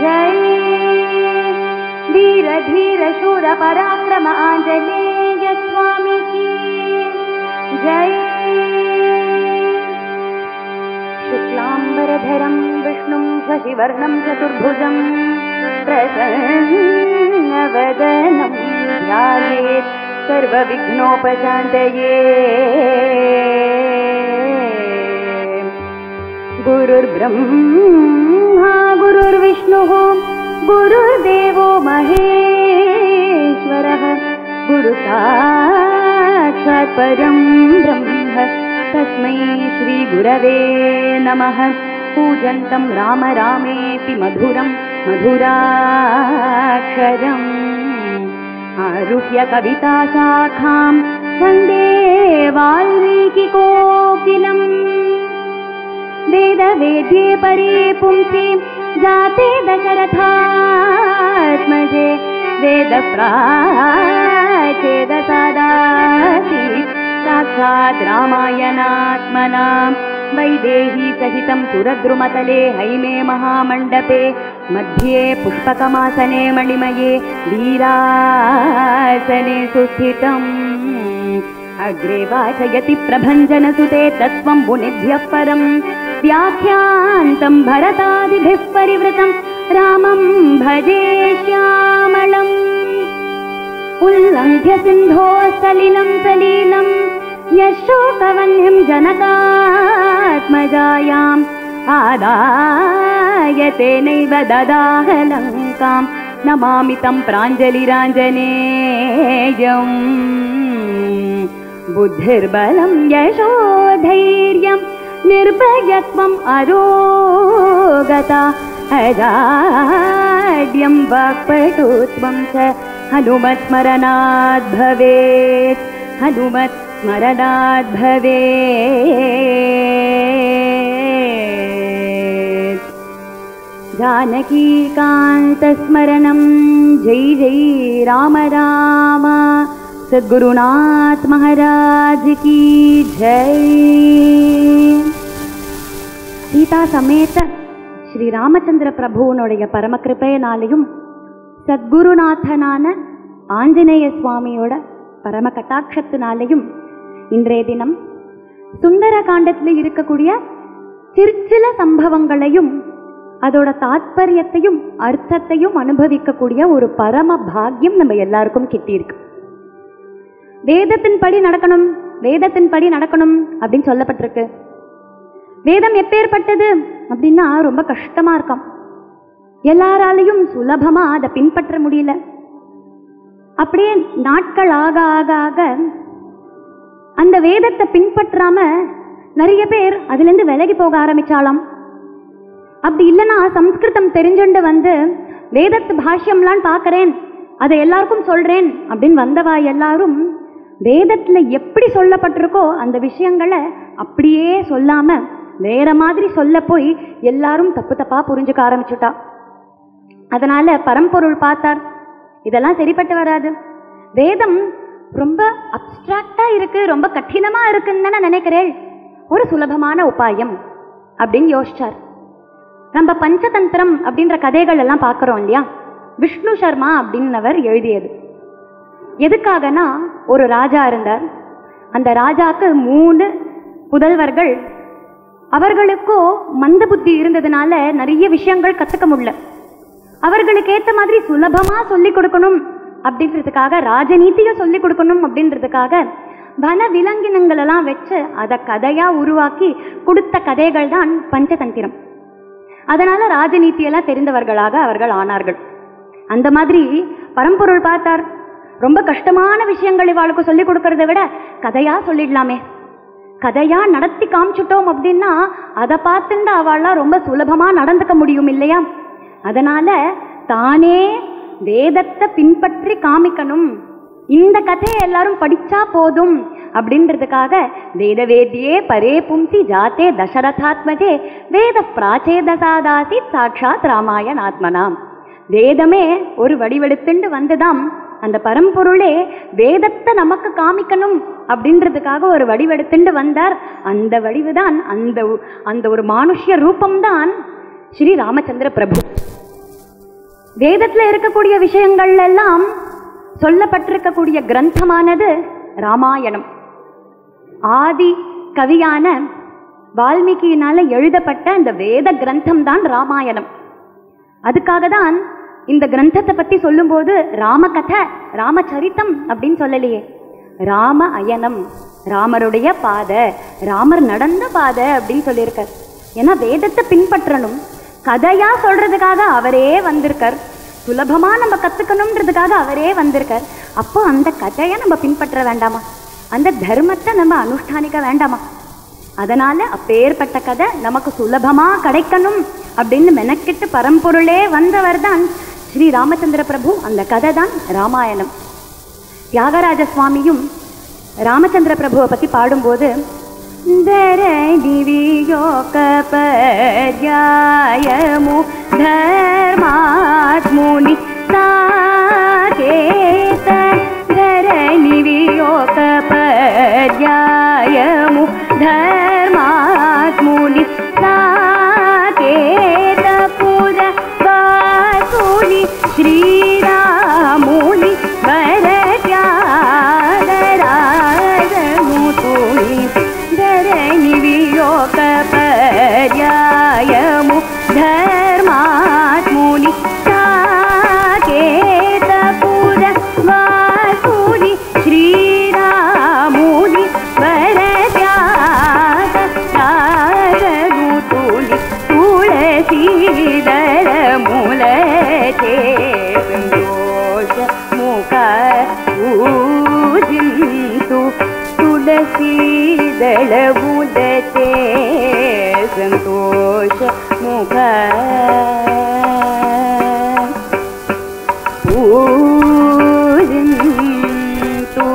जय वीर धीर शूर पराक्रम आञ्जनेय स्वामी की जय शुक्लाम्बरधरं विष्णुं शशिवर्णं चतुर्भुजं प्रसन्नवदनं ध्यायेत् सर्वविघ्नोपशान्तये गुरुर्ब्रह्मा गुरुर्विष्णुः गुरुर्देवो महेश्वरः गुरुसाक्षात् परं ब्रह्म तस्मै श्रीगुरवे नमः पूजन्तं राम रामेति मधुरं मधुराक्षरम् आरुह्य कविताशाखां वन्दे वाल्मीकिकोकिलम् वेदवेद्ये परे पुंसि जाते दशरथात्मजे वेदप्राचेदसादासि साक्षात् रामायणात्मना वैदेही सहितं सुरद्रुमतले हैमे महामण्डपे मध्ये पुष्पकमासने मणिमये वीरासने सुस्थितम् अग्रे वाचयति प्रभञ्जनसुते तत्त्वं मुनिभ्यः परम् व्याख्यान्तं भरतादिभिः परिवृतं रामं भजे श्यामलम् उल्लङ्घ्य सिन्धोः सलिलं सलीलं यशोकवह्निं जनकात्मजायाम् आदाय तेनैव ददाह लङ्कां नमामि तं प्राञ्जलिराञ्जनेयम् बुद्धिर्बलं यशोधैर्यं निर्भयत्वम् अरोगता अजाड्यं वाक्पटुत्वं च हनुमत्स्मरणात् भवेत् हनुमत्स्मरणात् भवेत् जानकीकान्तस्मरणं जय जय राम राम சத்குருநாத் மகாராஜ் கி ஜெய் சீதா சமேத ஸ்ரீ ராமச்சந்திர பிரபுவனுடைய பரமகிருப்பையினாலையும் சத்குருநாதனான ஆஞ்சநேய சுவாமியோட பரம கட்டாட்சத்தினாலையும் இன்றைய தினம் சுந்தர காண்டத்தில் இருக்கக்கூடிய சிற்சில சம்பவங்களையும் அதோட தாத்பரியத்தையும் அர்த்தத்தையும் அனுபவிக்கக்கூடிய ஒரு பரம பாக்கியம் நம்ம எல்லாருக்கும் கிட்டியிருக்கு வேதத்தின்படி நடக்கணும் வேதத்தின்படி நடக்கணும் அப்படின்னு சொல்லப்பட்டிருக்கு வேதம் எப்பேற்பட்டது அப்படின்னா ரொம்ப கஷ்டமா இருக்கும் எல்லாராலையும் சுலபமா அதை பின்பற்ற முடியல அப்படியே நாட்கள் ஆக ஆக ஆக அந்த வேதத்தை பின்பற்றாம நிறைய பேர் அதுலேருந்து விலகி போக ஆரம்பிச்சாலாம் அப்படி இல்லைன்னா சம்ஸ்கிருதம் தெரிஞ்சுண்டு வந்து வேதத்து பாஷ்யம்லாம் பார்க்கறேன் அதை எல்லாருக்கும் சொல்றேன் அப்படின்னு வந்தவா எல்லாரும் வேதத்துல எப்படி சொல்லப்பட்டிருக்கோ அந்த விஷயங்களை அப்படியே சொல்லாம வேற மாதிரி சொல்ல போய் எல்லாரும் தப்பு தப்பா புரிஞ்சுக்க ஆரம்பிச்சுட்டா அதனால பரம்பொருள் பார்த்தார் இதெல்லாம் சரிப்பட்டு வராது வேதம் ரொம்ப அப்டிராக்டா இருக்கு ரொம்ப கঠিனமா இருக்குன்னு தானே நினைக்கிறேன் ஒரு சுலபமான உபாயம் அப்படின்னு யோசிச்சார் நம்ம பஞ்சதந்திரம் அப்படின்ற கதைகள் எல்லாம் பார்க்குறோம் இல்லையா விஷ்ணு சர்மா அப்படின்னவர் எழுதியது எதுக்காகனா ஒரு ராஜா இருந்தார் அந்த ராஜாக்கு மூணு புதல்வர்கள் அவர்களுக்கோ மந்த புத்தி இருந்ததுனால நிறைய விஷயங்கள் கற்றுக்க முடியல அவர்களுக்கு ஏற்ற மாதிரி சுலபமாக சொல்லி கொடுக்கணும் அப்படின்றதுக்காக ராஜநீதியை சொல்லி கொடுக்கணும் அப்படின்றதுக்காக வன விலங்கினங்கள் எல்லாம் வச்சு அதை கதையா உருவாக்கி கொடுத்த கதைகள் தான் பஞ்சதந்திரம் அதனால ராஜநீதியெல்லாம் தெரிந்தவர்களாக அவர்கள் ஆனார்கள் அந்த மாதிரி பரம்பொருள் பார்த்தார் ரொம்ப கஷ்டமான விஷயங்கள் இவாளுக்கு சொல்லி கொடுக்கறத விட கதையா சொல்லிடலாமே கதையா நடத்தி காமிச்சிட்டோம் அப்படின்னா அதை பார்த்துட்டு அவள்லாம் ரொம்ப சுலபமா நடந்துக்க முடியும் இல்லையா அதனால தானே வேதத்தை பின்பற்றி காமிக்கணும் இந்த கதையை எல்லாரும் படிச்சா போதும் அப்படின்றதுக்காக வேத வேத்தியே பரே பும்சி ஜாத்தே தசரதாத்மஜே வேத பிராச்சேதசாதாசி சாட்சாத் ராமாயணாத்மனாம் வேதமே ஒரு வடிவெடுத்துண்டு வந்துதாம் அந்த பரம்பொருளே வேதத்தை நமக்கு காமிக்கணும் அப்படின்றதுக்காக ஒரு வடிவெடுத்துண்டு வந்தார் அந்த வடிவுதான் அந்த ஒ- அந்த ஒரு மானுஷ்ய ரூபம்தான் ஸ்ரீ ராமச்சந்திர பிரபு வேதத்துல இருக்கக்கூடிய விஷயங்கள் எல்லாம் சொல்லப்பட்டிருக்கக்கூடிய கிரந்தமானது ராமாயணம் ஆதி கவியான வால்மீகியினால எழுதப்பட்ட இந்த வேத கிரந்தம் தான் ராமாயணம் அதுக்காக தான் இந்த கிரந்தத்தை பத்தி சொல்லும்போது ராமகதை ராமச்சரித்தம் அப்படின்னு சொல்லலையே ராம அயனம் ராமருடைய பாதை ராமர் நடந்த பாதை அப்படின்னு சொல்லியிருக்கார் ஏன்னா வேதத்தை பின்பற்றணும் கதையா சொல்றதுக்காக அவரே வந்திருக்கார் சுலபமா நம்ம கத்துக்கணுன்றதுக்காக அவரே வந்திருக்கார் அப்போ அந்த கதையை நம்ம பின்பற்ற வேண்டாமா அந்த தர்மத்தை நம்ம அனுஷ்டானிக்க வேண்டாமா அதனால அப்பேற்பட்ட கதை நமக்கு சுலபமா கிடைக்கணும் அப்படின்னு மெனக்கிட்டு பரம்பொருளே வந்தவர் தான் ஸ்ரீ ராமச்சந்திர பிரபு அந்த கதை தான் ராமாயணம் தியாகராஜ சுவாமியும் ராமச்சந்திர பிரபுவை பத்தி பாடும்போது தரணிவியோகபர்யாயமு தர்மாத்முனி சாகேத धरणिवियोगपर्यायमु धर्मात्मुनि साकेत पुरवासुनि श्रीरामुनि वरत्यादराजमुतुनि धरणिवियोगपर्यायमु धर्मात्मुनि साकेत पुरवासुनि श्रीरामुनि वरत्याद राजदूतुनि तुळसीदर मूलते सन्तोष मुख पूजिन्तु तुलसीदळ मुदते सन्तोष मुख पूजिन्तु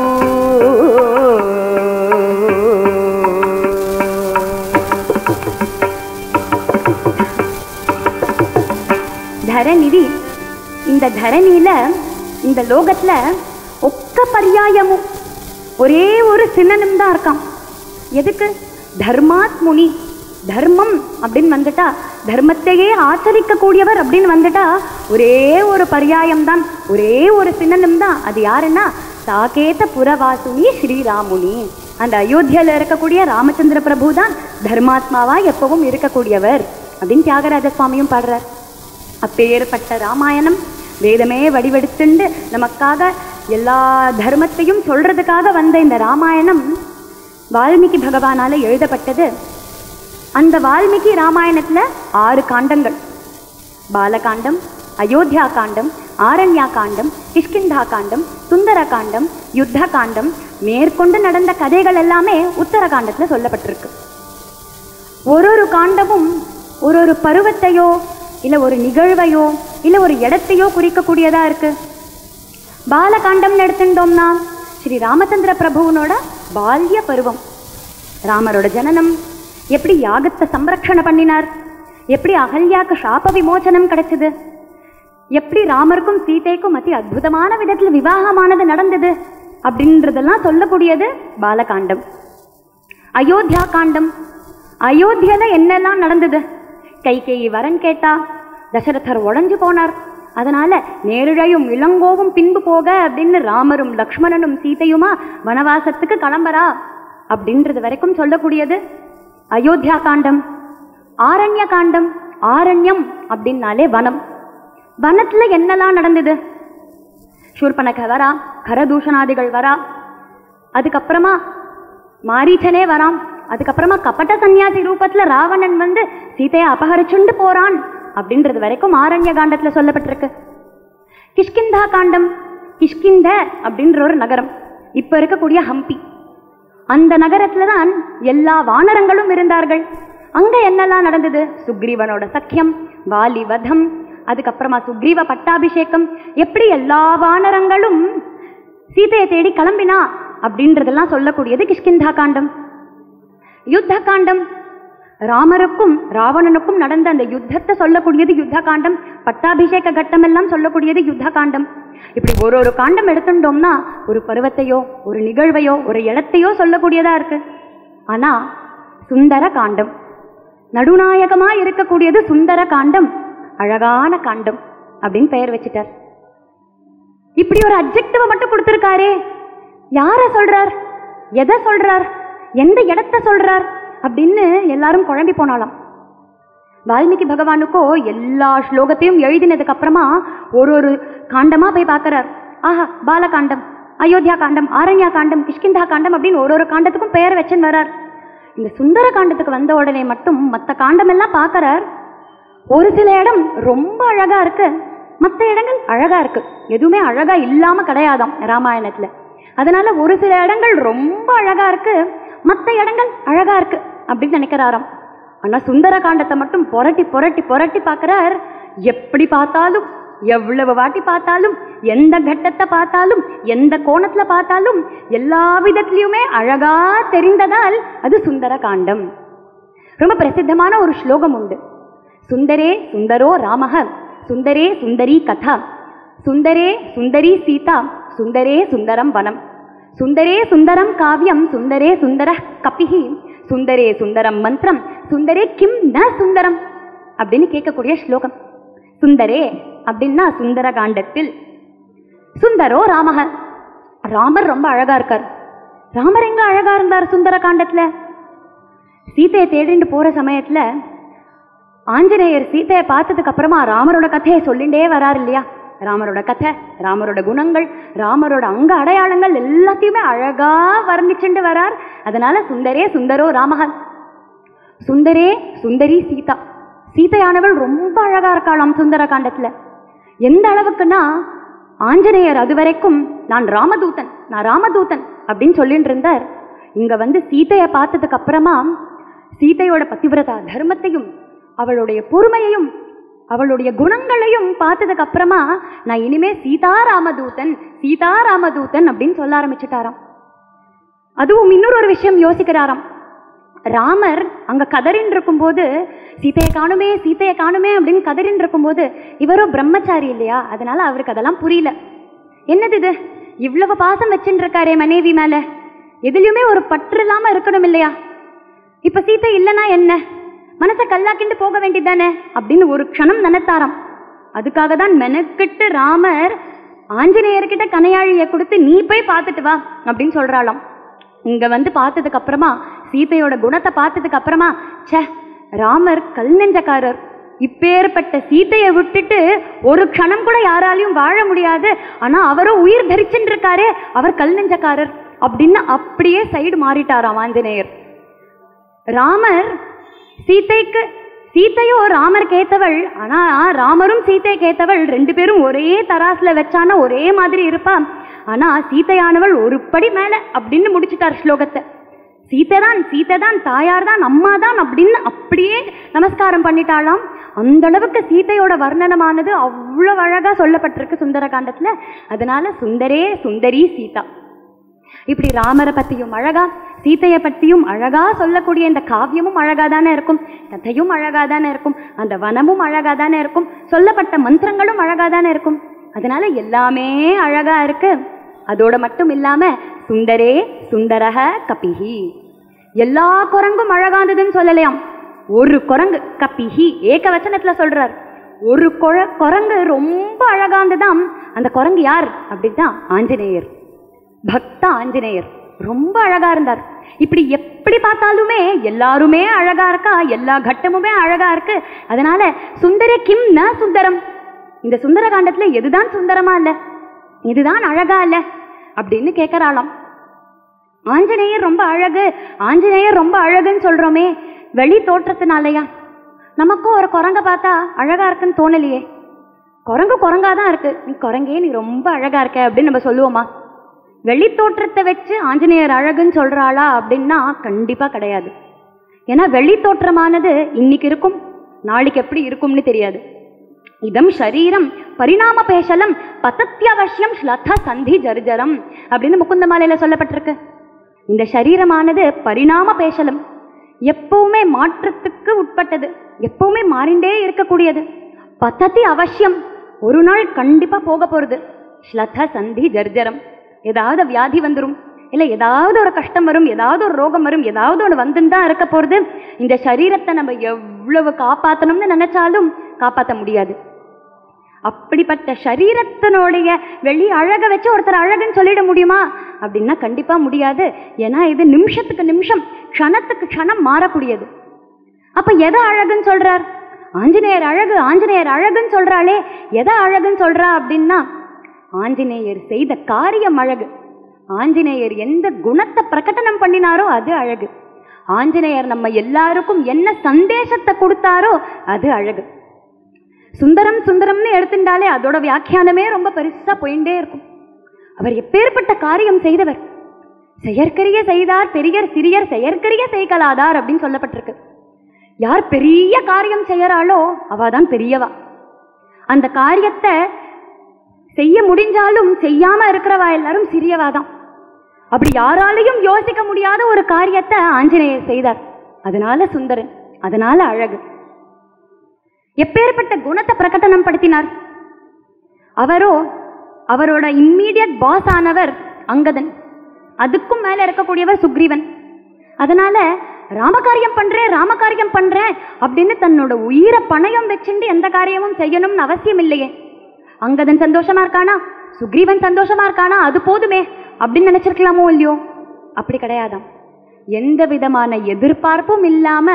தரணிதி இந்த தரணியில இந்த லோகத்துல ஒக்க பர்யாயமும் ஒரே ஒரு சின்னனும் தான் இருக்கான் எதுக்கு தர்மாத் முனி தர்மம் அப்படின்னு வந்துட்டா தர்மத்தையே ஆச்சரிக்க கூடியவர் அப்படின்னு வந்துட்டா ஒரே ஒரு பர்யாயம் தான் ஒரே ஒரு சின்னனும் தான் அது யாருன்னா சாகேத புறவாசுனி ஸ்ரீராமுனி அந்த அயோத்தியால இருக்கக்கூடிய ராமச்சந்திர பிரபு தான் தர்மாத்மாவா எப்பவும் இருக்கக்கூடியவர் அப்படின்னு தியாகராஜ சுவாமியும் பாடுறார் அப்பேற்பட்ட ராமாயணம் வேதமே வடிவெடுத்துண்டு நமக்காக எல்லா தர்மத்தையும் சொல்றதுக்காக வந்த இந்த ராமாயணம் வால்மீகி பகவானால எழுதப்பட்டது அந்த வால்மீகி ராமாயணத்துல ஆறு காண்டங்கள் பாலகாண்டம் அயோத்தியா காண்டம் ஆரண்யா காண்டம் கிஷ்கிந்தா காண்டம் சுந்தர காண்டம் யுத்த காண்டம் மேற்கொண்டு நடந்த கதைகள் எல்லாமே உத்தர காண்டத்துல சொல்லப்பட்டிருக்கு ஒரு ஒரு காண்டமும் ஒரு ஒரு பருவத்தையோ இல்ல ஒரு நிகழ்வையோ இல்ல ஒரு இடத்தையோ குறிக்கக்கூடியதா இருக்கு பாலகாண்டம்னு எடுத்துட்டோம்னா ஸ்ரீ ராமச்சந்திர பிரபுவனோட பால்ய பருவம் ராமரோட ஜனனம் எப்படி யாகத்தை சம்ரக்ஷண பண்ணினார் எப்படி அகல்யாக்கு சாப விமோசனம் கிடைச்சது எப்படி ராமருக்கும் சீதைக்கும் அதி அற்புதமான விதத்துல விவாகமானது நடந்தது அப்படின்றதெல்லாம் சொல்லக்கூடியது பாலகாண்டம் அயோத்தியா காண்டம் அயோத்தியால என்னெல்லாம் நடந்தது கைகேயி வரன் கேட்டா தசரதர் உடைஞ்சு போனார் அதனால நேரிழையும் இளங்கோவும் பின்பு போக அப்படின்னு ராமரும் லக்ஷ்மணனும் சீதையுமா வனவாசத்துக்கு கிளம்புறா அப்படின்றது வரைக்கும் சொல்லக்கூடியது அயோத்தியா காண்டம் ஆரண்ய காண்டம் ஆரண்யம் அப்படின்னாலே வனம் வனத்துல என்னெல்லாம் நடந்தது சூர்பனக வரா கரதூஷணாதிகள் வரா அதுக்கப்புறமா மாரீச்சனே வரான் அதுக்கப்புறமா கபட்ட சன்னியாசி ரூபத்துல ராவணன் வந்து சீதையை அபகரிச்சுண்டு போறான் அப்படின்றது வரைக்கும் ஆரண்ய காண்டத்துல சொல்லப்பட்டிருக்கு கிஷ்கிந்தா காண்டம் கிஷ்கிந்த அப்படின்ற ஒரு நகரம் இப்ப இருக்கக்கூடிய ஹம்பி அந்த நகரத்துல தான் எல்லா வானரங்களும் இருந்தார்கள் அங்க என்னெல்லாம் நடந்தது சுக்ரீவனோட சக்கியம் வாலி வதம் அதுக்கப்புறமா சுக்ரீவ பட்டாபிஷேகம் எப்படி எல்லா வானரங்களும் சீதையை தேடி கிளம்பினா அப்படின்றதெல்லாம் சொல்லக்கூடியது கிஷ்கிந்தா காண்டம் யுத்த காண்டம் ராமருக்கும் ராவணனுக்கும் நடந்த அந்த யுத்தத்தை சொல்லக்கூடியது யுத்த காண்டம் பட்டாபிஷேக கட்டம் எல்லாம் சொல்லக்கூடியது யுத்த காண்டம் இப்படி ஒரு ஒரு காண்டம் எடுத்துட்டோம்னா ஒரு பருவத்தையோ ஒரு நிகழ்வையோ ஒரு இடத்தையோ சொல்லக்கூடியதா இருக்கு ஆனா சுந்தர காண்டம் நடுநாயகமா இருக்கக்கூடியது சுந்தர காண்டம் அழகான காண்டம் அப்படின்னு பெயர் வச்சுட்டார் இப்படி ஒரு அப்ஜெக்டிவ மட்டும் கொடுத்திருக்காரே யார சொல்றார் எதை சொல்றார் எந்த இடத்த சொல்றார் அப்படின்னு எல்லாரும் குழம்பி போனாலாம் வால்மீகி பகவானுக்கோ எல்லா ஸ்லோகத்தையும் எழுதினதுக்கு அப்புறமா ஒரு ஒரு காண்டமா போய் பார்க்கறார் ஆஹா பாலகாண்டம் அயோத்தியா காண்டம் ஆரண்யா காண்டம் கிஷ்கிந்தா காண்டம் அப்படின்னு ஒரு ஒரு காண்டத்துக்கும் பெயர் வச்சுன்னு வரார் இந்த சுந்தர காண்டத்துக்கு வந்த உடனே மட்டும் மற்ற காண்டம் எல்லாம் பார்க்கறார் ஒரு சில இடம் ரொம்ப அழகா இருக்கு மற்ற இடங்கள் அழகா இருக்கு எதுவுமே அழகா இல்லாம கிடையாதாம் ராமாயணத்துல அதனால ஒரு சில இடங்கள் ரொம்ப அழகா இருக்கு மற்ற இடங்கள் அழகா இருக்கு அப்படின்னு நினைக்கிறாராம் ஆனா சுந்தர காண்டத்தை மட்டும் புரட்டி புரட்டி புரட்டி பார்க்கறார் எப்படி பார்த்தாலும் எவ்வளவு வாட்டி பார்த்தாலும் எந்த கட்டத்தை பார்த்தாலும் எந்த கோணத்துல பார்த்தாலும் எல்லா விதத்திலையுமே அழகா தெரிந்ததால் அது சுந்தர காண்டம் ரொம்ப பிரசித்தமான ஒரு ஸ்லோகம் உண்டு சுந்தரே சுந்தரோ ராமக சுந்தரே சுந்தரி கதா சுந்தரே சுந்தரி சீதா சுந்தரே சுந்தரம் வனம் சுந்தரே சுந்தரம் காவியம் சுந்தரே சுந்தர கபிஹி சுந்தரே சுந்தரம் மந்திரம் சுந்தரே கிம் ந சுந்தரம் அப்படின்னு கேட்கக்கூடிய ஸ்லோகம் சுந்தரே அப்படின்னா சுந்தர காண்டத்தில் சுந்தரோ ராமக ராமர் ரொம்ப அழகா இருக்கார் ராமர் எங்க அழகா இருந்தார் சுந்தர காண்டத்துல சீதையை தேடிட்டு போற சமயத்துல ஆஞ்சநேயர் சீதையை பார்த்ததுக்கு அப்புறமா ராமரோட கதையை சொல்லிண்டே வரார் இல்லையா ராமரோட கதை ராமரோட குணங்கள் ராமரோட அங்க அடையாளங்கள் எல்லாத்தையுமே அழகா வர்ணிச்சுண்டு வரார் அதனால சுந்தரே சுந்தரோ ராமகன் சுந்தரே சுந்தரி சீதா சீதையானவள் ரொம்ப அழகா இருக்காளாம் சுந்தர காண்டத்துல எந்த அளவுக்குன்னா ஆஞ்சநேயர் அது வரைக்கும் நான் ராமதூதன் நான் ராமதூதன் அப்படின்னு சொல்லிட்டு இருந்தார் இங்க வந்து சீதையை பார்த்ததுக்கு அப்புறமா சீதையோட பதிவிரதா தர்மத்தையும் அவளுடைய பொறுமையையும் அவளுடைய குணங்களையும் பார்த்ததுக்கு அப்புறமா நான் இனிமே சீதாராமதூதன் சீதாராமதூதன் அப்படின்னு சொல்ல ஆரம்பிச்சுட்டாராம் அதுவும் இன்னொரு ஒரு விஷயம் யோசிக்கிறாராம் ராமர் அங்க கதறின் இருக்கும்போது சீதையை காணுமே சீதையை காணுமே அப்படின்னு கதறின் இருக்கும்போது இவரோ பிரம்மச்சாரி இல்லையா அதனால அவருக்கு அதெல்லாம் புரியல என்னது இது இவ்வளவு பாசம் வச்சுட்டு இருக்காரே மனைவி மேல எதுலயுமே ஒரு பற்று இல்லாம இருக்கணும் இல்லையா இப்ப சீதை இல்லைன்னா என்ன மனசை கல்லாக்கிண்டு போக வேண்டியதானே அப்படின்னு ஒரு க்ஷணம் நினைத்தாராம் அதுக்காக தான் மெனக்கிட்டு ராமர் ஆஞ்சநேயர்கிட்ட கனையாழியை கொடுத்து நீ போய் பார்த்துட்டு வா அப்படின்னு சொல்றாளாம் இங்க வந்து பார்த்ததுக்கு அப்புறமா சீதையோட குணத்தை பார்த்ததுக்கு அப்புறமா ச்சே ராமர் கல் நெஞ்சக்காரர் இப்பேற்பட்ட சீதையை விட்டுட்டு ஒரு க்ஷணம் கூட யாராலையும் வாழ முடியாது ஆனா அவரும் உயிர் தரிச்சுட்டு இருக்காரே அவர் கல் நெஞ்சக்காரர் அப்படின்னு அப்படியே சைடு மாறிட்டாராம் ஆஞ்சநேயர் ராமர் சீதைக்கு சீதையோ ராமர் கேத்தவள் ஆனா ராமரும் சீதை கேத்தவள் ரெண்டு பேரும் ஒரே தராசுல வச்சானா ஒரே மாதிரி இருப்பா ஆனா சீதையானவள் ஒரு படி மேல அப்படின்னு முடிச்சுட்டார் ஸ்லோகத்தை சீதை தான் சீதை தான் தாயார் தான் அம்மா தான் அப்படின்னு அப்படியே நமஸ்காரம் பண்ணிட்டாளாம் அந்த அளவுக்கு சீதையோட வர்ணனமானது அவ்வளவு அழகா சொல்லப்பட்டிருக்கு சுந்தர காண்டத்துல அதனால சுந்தரே சுந்தரி சீதா இப்படி ராமரை பத்தியும் அழகா சீதையை பத்தியும் அழகா சொல்லக்கூடிய இந்த காவியமும் அழகா தானே இருக்கும் கதையும் அழகா தானே இருக்கும் அந்த வனமும் அழகா தானே இருக்கும் சொல்லப்பட்ட மந்திரங்களும் அழகா தானே இருக்கும் அதனால எல்லாமே அழகா இருக்கு அதோட மட்டும் இல்லாம சுந்தரே சுந்தரக கபிஹி எல்லா குரங்கும் அழகானதுன்னு சொல்லலையாம் ஒரு குரங்கு கபிஹி ஏக வச்சனத்துல சொல்றார் ஒரு குழ குரங்கு ரொம்ப அழகானதுதான் அந்த குரங்கு யார் அப்படின்னா ஆஞ்சநேயர் பக்த ஆஞ்சநேயர் ரொம்ப அழகா இருந்தார் இப்படி எப்படி பார்த்தாலுமே எல்லாருமே அழகா இருக்கா எல்லா கட்டமுமே அழகா இருக்கு அதனால சுந்தர கிம் ந சுந்தரம் இந்த சுந்தர காண்டத்துல எதுதான் சுந்தரமா இல்ல இதுதான் அழகா இல்ல அப்படின்னு கேட்கறாளாம் ஆஞ்சநேயர் ரொம்ப அழகு ஆஞ்சநேயர் ரொம்ப அழகுன்னு சொல்றோமே வெளி தோற்றத்தினாலயா நமக்கும் ஒரு குரங்க பார்த்தா அழகா இருக்குன்னு தோணலையே குரங்கு குரங்கா தான் இருக்கு நீ குரங்கே நீ ரொம்ப அழகா இருக்க அப்படின்னு நம்ம சொல்லுவோமா வெளித்தோற்றத்தை வச்சு ஆஞ்சநேயர் அழகுன்னு சொல்றாளா அப்படின்னா கண்டிப்பா கிடையாது ஏன்னா வெளித்தோற்றமானது இன்னைக்கு இருக்கும் நாளைக்கு எப்படி இருக்கும்னு தெரியாது இதம் ஷரீரம் பரிணாம பேசலம் பதத்தியவசியம் ஸ்லத சந்தி ஜர்ஜரம் அப்படின்னு முகுந்த மாலையில சொல்லப்பட்டிருக்கு இந்த சரீரமானது பரிணாம பேசலம் எப்பவுமே மாற்றத்துக்கு உட்பட்டது எப்பவுமே மாறிண்டே இருக்கக்கூடியது பதத்தி அவசியம் ஒரு நாள் கண்டிப்பா போக போறது ஸ்லத சந்தி ஜர்ஜரம் ஏதாவது வியாதி வந்துரும் இல்ல ஏதாவது ஒரு கஷ்டம் வரும் ஏதாவது ஒரு ரோகம் வரும் ஏதாவது ஒன்று வந்துன்னு தான் இருக்க போறது இந்த சரீரத்தை நம்ம எவ்வளவு காப்பாத்தணும்னு நினைச்சாலும் காப்பாற்ற முடியாது அப்படிப்பட்ட சரீரத்தினுடைய வெளி அழக வச்சு ஒருத்தர் அழகுன்னு சொல்லிட முடியுமா அப்படின்னா கண்டிப்பா முடியாது ஏன்னா இது நிமிஷத்துக்கு நிமிஷம் க்ஷணத்துக்கு க்ஷணம் மாறக்கூடியது அப்ப எதை அழகுன்னு சொல்றார் ஆஞ்சநேயர் அழகு ஆஞ்சநேயர் அழகுன்னு சொல்றாளே எதை அழகுன்னு சொல்றா அப்படின்னா ஆஞ்சநேயர் செய்த காரியம் அழகு ஆஞ்சநேயர் எந்த குணத்தை பிரகடனம் பண்ணினாரோ அது அழகு ஆஞ்சநேயர் நம்ம எல்லாருக்கும் என்ன சந்தேசத்தை கொடுத்தாரோ அது அழகு சுந்தரம் சுந்தரம்னு எடுத்துட்டாலே அதோட வியாக்கியானமே ரொம்ப பெருசா போயிட்டே இருக்கும் அவர் எப்பேற்பட்ட காரியம் செய்தவர் செயற்கரிய செய்தார் பெரியர் சிறியர் செயற்கரிய செய்கலாதார் அப்படின்னு சொல்லப்பட்டிருக்கு யார் பெரிய காரியம் செய்யறாளோ அவ தான் பெரியவா அந்த காரியத்தை செய்ய முடிஞ்சாலும் செய்யாம இருக்கிறவா எல்லாரும் சிறியவா தான் அப்படி யாராலையும் யோசிக்க முடியாத ஒரு காரியத்தை ஆஞ்சநேயர் செய்தார் அதனால சுந்தரன் அதனால அழகு எப்பேற்பட்ட குணத்தை பிரகடனம் படுத்தினார் அவரோ அவரோட இம்மீடியட் பாஸ் ஆனவர் அங்கதன் அதுக்கும் மேல இருக்கக்கூடியவர் சுக்ரீவன் அதனால ராமகாரியம் பண்றேன் ராமகாரியம் பண்றேன் அப்படின்னு தன்னோட உயிரை பணயம் வச்சுட்டு எந்த காரியமும் செய்யணும்னு அவசியம் இல்லையே அங்கதன் சந்தோஷமா இருக்கானா சுக்ரீவன் சந்தோஷமா இருக்கானா அது போதுமே அப்படின்னு நினைச்சிருக்கலாமோ இல்லையோ அப்படி கிடையாதாம் எந்த விதமான எதிர்பார்ப்பும் இல்லாம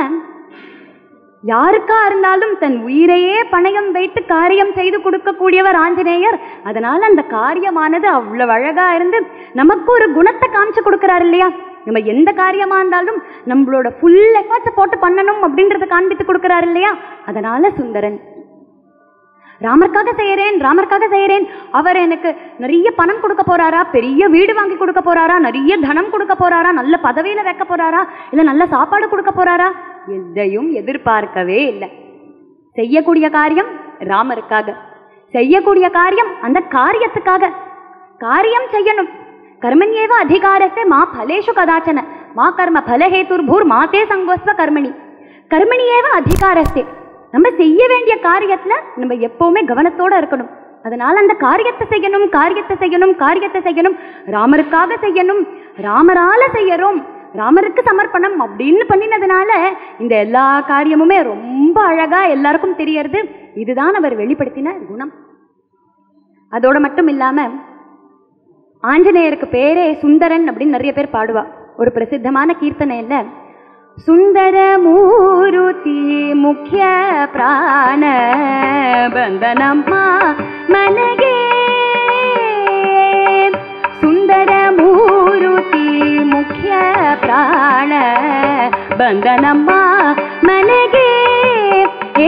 யாருக்கா இருந்தாலும் தன் உயிரையே பணயம் வைத்து காரியம் செய்து கொடுக்கக்கூடியவர் ஆஞ்சநேயர் அதனால அந்த காரியமானது அவ்வளவு அழகா இருந்து நமக்கு ஒரு குணத்தை காமிச்சு கொடுக்கிறார் இல்லையா நம்ம எந்த காரியமா இருந்தாலும் நம்மளோட ஃபுல் எஃபர்ட்ஸ் போட்டு பண்ணணும் அப்படின்றத காண்பித்து கொடுக்கிறார் இல்லையா அதனால சுந்தரன் ராமருக்காக செய்யறேன் ராமருக்காக செய்யறேன் அவர் எனக்கு நிறைய பணம் கொடுக்க போறாரா பெரிய வீடு வாங்கி கொடுக்க போறாரா நிறைய தனம் கொடுக்க போறாரா நல்ல பதவியில வைக்க போறாரா இல்ல நல்ல சாப்பாடு கொடுக்க போறாரா எதையும் எதிர்பார்க்கவே இல்லை செய்யக்கூடிய காரியம் ராமருக்காக செய்யக்கூடிய காரியம் அந்த காரியத்துக்காக காரியம் செய்யணும் கர்மண்யேவ அதிகாரத்தை மா பலேஷு கதாச்சன மா கர்ம பலஹேதுர்பூர் மாதே சங்கோஸ்வ கர்மணி கர்மணியேவ அதிகாரஸ்தே நம்ம செய்ய வேண்டிய காரியத்துல நம்ம எப்பவுமே கவனத்தோட இருக்கணும் அதனால அந்த காரியத்தை செய்யணும் காரியத்தை செய்யணும் காரியத்தை செய்யணும் ராமருக்காக செய்யணும் ராமரால செய்யறோம் ராமருக்கு சமர்ப்பணம் அப்படின்னு பண்ணினதுனால இந்த எல்லா காரியமுமே ரொம்ப அழகா எல்லாருக்கும் தெரியறது இதுதான் அவர் வெளிப்படுத்தின குணம் அதோட மட்டும் இல்லாம ஆஞ்சநேயருக்கு பேரே சுந்தரன் அப்படின்னு நிறைய பேர் பாடுவா ஒரு பிரசித்தமான கீர்த்தனையில சுந்தர மூருதி முக்கிய ಪ್ರಾಣ ಬಂದನಮ್ಮ ಮನೆಗೆ ಸುಂದರ ಮೂರುತಿ ಮುಖ್ಯ ಪ್ರಾಣ ಬಂದನಮ್ಮ ಮನೆಗೆ ಏ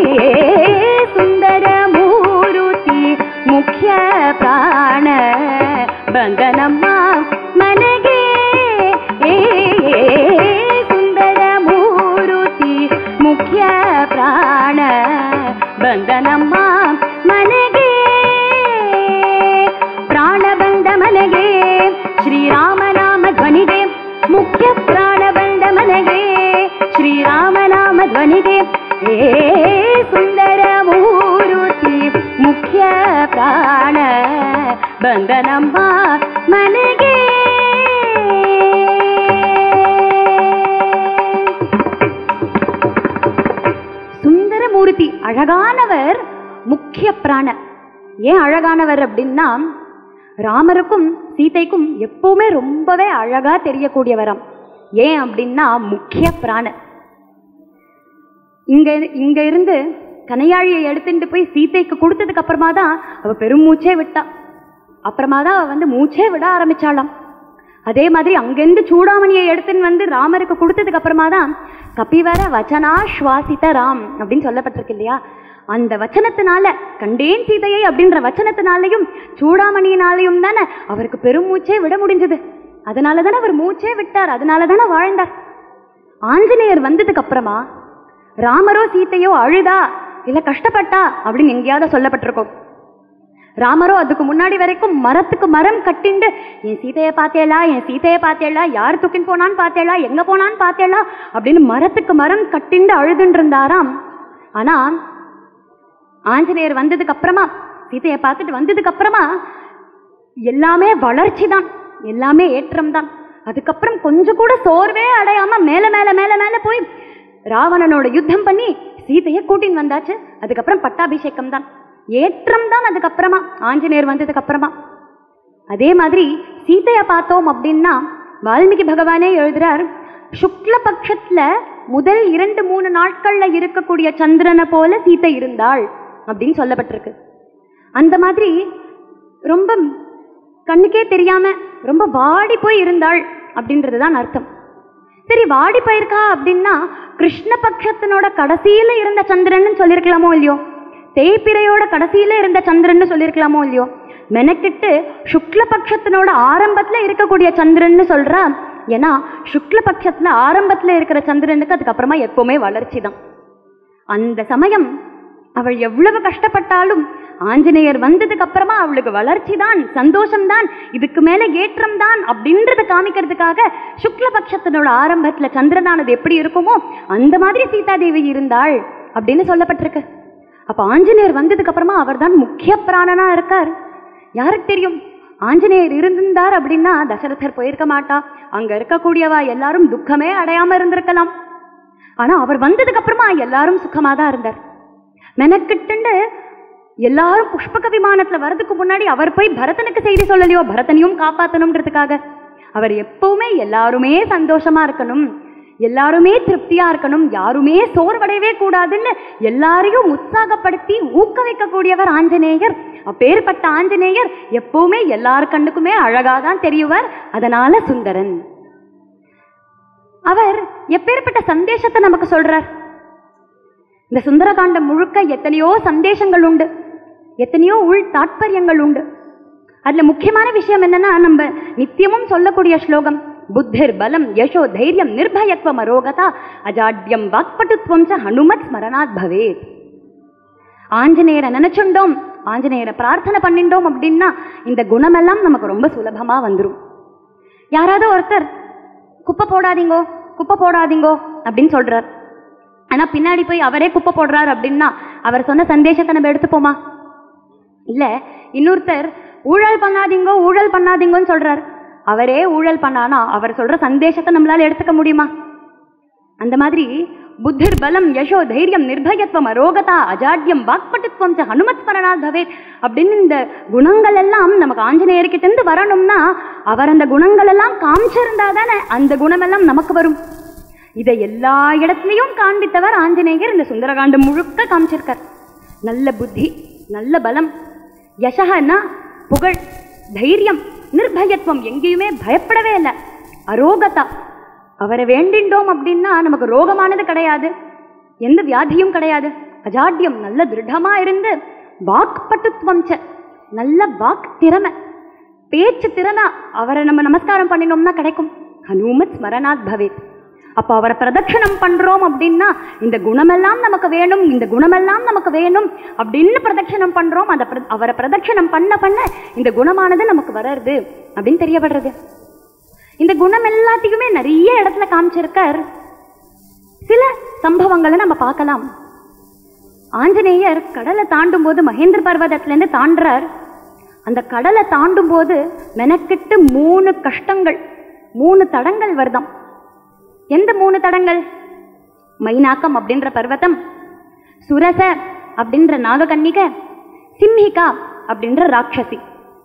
ಸುಂದರ ಮೂರುತಿ ಮುಖ್ಯ ಪ್ರಾಣ ಬಂದನಮ್ಮ ಮನೆಗೆ ಏ ಸುಂದರ ಮೂರುತಿ ಮುಖ್ಯ ಪ್ರಾಣ ಬಂದನಮ್ಮ ಮನೆಗೆ ಪ್ರಾಣ ಬಂದ ಮನೆಗೆ ಶ್ರೀರಾಮನಾಮ ಧ್ವನಿಗೆ ಮುಖ್ಯ ಪ್ರಾಣ ಬಂದ ಮನೆಗೆ ಶ್ರೀರಾಮನಾಮ ಧ್ವನಿಗೆ ಏ ಸುಂದರ ಮೂರುತಿ ಮುಖ್ಯ ಪ್ರಾಣ ಬಂದನಮ್ಮ ಮನೆಗೆ சுந்தரமூர்த்தி அழகானவர் முக்கிய பிராண ஏன் அழகானவர் அப்படின்னா ராமருக்கும் சீதைக்கும் எப்பவுமே ரொம்பவே அழகா தெரியக்கூடியவராம் ஏன் அப்படின்னா முக்கிய பிராண இங்க இங்க இருந்து கனையாழியை எடுத்துட்டு போய் சீதைக்கு கொடுத்ததுக்கு அப்புறமா தான் அவ பெருமூச்சே விட்டா அப்புறமா தான் அவ வந்து மூச்சே விட ஆரம்பிச்சாளாம் அதே மாதிரி அங்கிருந்து சூடாமணியை எடுத்துன்னு வந்து ராமருக்கு கொடுத்ததுக்கு அப்புறமா தான் கபிவர வச்சனா சுவாசித ராம் அப்படின்னு சொல்லப்பட்டிருக்கு இல்லையா அந்த வச்சனத்தினால கண்டேன் சீதையை அப்படின்ற வச்சனத்தினாலையும் சூடாமணியினாலையும் தானே அவருக்கு பெருமூச்சே விட முடிஞ்சது அதனால தானே அவர் மூச்சே விட்டார் அதனால தானே வாழ்ந்தார் ஆஞ்சநேயர் வந்ததுக்கு அப்புறமா ராமரோ சீதையோ அழுதா இல்ல கஷ்டப்பட்டா அப்படின்னு எங்கேயாவது சொல்லப்பட்டிருக்கோம் ராமரோ அதுக்கு முன்னாடி வரைக்கும் மரத்துக்கு மரம் கட்டிண்டு என் சீதையை பார்த்தேளா என் சீதையை பார்த்தேளா யார் தூக்கின்னு போனான்னு பார்த்தேளா எங்க போனான்னு பார்த்தேளா அப்படின்னு மரத்துக்கு மரம் கட்டிண்டு அழுதுன்னு இருந்தாராம் ஆனா ஆஞ்சநேயர் வந்ததுக்கு அப்புறமா சீதையை பார்த்துட்டு வந்ததுக்கு அப்புறமா எல்லாமே வளர்ச்சி தான் எல்லாமே ஏற்றம் தான் அதுக்கப்புறம் கொஞ்சம் கூட சோர்வே அடையாம மேல மேல மேல மேல போய் ராவணனோட யுத்தம் பண்ணி சீதையை கூட்டின்னு வந்தாச்சு அதுக்கப்புறம் பட்டாபிஷேகம் தான் ஏற்றம் தான் அதுக்கப்புறமா ஆஞ்சநேயர் வந்ததுக்கு அப்புறமா அதே மாதிரி சீதையை பார்த்தோம் அப்படின்னா வால்மீகி பகவானே எழுதுறார் சுக்ல பட்சத்துல முதல் இரண்டு மூணு நாட்கள்ல இருக்கக்கூடிய சந்திரனை போல சீதை இருந்தாள் அப்படின்னு சொல்லப்பட்டிருக்கு அந்த மாதிரி ரொம்ப கண்ணுக்கே தெரியாம ரொம்ப வாடி போய் இருந்தாள் அப்படின்றது தான் அர்த்தம் சரி வாடி போயிருக்கா அப்படின்னா கிருஷ்ண பட்சத்தினோட கடைசியில இருந்த சந்திரன் சொல்லியிருக்கலாமோ இல்லையோ தேய்பிரையோட கடைசியில இருந்த சந்திரன் சொல்லியிருக்கலாமோ இல்லையோ மெனக்கிட்டு சுக்ல பட்சத்தினோட ஆரம்பத்துல இருக்கக்கூடிய சந்திரன்னு சொல்றா ஏன்னா சுக்ல பட்சத்துல ஆரம்பத்துல இருக்கிற சந்திரனுக்கு அதுக்கப்புறமா எப்பவுமே வளர்ச்சி தான் அந்த சமயம் அவள் எவ்வளவு கஷ்டப்பட்டாலும் ஆஞ்சநேயர் வந்ததுக்கு அப்புறமா அவளுக்கு வளர்ச்சி தான் சந்தோஷம் தான் இதுக்கு மேல ஏற்றம் தான் அப்படின்றத காமிக்கிறதுக்காக சுக்ல பட்சத்தினோட ஆரம்பத்துல சந்திரனானது எப்படி இருக்குமோ அந்த மாதிரி சீதாதேவி இருந்தாள் அப்படின்னு சொல்லப்பட்டிருக்கு அப்ப ஆஞ்சநேயர் வந்ததுக்கு அப்புறமா அவர்தான் முக்கிய பிராணனா இருக்கார் யாருக்கு தெரியும் ஆஞ்சநேயர் இருந்திருந்தார் அப்படின்னா தசரதர் போயிருக்க மாட்டா அங்க இருக்கக்கூடியவா எல்லாரும் துக்கமே அடையாம இருந்திருக்கலாம் ஆனா அவர் வந்ததுக்கு அப்புறமா எல்லாரும் சுகமா தான் இருந்தார் மெனக்கிட்டுண்டு எல்லாரும் புஷ்பக விமானத்துல வர்றதுக்கு முன்னாடி அவர் போய் பரதனுக்கு செய்தி சொல்லலையோ பரதனையும் காப்பாத்தணும்ன்றதுக்காக அவர் எப்பவுமே எல்லாருமே சந்தோஷமா இருக்கணும் எல்லாருமே திருப்தியா இருக்கணும் யாருமே சோர்வடையவே கூடாதுன்னு எல்லாரையும் உற்சாகப்படுத்தி ஊக்குவிக்கக்கூடியவர் ஆஞ்சநேயர் அப்பேற்பட்ட ஆஞ்சநேயர் எப்பவுமே எல்லார் கண்ணுக்குமே அழகா தான் தெரியுவார் அதனால சுந்தரன் அவர் எப்பேற்பட்ட சந்தேஷத்தை நமக்கு சொல்றார் இந்த சுந்தரகாண்டம் முழுக்க எத்தனையோ சந்தேஷங்கள் உண்டு எத்தனையோ உள் தாத்பரியங்கள் உண்டு அதுல முக்கியமான விஷயம் என்னன்னா நம்ம நித்தியமும் சொல்லக்கூடிய ஸ்லோகம் புத்திர் பலம் யசோ தைரியம் நிர்பயத்வம் அரோகதா அஜாட்யம் வாக்பட்டுத்வம் ச ஹனுமத் ஸ்மரணாத் பவேத் ஆஞ்சநேயரை நினைச்சுண்டோம் ஆஞ்சநேயரை பிரார்த்தனை பண்ணிட்டோம் அப்படின்னா இந்த குணமெல்லாம் நமக்கு ரொம்ப சுலபமா வந்துரும் யாராவது ஒருத்தர் குப்பை போடாதீங்கோ குப்பை போடாதீங்கோ அப்படின்னு சொல்றார் ஆனா பின்னாடி போய் அவரே குப்பை போடுறாரு அப்படின்னா அவர் சொன்ன சந்தேஷத்தை நம்ம எடுத்துப்போமா இல்ல இன்னொருத்தர் ஊழல் பண்ணாதீங்கோ ஊழல் பண்ணாதீங்கோன்னு சொல்றார் அவரே ஊழல் பண்ணானா அவர் சொல்ற சந்தேஷத்தை நம்மளால எடுத்துக்க முடியுமா அந்த மாதிரி புத்திர் பலம் யசோ தைரியம் நிர்பயத்துவம் அரோகதா அஜாட்யம் வாக்பட்டுத்துவம் ச ஹனுமத் ஸ்மரணாத் பவேத் அப்படின்னு இந்த குணங்கள் எல்லாம் நமக்கு ஆஞ்சநேயர்கிட்ட இருந்து வரணும்னா அவர் அந்த குணங்கள் எல்லாம் காமிச்சிருந்தா தானே அந்த குணமெல்லாம் நமக்கு வரும் இதை எல்லா இடத்துலையும் காண்பித்தவர் ஆஞ்சநேயர் இந்த சுந்தரகாண்டம் முழுக்க காமிச்சிருக்கார் நல்ல புத்தி நல்ல பலம் யசகன்னா புகழ் தைரியம் நிர்பயத்துவம் எங்கேயுமே பயப்படவே இல்லை அரோகதா அவரை வேண்டிண்டோம் அப்படின்னா நமக்கு ரோகமானது கிடையாது எந்த வியாதியும் கிடையாது அஜாட்யம் நல்ல திருடமா இருந்து வாக்பட்டுத்துவம் ச நல்ல வாக் திறமை பேச்சு திறமை அவரை நம்ம நமஸ்காரம் பண்ணினோம்னா கிடைக்கும் ஹனுமத் ஸ்மரணாத் பவேத் அப்போ அவரை பிரதட்சணம் பண்றோம் அப்படின்னா இந்த குணமெல்லாம் நமக்கு வேணும் இந்த குணமெல்லாம் நமக்கு வேணும் அப்படின்னு பிரதட்சணம் பண்றோம் அந்த பிர- அவரை பிரதட்சணம் பண்ண பண்ண இந்த குணமானது நமக்கு வர்றது அப்படின்னு தெரியப்படுறது இந்த குணம் எல்லாத்தையுமே நிறைய இடத்துல காமிச்சிருக்கார் சில சம்பவங்களை நம்ம பார்க்கலாம் ஆஞ்சநேயர் கடலை தாண்டும் போது மகேந்திர பர்வதத்திலேருந்து தாண்டுறார் அந்த கடலை தாண்டும் போது மெனக்கிட்டு மூணு கஷ்டங்கள் மூணு தடங்கள் வருதாம் எந்த மூணு தடங்கள் மைனாக்கம் அப்படின்ற பர்வதம் சுரச அப்படின்ற நாககன்னிக சிம்ஹிகா அப்படின்ற ராட்சசி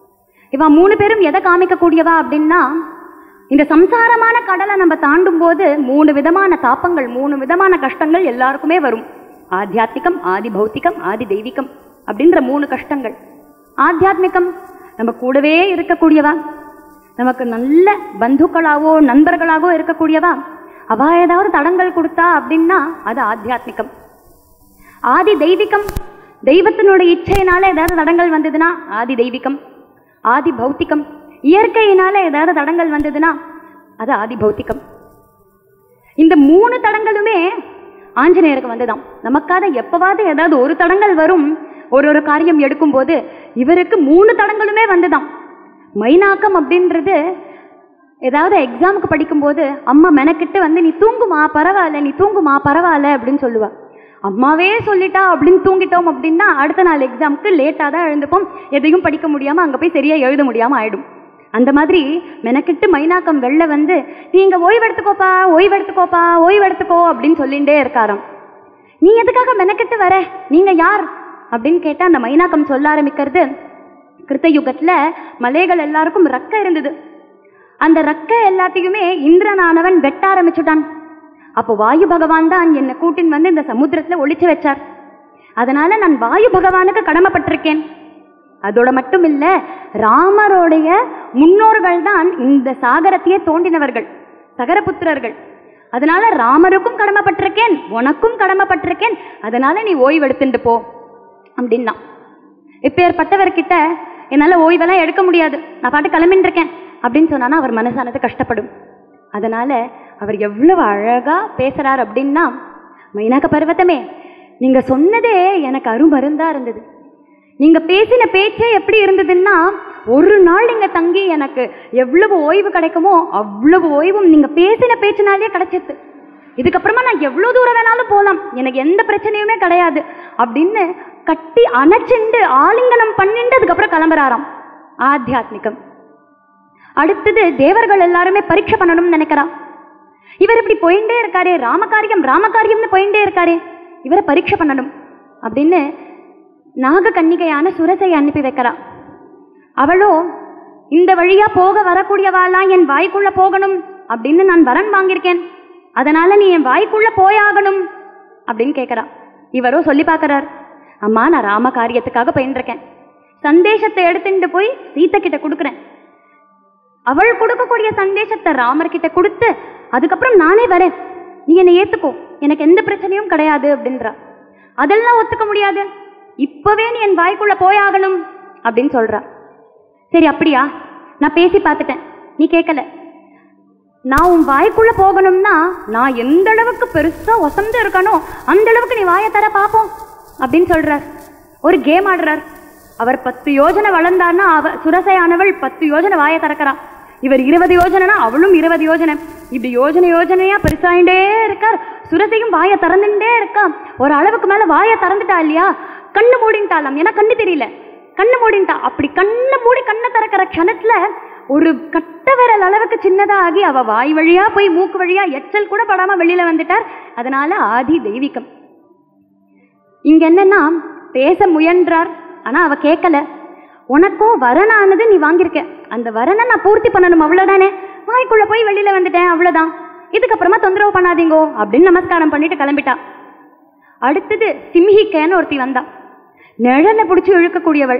இவ மூணு பேரும் எதை காமிக்கக்கூடியவா அப்படின்னா இந்த சம்சாரமான கடலை நம்ம தாண்டும் போது மூணு விதமான தாப்பங்கள் மூணு விதமான கஷ்டங்கள் எல்லாருக்குமே வரும் ஆத்தியாத்மிகம் ஆதி பௌத்திகம் ஆதி தெய்வீகம் அப்படின்ற மூணு கஷ்டங்கள் ஆத்தியாத்மிகம் நம்ம கூடவே இருக்கக்கூடியவா நமக்கு நல்ல பந்துக்களாவோ நண்பர்களாகவோ இருக்கக்கூடியவா அவ ஏதாவது தடங்கள் கொடுத்தா அப்படின்னா அது ஆத்தியாத்மிகம் ஆதி தெய்வீகம் தெய்வத்தினுடைய இச்சையினால ஏதாவது தடங்கள் வந்ததுன்னா ஆதி தெய்வீகம் ஆதி பௌத்திகம் இயற்கையினால ஏதாவது தடங்கள் வந்ததுன்னா அது ஆதி பௌத்திகம் இந்த மூணு தடங்களுமே ஆஞ்சநேயருக்கு வந்துதான் நமக்காக எப்பவாவது ஏதாவது ஒரு தடங்கள் வரும் ஒரு ஒரு காரியம் எடுக்கும்போது இவருக்கு மூணு தடங்களுமே வந்துதான் மைனாக்கம் அப்படின்றது ஏதாவது எக்ஸாமுக்கு படிக்கும்போது அம்மா மெனக்கிட்டு வந்து நீ தூங்குமா பரவாயில்ல நீ தூங்குமா பரவாயில்ல அப்படின்னு சொல்லுவா அம்மாவே சொல்லிட்டா அப்படின்னு தூங்கிட்டோம் அப்படின்னா அடுத்த நாள் எக்ஸாமுக்கு லேட்டாக தான் எழுந்துப்போம் எதையும் படிக்க முடியாமல் அங்கே போய் சரியாக எழுத முடியாமல் ஆயிடும் அந்த மாதிரி மெனக்கிட்டு மைனாக்கம் வெளில வந்து நீங்க ஓய்வெடுத்துக்கோப்பா ஓய்வெடுத்துக்கோப்பா ஓய்வெடுத்துக்கோ அப்படின்னு சொல்லிகிட்டே இருக்காராம் நீ எதுக்காக மெனக்கிட்டு வர நீங்க யார் அப்படின்னு கேட்டா அந்த மைனாக்கம் சொல்ல ஆரம்பிக்கிறது கிருத்தயுகத்துல மலைகள் எல்லாருக்கும் ரக்க இருந்தது அந்த ரக்க எல்லாத்தையுமே இந்திரனானவன் வெட்ட ஆரம்பிச்சுட்டான் அப்போ வாயு பகவான் தான் என்னை கூட்டின் வந்து இந்த சமுத்திரத்துல ஒளிச்சு வச்சார் அதனால நான் வாயு பகவானுக்கு கடமைப்பட்டிருக்கேன் அதோட மட்டும் இல்ல ராமருடைய முன்னோர்கள் தான் இந்த சாகரத்தையே தோண்டினவர்கள் சகரபுத்திரர்கள் அதனால ராமருக்கும் கடமைப்பட்டிருக்கேன் உனக்கும் கடமைப்பட்டிருக்கேன் அதனால நீ ஓய்வெடுத்துட்டு போ அப்படின்னா இப்பேற்பட்டவர்கிட்ட என்னால ஓய்வெல்லாம் எடுக்க முடியாது நான் பாட்டு கிளம்பின்னு இருக்கேன் அப்படின்னு சொன்னானா அவர் மனசானது கஷ்டப்படும் அதனால அவர் எவ்வளவு அழகா பேசுறார் அப்படின்னா மைனாக பர்வதமே நீங்க சொன்னதே எனக்கு அருமருந்தா இருந்தது நீங்க பேசின பேச்சே எப்படி இருந்ததுன்னா ஒரு நாள் நீங்க தங்கி எனக்கு எவ்வளவு ஓய்வு கிடைக்குமோ அவ்வளவு ஓய்வும் நீங்க பேசின பேச்சினாலே கிடைச்சிது இதுக்கப்புறமா நான் எவ்வளவு தூரம் வேணாலும் போகலாம் எனக்கு எந்த பிரச்சனையுமே கிடையாது அப்படின்னு கட்டி அணைச்சுண்டு ஆலிங்கனம் பண்ணிட்டு அதுக்கப்புறம் கிளம்புறாராம் ஆத்தியாத்மிகம் அடுத்தது தேவர்கள் எல்லாருமே பரீட்சை பண்ணணும்னு நினைக்கிறான் இவர் இப்படி போயிட்டே இருக்காரே ராமகாரியம் ராமகாரியம்னு போயிட்டே இருக்காரே இவரை பரீட்சை பண்ணணும் அப்படின்னு நாககன்னிகையான சுரசை அனுப்பி வைக்கிறா அவளோ இந்த வழியா போக வரக்கூடியவாளாம் என் வாய்க்குள்ள போகணும் அப்படின்னு நான் வரன் வாங்கியிருக்கேன் அதனால நீ என் வாய்க்குள்ள போயாகணும் அப்படின்னு கேட்கிறா இவரோ சொல்லி பார்க்கறார் அம்மா நான் ராம காரியத்துக்காக பயின்றிருக்கேன் சந்தேஷத்தை எடுத்துட்டு போய் சீத்தை கிட்ட கொடுக்குறேன் அவள் கொடுக்கக்கூடிய சந்தேஷத்தை ராமர் கிட்ட கொடுத்து அதுக்கப்புறம் நானே வரேன் நீ என்னை ஏத்துக்கோ எனக்கு எந்த பிரச்சனையும் கிடையாது அப்படின்றா அதெல்லாம் ஒத்துக்க முடியாது இப்பவே நீ என் வாய்க்குள்ள போயாகணும் அப்படின்னு சொல்றா சரி அப்படியா நான் பேசி பார்த்துட்டேன் நீ கேட்கல நான் உன் வாய்க்குள்ள போகணும்னா நான் எந்த அளவுக்கு பெருசா ஒசந்து இருக்கனோ அந்த அளவுக்கு நீ வாயை தர பாப்போம் அப்படின்னு சொல்றார் ஒரு கேம் ஆடுறார் அவர் பத்து யோஜனை வளர்ந்தார்னா அவ சுரசையானவள் பத்து யோஜனை வாயை திறக்கிறா இவர் இருபது யோஜனைனா அவளும் இருபது யோஜனை இப்படி யோஜனை யோஜனையா பெருசாயிண்டே இருக்கார் சுரசையும் வாயை திறந்துட்டே இருக்கா ஒரு அளவுக்கு மேல வாயை திறந்துட்டா இல்லையா கண்ணு மூடின்ட்டாலாம் ஏன்னா கண்ணு தெரியல கண்ணு மூடின்ட்டா அப்படி கண்ணு மூடி கண்ணை திறக்கிற க்ஷணத்துல ஒரு கட்ட விரல் அளவுக்கு சின்னதா ஆகி அவ வாய் வழியா போய் மூக்கு வழியா எச்சல் கூட படாம வெளியில வந்துட்டார் அதனால ஆதி தெய்வீகம் இங்க என்னன்னா பேச முயன்றார் ஆனா அவ கேட்கல உனக்கும் வரனானது நீ வாங்கியிருக்க அந்த வரனை நான் பூர்த்தி பண்ணணும் அவ்வளவுதானே வாய்க்குள்ள போய் வெளியில வந்துட்டேன் அவ்வளவுதான் இதுக்கப்புறமா தொந்தரவு பண்ணாதீங்கோ அப்படின்னு நமஸ்காரம் பண்ணிட்டு கிளம்பிட்டா அடுத்தது சிம்ஹிக்கன்னு ஒருத்தி வந்தா நிழலை பிடிச்சி இழுக்கக்கூடியவள்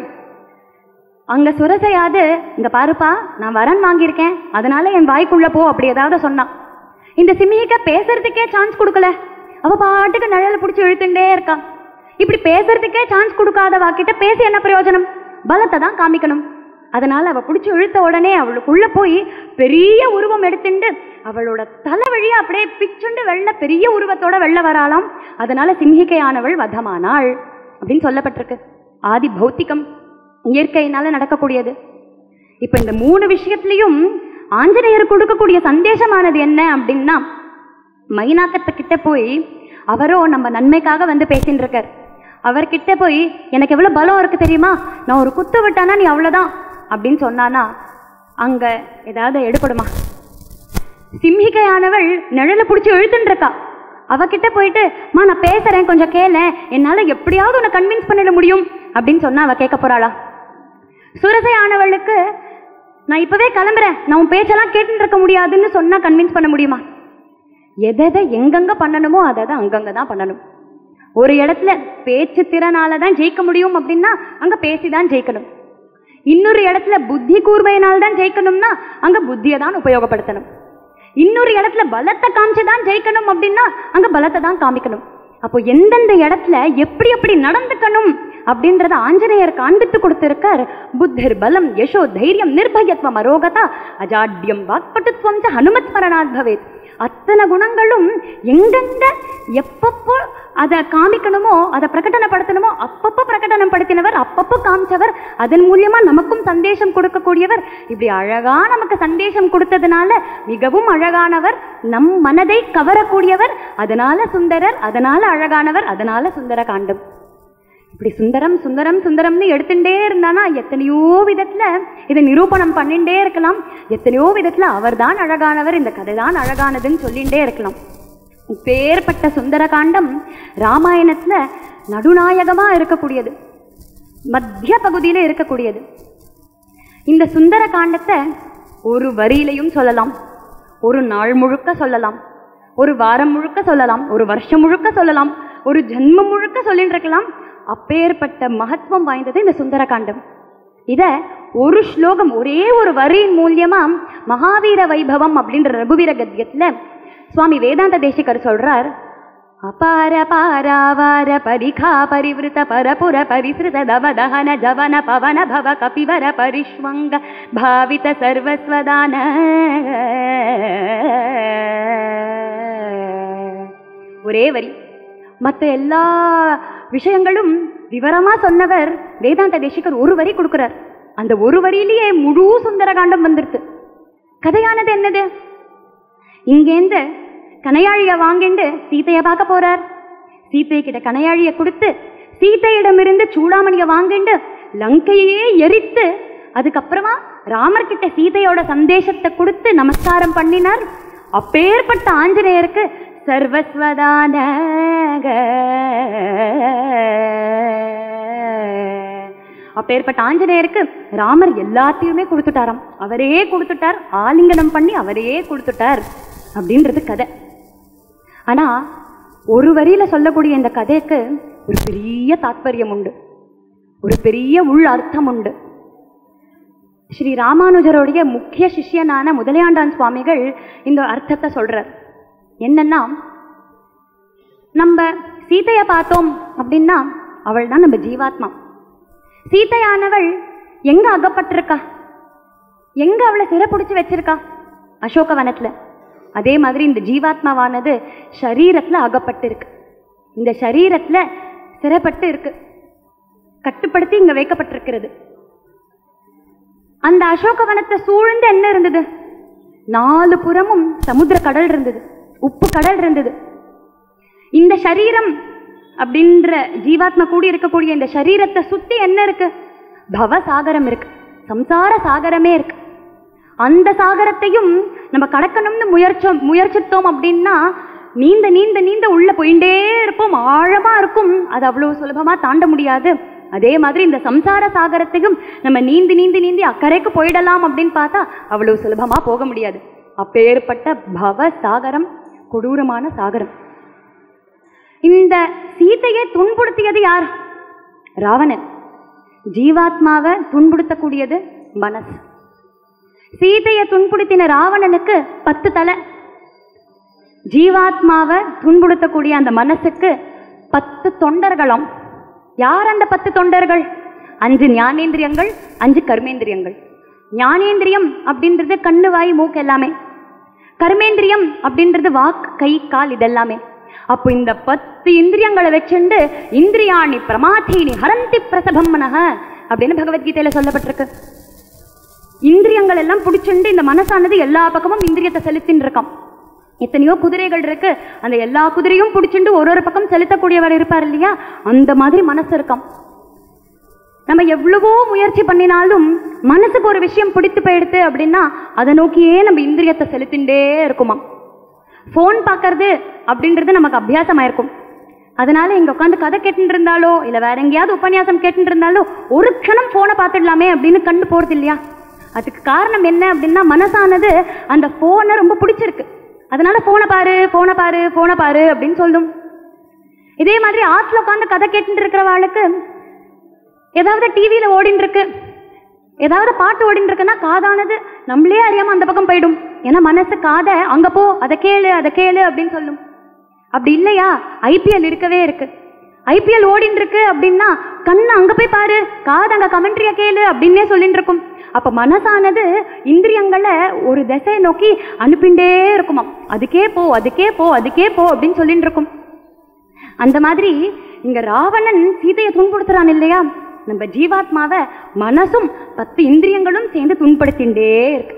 அங்க சுரசையாது இங்க பாருப்பா நான் வரன் வாங்கியிருக்கேன் அதனால என் வாய்க்குள்ள போ அப்படி ஏதாவது சொன்னான் இந்த சிம்மிக பேசுறதுக்கே சான்ஸ் கொடுக்கல அவ பாட்டுக்கு நிழலை பிடிச்சி இழுத்துட்டே இருக்கா இப்படி பேசுறதுக்கே சான்ஸ் கொடுக்காதவா கிட்ட பேசி என்ன பிரயோஜனம் பலத்தை தான் காமிக்கணும் அதனால அவ பிடிச்சி இழுத்த உடனே அவளுக்குள்ள போய் பெரிய உருவம் எடுத்துண்டு அவளோட தலை வழியா அப்படியே பிச்சுண்டு வெள்ள பெரிய உருவத்தோட வெள்ள வராளாம் அதனால சிம்ஹிகையானவள் வதமானாள் அப்படின்னு சொல்லப்பட்டிருக்கு ஆதி பௌத்திகம் இயற்கையினால நடக்கக்கூடியது இப்ப இந்த மூணு விஷயத்திலையும் ஆஞ்சநேயர் கொடுக்கக்கூடிய சந்தேசமானது என்ன அப்படின்னா மைனாக்கத்தை கிட்ட போய் அவரோ நம்ம நன்மைக்காக வந்து பேசின்னு இருக்கார் அவர்கிட்ட போய் எனக்கு எவ்வளவு பலம் இருக்கு தெரியுமா நான் ஒரு குத்து விட்டானா நீ அவ்வளவுதான் அப்படின்னு சொன்னானா அங்க ஏதாவது எடுபடுமா சிம்ஹிகையானவள் நிழலை பிடிச்சி இழுத்துன்னு இருக்கா அவகிட்ட போயிட்டு மா நான் பேசுறேன் கொஞ்சம் கேள என்னால எப்படியாவது உன்னை கன்வின்ஸ் பண்ணிட முடியும் அப்படின்னு சொன்னா அவ கேட்க போறாளா சுரசையானவளுக்கு நான் இப்பவே கிளம்புறேன் நான் உன் பேச்செல்லாம் கேட்டுட்டு இருக்க முடியாதுன்னு சொன்னா கன்வின்ஸ் பண்ண முடியுமா எதை எதை எங்கெங்க பண்ணணுமோ அதை அதை அங்கங்க தான் பண்ணணும் ஒரு இடத்துல பேச்சு திறனால தான் ஜெயிக்க முடியும் அப்படின்னா அங்க பேசி தான் ஜெயிக்கணும் இன்னொரு இடத்துல புத்தி கூர்மையினால் தான் ஜெயிக்கணும்னா அங்க புத்தியை தான் உபயோகப்படுத்தணும் இன்னொரு இடத்துல பலத்தை காமிச்சு தான் ஜெயிக்கணும் அப்படின்னா அங்க பலத்தை தான் காமிக்கணும் அப்போ எந்தெந்த இடத்துல எப்படி எப்படி நடந்துக்கணும் அப்படின்றத ஆஞ்சநேயர் காண்பித்து கொடுத்திருக்கார் புத்தர் பலம் யசோ தைரியம் நிர்பயத்வம் அரோகதா அஜாட்யம் வாக்பட்டுத்வம் ச ஹனுமத் ஸ்மரணாத் பவேத் அத்தனை குணங்களும் எங்கெங்க எப்பப்போ அதை காமிக்கணுமோ அதை பிரகடனப்படுத்தணுமோ அப்பப்போ பிரகடனப்படுத்தினவர் அப்பப்போ காமிச்சவர் அதன் மூலியமா நமக்கும் சந்தேஷம் கொடுக்கக்கூடியவர் இப்படி அழகா நமக்கு சந்தேஷம் கொடுத்ததுனால மிகவும் அழகானவர் நம் மனதை கவரக்கூடியவர் அதனால சுந்தரர் அதனால அழகானவர் அதனால சுந்தர காண்டம் இப்படி சுந்தரம் சுந்தரம் சுந்தரம்னு எடுத்துட்டே இருந்தானா எத்தனையோ விதத்துல இதை நிரூபணம் பண்ணிட்டே இருக்கலாம் எத்தனையோ விதத்துல அவர்தான் அழகானவர் இந்த கதை தான் அழகானதுன்னு சொல்லிகிட்டே இருக்கலாம் இப்பேற்பட்ட சுந்தர காண்டம் ராமாயணத்துல நடுநாயகமா இருக்கக்கூடியது மத்திய பகுதியில இருக்கக்கூடியது இந்த சுந்தர காண்டத்தை ஒரு வரியிலையும் சொல்லலாம் ஒரு நாள் முழுக்க சொல்லலாம் ஒரு வாரம் முழுக்க சொல்லலாம் ஒரு வருஷம் முழுக்க சொல்லலாம் ஒரு ஜென்மம் முழுக்க சொல்லிட்டு இருக்கலாம் அப்பேற்பட்ட மகத்துவம் வாய்ந்தது இந்த சுந்தர காண்டம் இத ஒரு ஸ்லோகம் ஒரே ஒரு வரியின் மூலியமா மகாவீர வைபவம் அப்படின்ற ரகுவீர கத்தியத்துல சுவாமி வேதாந்த தேசிகர் சொல்றார் அபார பாராவார பரிகா பரிவிருத்த பரபுர பரிசிருத தவ தகன ஜவன பவன பவ கபிவர பரிஷ்வங்க பாவித சர்வஸ்வதான ஒரே வரி மற்ற எல்லா விஷயங்களும் விவரமா சொன்னவர் வேதாந்த தேசிகர் ஒரு வரி கொடுக்கிறார் அந்த ஒரு வரியிலேயே முழு சுந்தரகாண்டம் வந்துருது கதையானது என்னது இங்கேந்து கனையாழிய வாங்கிண்டு சீதைய பார்க்க போறார் சீத்தை கிட்ட கனையாழிய கொடுத்து சீத்தையிடமிருந்து சூடாமணிய வாங்கிண்டு லங்கையே எரித்து அதுக்கப்புறமா ராமர் கிட்ட சீதையோட சந்தேசத்தை கொடுத்து நமஸ்காரம் பண்ணினார் அப்பேற்பட்ட ஆஞ்சநேயருக்கு சர்வஸ்வதான அப்பேற்பட்ட ஆஞ்சநேயருக்கு ராமர் எல்லாத்தையுமே கொடுத்துட்டாராம் அவரே கொடுத்துட்டார் ஆலிங்கனம் பண்ணி அவரே கொடுத்துட்டார் அப்படின்றது கதை ஆனா ஒரு வரியில சொல்லக்கூடிய இந்த கதைக்கு ஒரு பெரிய தாத்பரியம் உண்டு ஒரு பெரிய உள் அர்த்தம் உண்டு ஸ்ரீ ராமானுஜருடைய முக்கிய சிஷ்யனான முதலையாண்டான் சுவாமிகள் இந்த அர்த்தத்தை சொல்றார் என்னன்னா நம்ம சீதையை பார்த்தோம் அப்படின்னா அவள் தான் நம்ம ஜீவாத்மா சீதையானவள் எங்க அகப்பட்டிருக்கா எங்க அவளை சிறைப்பிடிச்சு வச்சிருக்கா அசோகவனத்துல அதே மாதிரி இந்த ஜீவாத்மாவானது சரீரத்துல அகப்பட்டு இருக்கு இந்த சரீரத்துல சிறைப்பட்டு இருக்கு கட்டுப்படுத்தி இங்க வைக்கப்பட்டிருக்கிறது அந்த அசோகவனத்தை சூழ்ந்து என்ன இருந்தது நாலு புறமும் சமுத்திர கடல் இருந்தது உப்பு கடல் இருந்தது இந்த சரீரம் அப்படின்ற ஜீவாத்மா கூடி இருக்கக்கூடிய இந்த சரீரத்தை சுத்தி என்ன இருக்கு பவ சாகரம் இருக்கு சம்சார சாகரமே இருக்கு அந்த சாகரத்தையும் நம்ம கடக்கணும்னு முயற்சோம் முயற்சித்தோம் அப்படின்னா நீந்த நீந்த நீந்த உள்ள போயிட்டே இருப்போம் ஆழமா இருக்கும் அது அவ்வளவு சுலபமா தாண்ட முடியாது அதே மாதிரி இந்த சம்சார சாகரத்தையும் நம்ம நீந்தி நீந்தி நீந்தி அக்கறைக்கு போயிடலாம் அப்படின்னு பார்த்தா அவ்வளவு சுலபமா போக முடியாது அப்பேற்பட்ட பவ சாகரம் கொடூரமான சாகரம் இந்த சீதையை துன்புறுத்தியது யார் ராவணன் ஜீவாத்மாவை துன்புறுத்தக்கூடியது மனசு சீதையை துன்புறுத்தின ராவணனுக்கு பத்து தலை ஜீவாத்மாவை துன்புறுத்தக்கூடிய அந்த மனசுக்கு பத்து தொண்டர்களாம் யார் அந்த பத்து தொண்டர்கள் அஞ்சு ஞானேந்திரியங்கள் அஞ்சு கர்மேந்திரியங்கள் ஞானேந்திரியம் அப்படின்றது கண்ணு வாய் மூக்கு எல்லாமே கர்மேந்திரியம் அப்படின்றது வாக்கு கை கால் இதெல்லாமே அப்போ இந்த பத்து இந்திரியங்களை வச்சுண்டு இந்திரியாணி பிரமாதீனி ஹரந்தி பிரசபம் மனஹ அப்படின்னு பகவத்கீதையில சொல்லப்பட்டிருக்கு இந்திரியங்கள் எல்லாம் பிடிச்சுண்டு இந்த மனசானது எல்லா பக்கமும் இந்திரியத்தை செலுத்தின்னு இருக்கான் எத்தனையோ குதிரைகள் இருக்கு அந்த எல்லா குதிரையும் பிடிச்சுண்டு ஒரு ஒரு பக்கம் செலுத்தக்கூடியவர் இருப்பார் இல்லையா அந்த மாதிரி மனசு இருக்காம் நம்ம எவ்வளவோ முயற்சி பண்ணினாலும் மனசுக்கு ஒரு விஷயம் பிடித்து போயிடுது அப்படின்னா அதை நோக்கியே நம்ம இந்திரியத்தை செலுத்திண்டே இருக்குமா ஃபோன் பார்க்கறது அப்படின்றது நமக்கு அபியாசமாயிருக்கும் அதனால இங்க உட்காந்து கதை கேட்டுட்டு இருந்தாலோ இல்ல வேற எங்கேயாவது உபன்யாசம் கேட்டுட்டு இருந்தாலோ ஒரு க்ஷணம் போனை பார்த்துடலாமே அப்படின்னு கண்டு போறது இல்லையா அதுக்கு காரணம் என்ன அப்படின்னா மனசானது அந்த போனை ரொம்ப பிடிச்சிருக்கு அதனால போனை பாரு போனை பாரு போனை பாரு அப்படின்னு சொல்லும் இதே மாதிரி ஆத்துல உட்காந்து கதை கேட்டுட்டு இருக்கிறவாளுக்கு ஏதாவது டிவியில ஓடின்னு இருக்கு ஏதாவது பாட்டு ஓடின்னு இருக்குன்னா காதானது நம்மளே அறியாம அந்த பக்கம் போயிடும் ஏன்னா மனசு காதை அங்க போ அதை கேளு அதை கேளு அப்படின்னு சொல்லும் அப்படி இல்லையா ஐபிஎல் இருக்கவே இருக்கு ஐபிஎல் ஓடின்னு இருக்கு அப்படின்னா கண்ணு அங்க போய் பாரு காது அங்க கமெண்ட்ரிய கேளு அப்படின்னே சொல்லிட்டு இருக்கும் அப்ப மனசானது இந்திரியங்களை ஒரு திசையை நோக்கி அனுப்பிண்டே இருக்குமாம் அதுக்கே போ அதுக்கே போ அதுக்கே போ அப்படின்னு சொல்லிட்டு இருக்கும் அந்த மாதிரி இங்க ராவணன் சீதையை துன்புறுத்துறான் இல்லையா நம்ம ஜீவாத்மாவை மனசும் பத்து இந்திரியங்களும் சேர்ந்து துன்படுத்திண்டே இருக்கு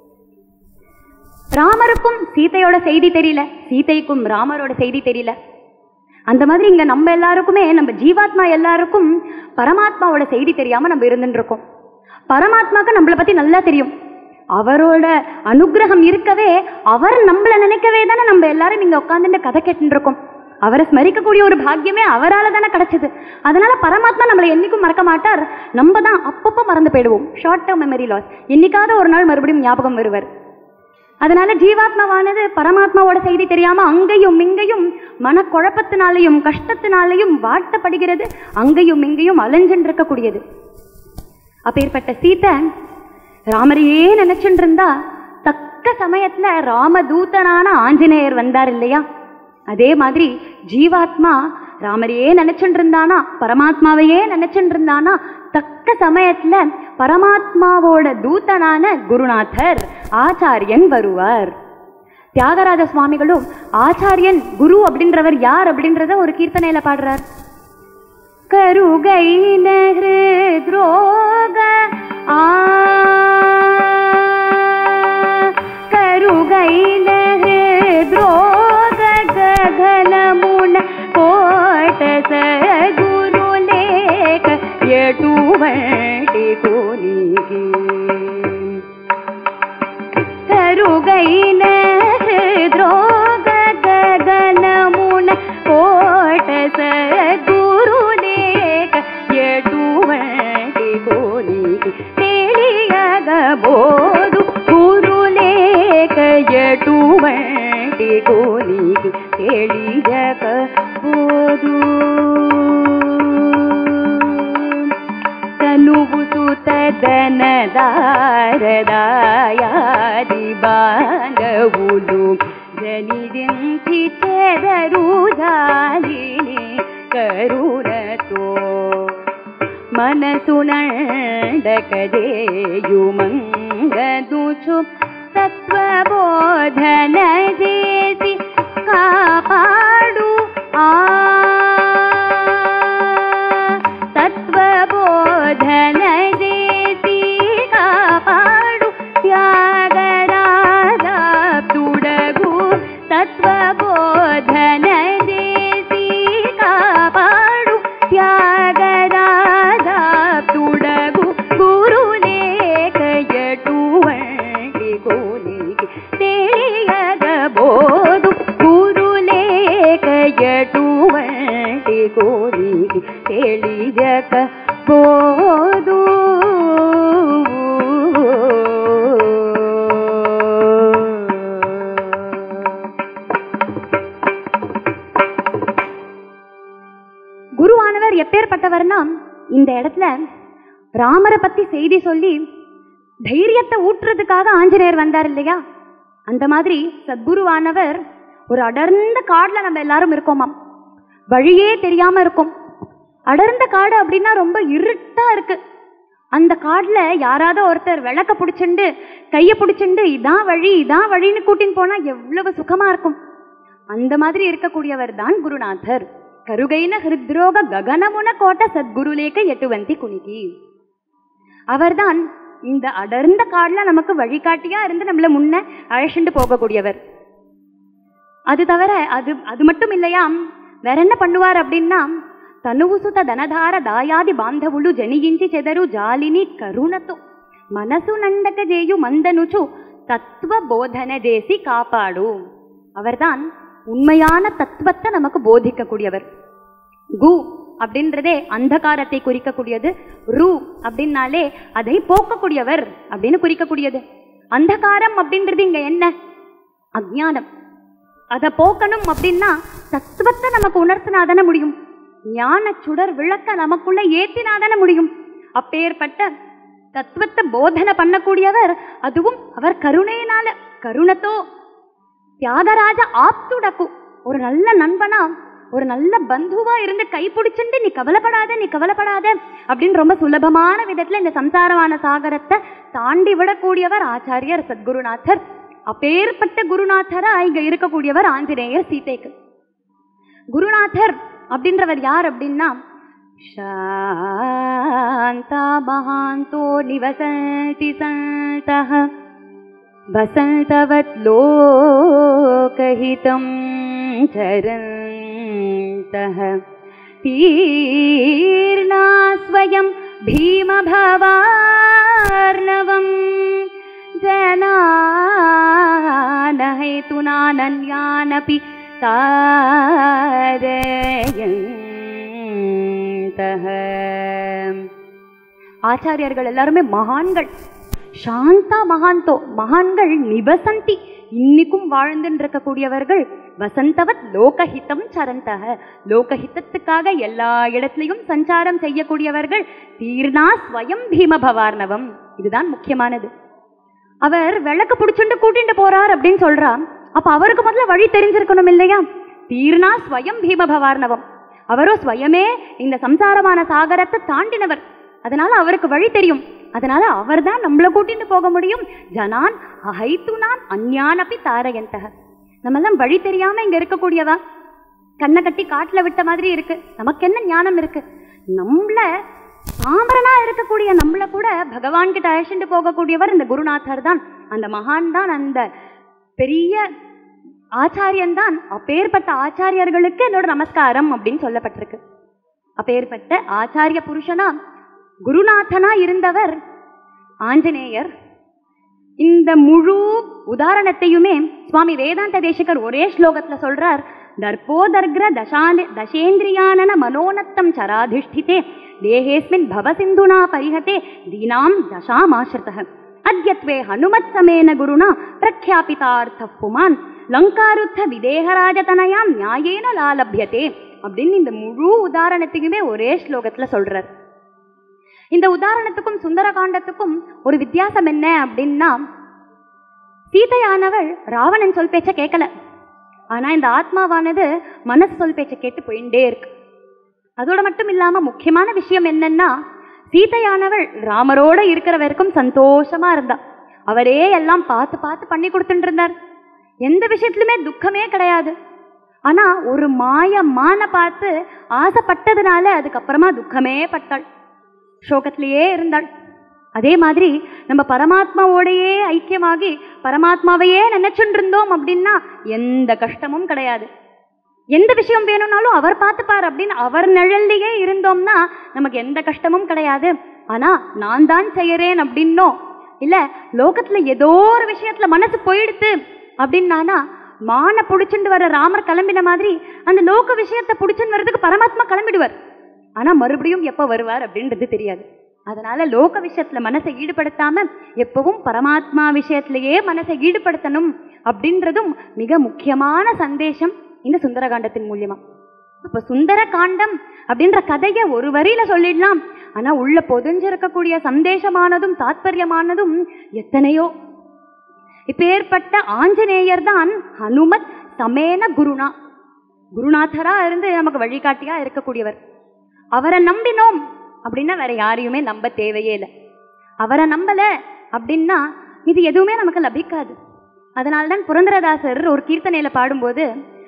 ராமருக்கும் சீதையோட செய்தி தெரியல சீதைக்கும் ராமரோட செய்தி தெரியல அந்த மாதிரி இங்க நம்ம எல்லாருக்குமே நம்ம ஜீவாத்மா எல்லாருக்கும் பரமாத்மாவோட செய்தி தெரியாம நம்ம இருந்துட்டு இருக்கோம் பரமாத்மாக்கு நம்மளை பத்தி நல்லா தெரியும் அவரோட அனுகிரகம் இருக்கவே அவர் நம்மள நினைக்கவே தானே நம்ம எல்லாரும் இங்க உட்காந்துட்டு கதை கேட்டுட்டு இருக்கோம் அவரை ஸ்மரிக்கக்கூடிய ஒரு பாக்கியமே அவரால தானே கிடைச்சது அதனால பரமாத்மா நம்மளை என்னைக்கும் மறக்க மாட்டார் நம்ம தான் அப்பப்போ மறந்து போயிடுவோம் ஷார்ட் டேர்ம் மெமரி லாஸ் என்னைக்காவது ஒரு நாள் மறுபடியும் ஞாபகம் வருவர் அதனால ஜீவாத்மாவானது பரமாத்மாவோட செய்தி தெரியாம அங்கேயும் இங்கேயும் மனக்குழப்பத்தினாலையும் கஷ்டத்தினாலையும் வாட்டப்படுகிறது அங்கேயும் இங்கேயும் அலைஞ்சுன்னு இருக்கக்கூடியது அப்பேற்பட்ட சீத்தை ராமரையே நினைச்சுட்டு இருந்தா தக்க சமயத்துல ராமதூதனான ஆஞ்சநேயர் வந்தார் இல்லையா அதே மாதிரி ஜீவாத்மா ராமரையே நினைச்சுட்டு இருந்தானா பரமாத்மாவையே நினைச்சுட்டு இருந்தானா தக்க சமயத்துல பரமாத்மாவோட தூதனான குருநாதர் ஆச்சாரியன் வருவார் தியாகராஜ சுவாமிகளும் ஆச்சாரியன் குரு அப்படின்றவர் யார் அப்படின்றத ஒரு கீர்த்தனையில பாடுறார் கருகைன ஹிருத்ரோக ஆ கருகைன ஹிருத்ரோக ಗಗನಮುನ ಕೋಟ ಗುರುಲೇಖ ಎಟುವಂಟಿ ಕೋನಿಗೆ ಕರುಗೈನ ಹೃದ್ರೋಗ ಗಗನಮುನ ಕೋಟ ಗುರುಲೇಖ ಎಟುವಂಟಿ ಕೋನಿಗೆ ತಿಳಿಯಗಬಹುದು ಗುರುಲೇಖ ಎಟುವಂಟಿ ಕೋನಿಗೆ ತಿಳಿಯಗಬಹುದು ತನುವು ಸುತದನದಾರದಾಯಾದಿ ಬಾಂಧವುಲು ಜನಿದಿಂಚಿ ಚೆದರು ಜಾಲಿನಿ ಕರುಣತೋ ಮನಸ್ಸು ನಂಡಕದೆಯು ಮಂಗದುಚು ತತ್ವಬೋಧನ ದೇಸಿ ಕಾಪಾಡು ಆ ತತ್ವಬೋಧನ ದೇಸಿ ಕಾಪಾಡು ತ್ಯಾಗರಾಜ ತುಡಗು ತತ್ವಬೋಧನ ದೇಸಿ ಕಾಪಾಡು ತ್ಯಾಗರಾಜ ತುಡಗು ಗುರುಲೇಖ ಎಟುವಂಟಿ ಗೋಲಿಗೆ ತಿಳಿಯಗಬಹುದು ಗುರುಲೇಖ ಎಟುವಂಟಿ ಗೋಲಿಗೆ ತಿಳಿಯಗಬಹುದು குருவானவர் எப்பேற்பட்டவர்னா இந்த இடத்துல ராமரை பத்தி செய்தி சொல்லி தைரியத்தை ஊற்றுறதுக்காக ஆஞ்சநேயர் வந்தார் இல்லையா அந்த மாதிரி சத்குருவானவர் ஒரு அடர்ந்த காடுல நம்ம எல்லாரும் இருக்கோமாம் வழியே தெரியாம இருக்கும் அடர்ந்த காடு அப்படின்னா ரொம்ப இருட்டா இருக்கு அந்த காடுல யாராவது ஒருத்தர் விளக்க பிடிச்சுண்டு கையை பிடிச்சுண்டு இதான் வழி இதான் வழின்னு கூட்டின்னு போனா எவ்வளவு சுகமா இருக்கும் அந்த மாதிரி இருக்கக்கூடியவர் தான் குருநாதர் கருகைன ஹிருத்ரோக ககனமுன கோட்ட சத்குருலேக்க எட்டுவந்தி குணிகி அவர்தான் இந்த அடர்ந்த காடுல நமக்கு வழிகாட்டியா இருந்து நம்மள முன்ன அழைச்சிட்டு போகக்கூடியவர் அது தவிர அது அது மட்டும் இல்லையாம் வேற என்ன பண்ணுவார் அப்படின்னா తనువు సుత ధనధార దాయాది బాంధవులు జనియించి చెదరు జాలిని కరుణతో మనసు నండక జేయు మందనుచు தத்துவ போதனை தேசி காப்பாடு அவர்தான் உண்மையான தத்துவத்தை நமக்கு போதிக்கக்கூடியவர் கு அப்படின்றதே அந்தகாரத்தை குறிக்கக்கூடியது ரு அப்படின்னாலே அதை போக்கக்கூடியவர் அப்படின்னு குறிக்கக்கூடியது அந்தகாரம் அப்படின்றது இங்க என்ன அஜ்ஞானம் அதை போக்கணும் அப்படின்னா தத்துவத்தை நமக்கு உணர்த்தினாதானே முடியும் ஞான சுடர் விளக்க நமக்குள்ள ஏத்தினாதானே முடியும் அப்பேற்பட்ட தத்துவத்தை போதனை பண்ணக்கூடியவர் அதுவும் அவர் கருணையினால கருணத்தோ தியாகராஜ ஆப்துடக்கு ஒரு நல்ல நண்பனா ஒரு நல்ல பந்துவா இருந்து கை பிடிச்சுட்டு நீ கவலைப்படாத நீ கவலைப்படாத அப்படின்னு ரொம்ப சுலபமான விதத்துல இந்த சம்சாரமான சாகரத்தை தாண்டி விடக்கூடியவர் ஆச்சாரியர் சத்குருநாதர் அப்பேற்பட்ட குருநாதரா இங்க இருக்கக்கூடியவர் ஆஞ்சநேயர் சீதைக்கு குருநாதர் அப்படின்றவர் யார் அப்படின்னா சாந்தா மகாந்தோ நிவசந்தி சந்தः वसन्तवत् लोकहितं चरन्तः तीर्णा स्वयं भीमभवार्णवं जनान हेतुनानन्यानपि தாரயந்தः ஆச்சாரியர்கள் எல்லாருமே மகான்கள் சாந்தா மகாந்தோ மகான்கள் நிவசந்தி இன்னிக்கும் வாழ்ந்துட்டு இருக்கக்கூடியவர்கள் வசந்தவத் லோகஹிதம் சரந்தக லோகஹிதத்துக்காக எல்லா இடத்துலையும் சஞ்சாரம் செய்யக்கூடியவர்கள் தீர்ணா ஸ்வயம் பீம பவார்ணவம் இதுதான் முக்கியமானது அவர் விளக்கு பிடிச்சுண்டு கூட்டிட்டு போறார் அப்படின்னு சொல்றான் அப்ப அவருக்கு முதல்ல வழி தெரிஞ்சிருக்கணும் இல்லையா தீர்ணா ஸ்வயம் பீம பவார்ணவம் அவரோ ஸ்வயமே இந்த சம்சாரமான சாகரத்தை தாண்டினவர் அதனால அவருக்கு வழி தெரியும் அதனால அவர் தான் நம்மளை கூட்டிட்டு போக முடியும் ஜனான் அஹைத்துனான் அந்யானப்பி தாரயந்தக நம்மெல்லாம் வழி தெரியாம இங்க இருக்கக்கூடியவா கண்ணை கட்டி காட்டுல விட்ட மாதிரி இருக்கு நமக்கு என்ன ஞானம் இருக்கு நம்மள சாமரனா இருக்கக்கூடிய நம்மள கூட பகவான் கிட்ட அழைச்சிட்டு போகக்கூடியவர் இந்த குருநாதர் தான் அந்த மகான் தான் அந்த பெரிய ஆச்சாரியன் தான் அப்பேற்பட்ட ஆச்சாரியர்களுக்கு என்னோட நமஸ்காரம் அப்படின்னு சொல்லப்பட்டிருக்கு அப்பேற்பட்ட ஆச்சாரிய புருஷனா குருநாதனா இருந்தவர் ஆஞ்சநேயர் இந்த முழு உதாரணத்தையுமே சுவாமி வேதாந்த தேசிகர் ஒரே ஸ்லோகத்துல சொல்றார் தர்போதர்கிர தசான தசேந்திரியானன மனோனத்தம் சராதிஷ்டிதே தேகேஸ்மின் பவசிந்துனா பரிஹதே தீனாம் தசாமாசிரிதः அத்யத்வே ஹனுமத் சமேன குருணா பிரக்யாபிதார்த்த புமான் லங்காருத்த விதேகராஜதனயாம் நியாயேன லாலபியதே அப்படின்னு இந்த முழு உதாரணத்தையுமே ஒரே ஸ்லோகத்துல சொல்றார் இந்த உதாரணத்துக்கும் சுந்தரகாண்டத்துக்கும் ஒரு வித்தியாசம் என்ன அப்படின்னா சீதையானவள் ராவணன் சொல் பேச்ச கேட்கல ஆனா இந்த ஆத்மாவானது மனசு சொல் பேச்ச கேட்டு போயிட்டே இருக்கு அதோட மட்டும் இல்லாம முக்கியமான விஷயம் என்னன்னா சீதையானவள் ராமரோட இருக்கிற வரைக்கும் சந்தோஷமா இருந்தா அவரே எல்லாம் பார்த்து பார்த்து பண்ணி கொடுத்துட்டு இருந்தார் எந்த விஷயத்துலயுமே துக்கமே கிடையாது ஆனா ஒரு மாய மான பார்த்து ஆசைப்பட்டதுனால அதுக்கப்புறமா துக்கமே பட்டாள் சோகத்திலேயே இருந்தாள் அதே மாதிரி நம்ம பரமாத்மாவோடையே ஐக்கியமாகி பரமாத்மாவையே நினைச்சுட்டு இருந்தோம் அப்படின்னா எந்த கஷ்டமும் கிடையாது எந்த விஷயம் வேணும்னாலும் அவர் பார்த்துப்பார் அப்படின்னு அவர் நிழல்லையே இருந்தோம்னா நமக்கு எந்த கஷ்டமும் கிடையாது ஆனா நான் தான் செய்யறேன் அப்படின்னோ இல்ல லோகத்துல ஏதோ ஒரு விஷயத்துல மனசு போயிடுத்து அப்படின்னானா மான புடிச்சுட்டு வர ராமர் கிளம்பின மாதிரி அந்த லோக விஷயத்தை புடிச்சுன்னு வர்றதுக்கு பரமாத்மா கிளம்பிடுவார் ஆனா மறுபடியும் எப்ப வருவார் அப்படின்றது தெரியாது அதனால லோக விஷயத்துல மனசை ஈடுபடுத்தாம எப்பவும் பரமாத்மா விஷயத்திலேயே மனசை ஈடுபடுத்தணும் அப்படின்றதும் மிக முக்கியமான சந்தேஷம் இந்த சுந்தரகாண்டத்தின் மூலியமா அப்ப சுந்தர காண்டம் அப்படின்ற கதையை ஒரு வரியில சொல்லிடலாம் ஆனா உள்ள பொதிஞ்சிருக்கக்கூடிய சந்தேஷமானதும் தாத்பரியமானதும் எத்தனையோ இப்பேற்பட்ட ஆஞ்சநேயர் தான் ஹனுமத் சமேன குருணா குருநாதரா இருந்து நமக்கு வழிகாட்டியா இருக்கக்கூடியவர் அவரை நம்பினோம் அப்படின்னா வேற யாரையுமே நம்ப தேவையே இல்லை அவரை நம்பல அப்படின்னா இது எதுவுமே நமக்கு லபிக்காது அதனால்தான் புரந்தரதாசர் ஒரு கீர்த்தனையில பாடும்போது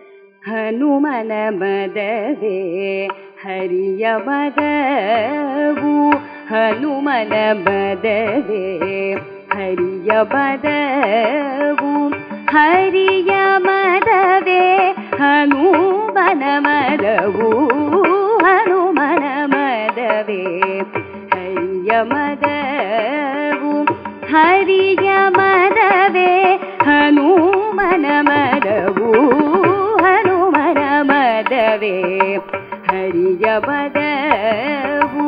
ஹனுமன மதவே ஹரிய மதவு ஹனுமன மதவே ஹரிய மதவு ஹரிய மதவே ஹனுமன மதவு ಹನುಮನ ಮದವೇ ಹರಿಯ ಮದವು ಹರಿಯ ಮದವೇ ಹನುಮನ ಮದವು ಹನುಮನ ಮದವೇ ಹರಿಯ ಮದವು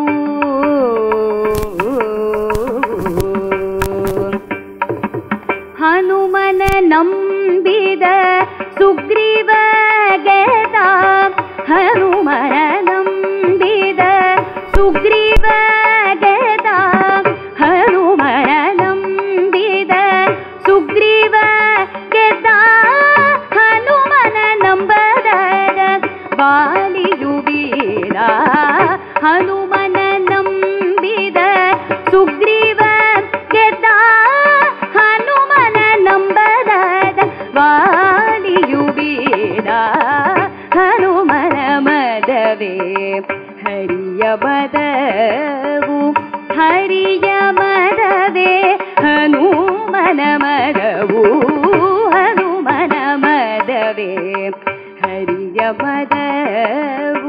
ಹನುಮನ ನಂಬಿದ ಸುಗ್ರೀವ ಗೆದ ಹನುಮನ ನಂಬಿದ ಸುಗ್ರೀವ ಗೆದ ಹನುಮನ ನಂಬಿದ ಸುಗ್ರೀವ ಗೆದ ಹನುಮನ ನಂಬದ ಬಾಲಿಯು ಬೀರ ಹನುಮನ ನಂಬಿದ ಸುಗ್ರೀವ ಗೆದ್ದ ಹನುಮನ ನಂಬದ ವಾಲಿಯು ಬೀರ ಹನುಮನ ಮದವೇ ಹರಿಯ ಮದವು ಹರಿಯ ಮದವೇ ಹನುಮನ ಮದವು ಹನುಮನ ಮದವೇ ಹರಿಯ ಮದವು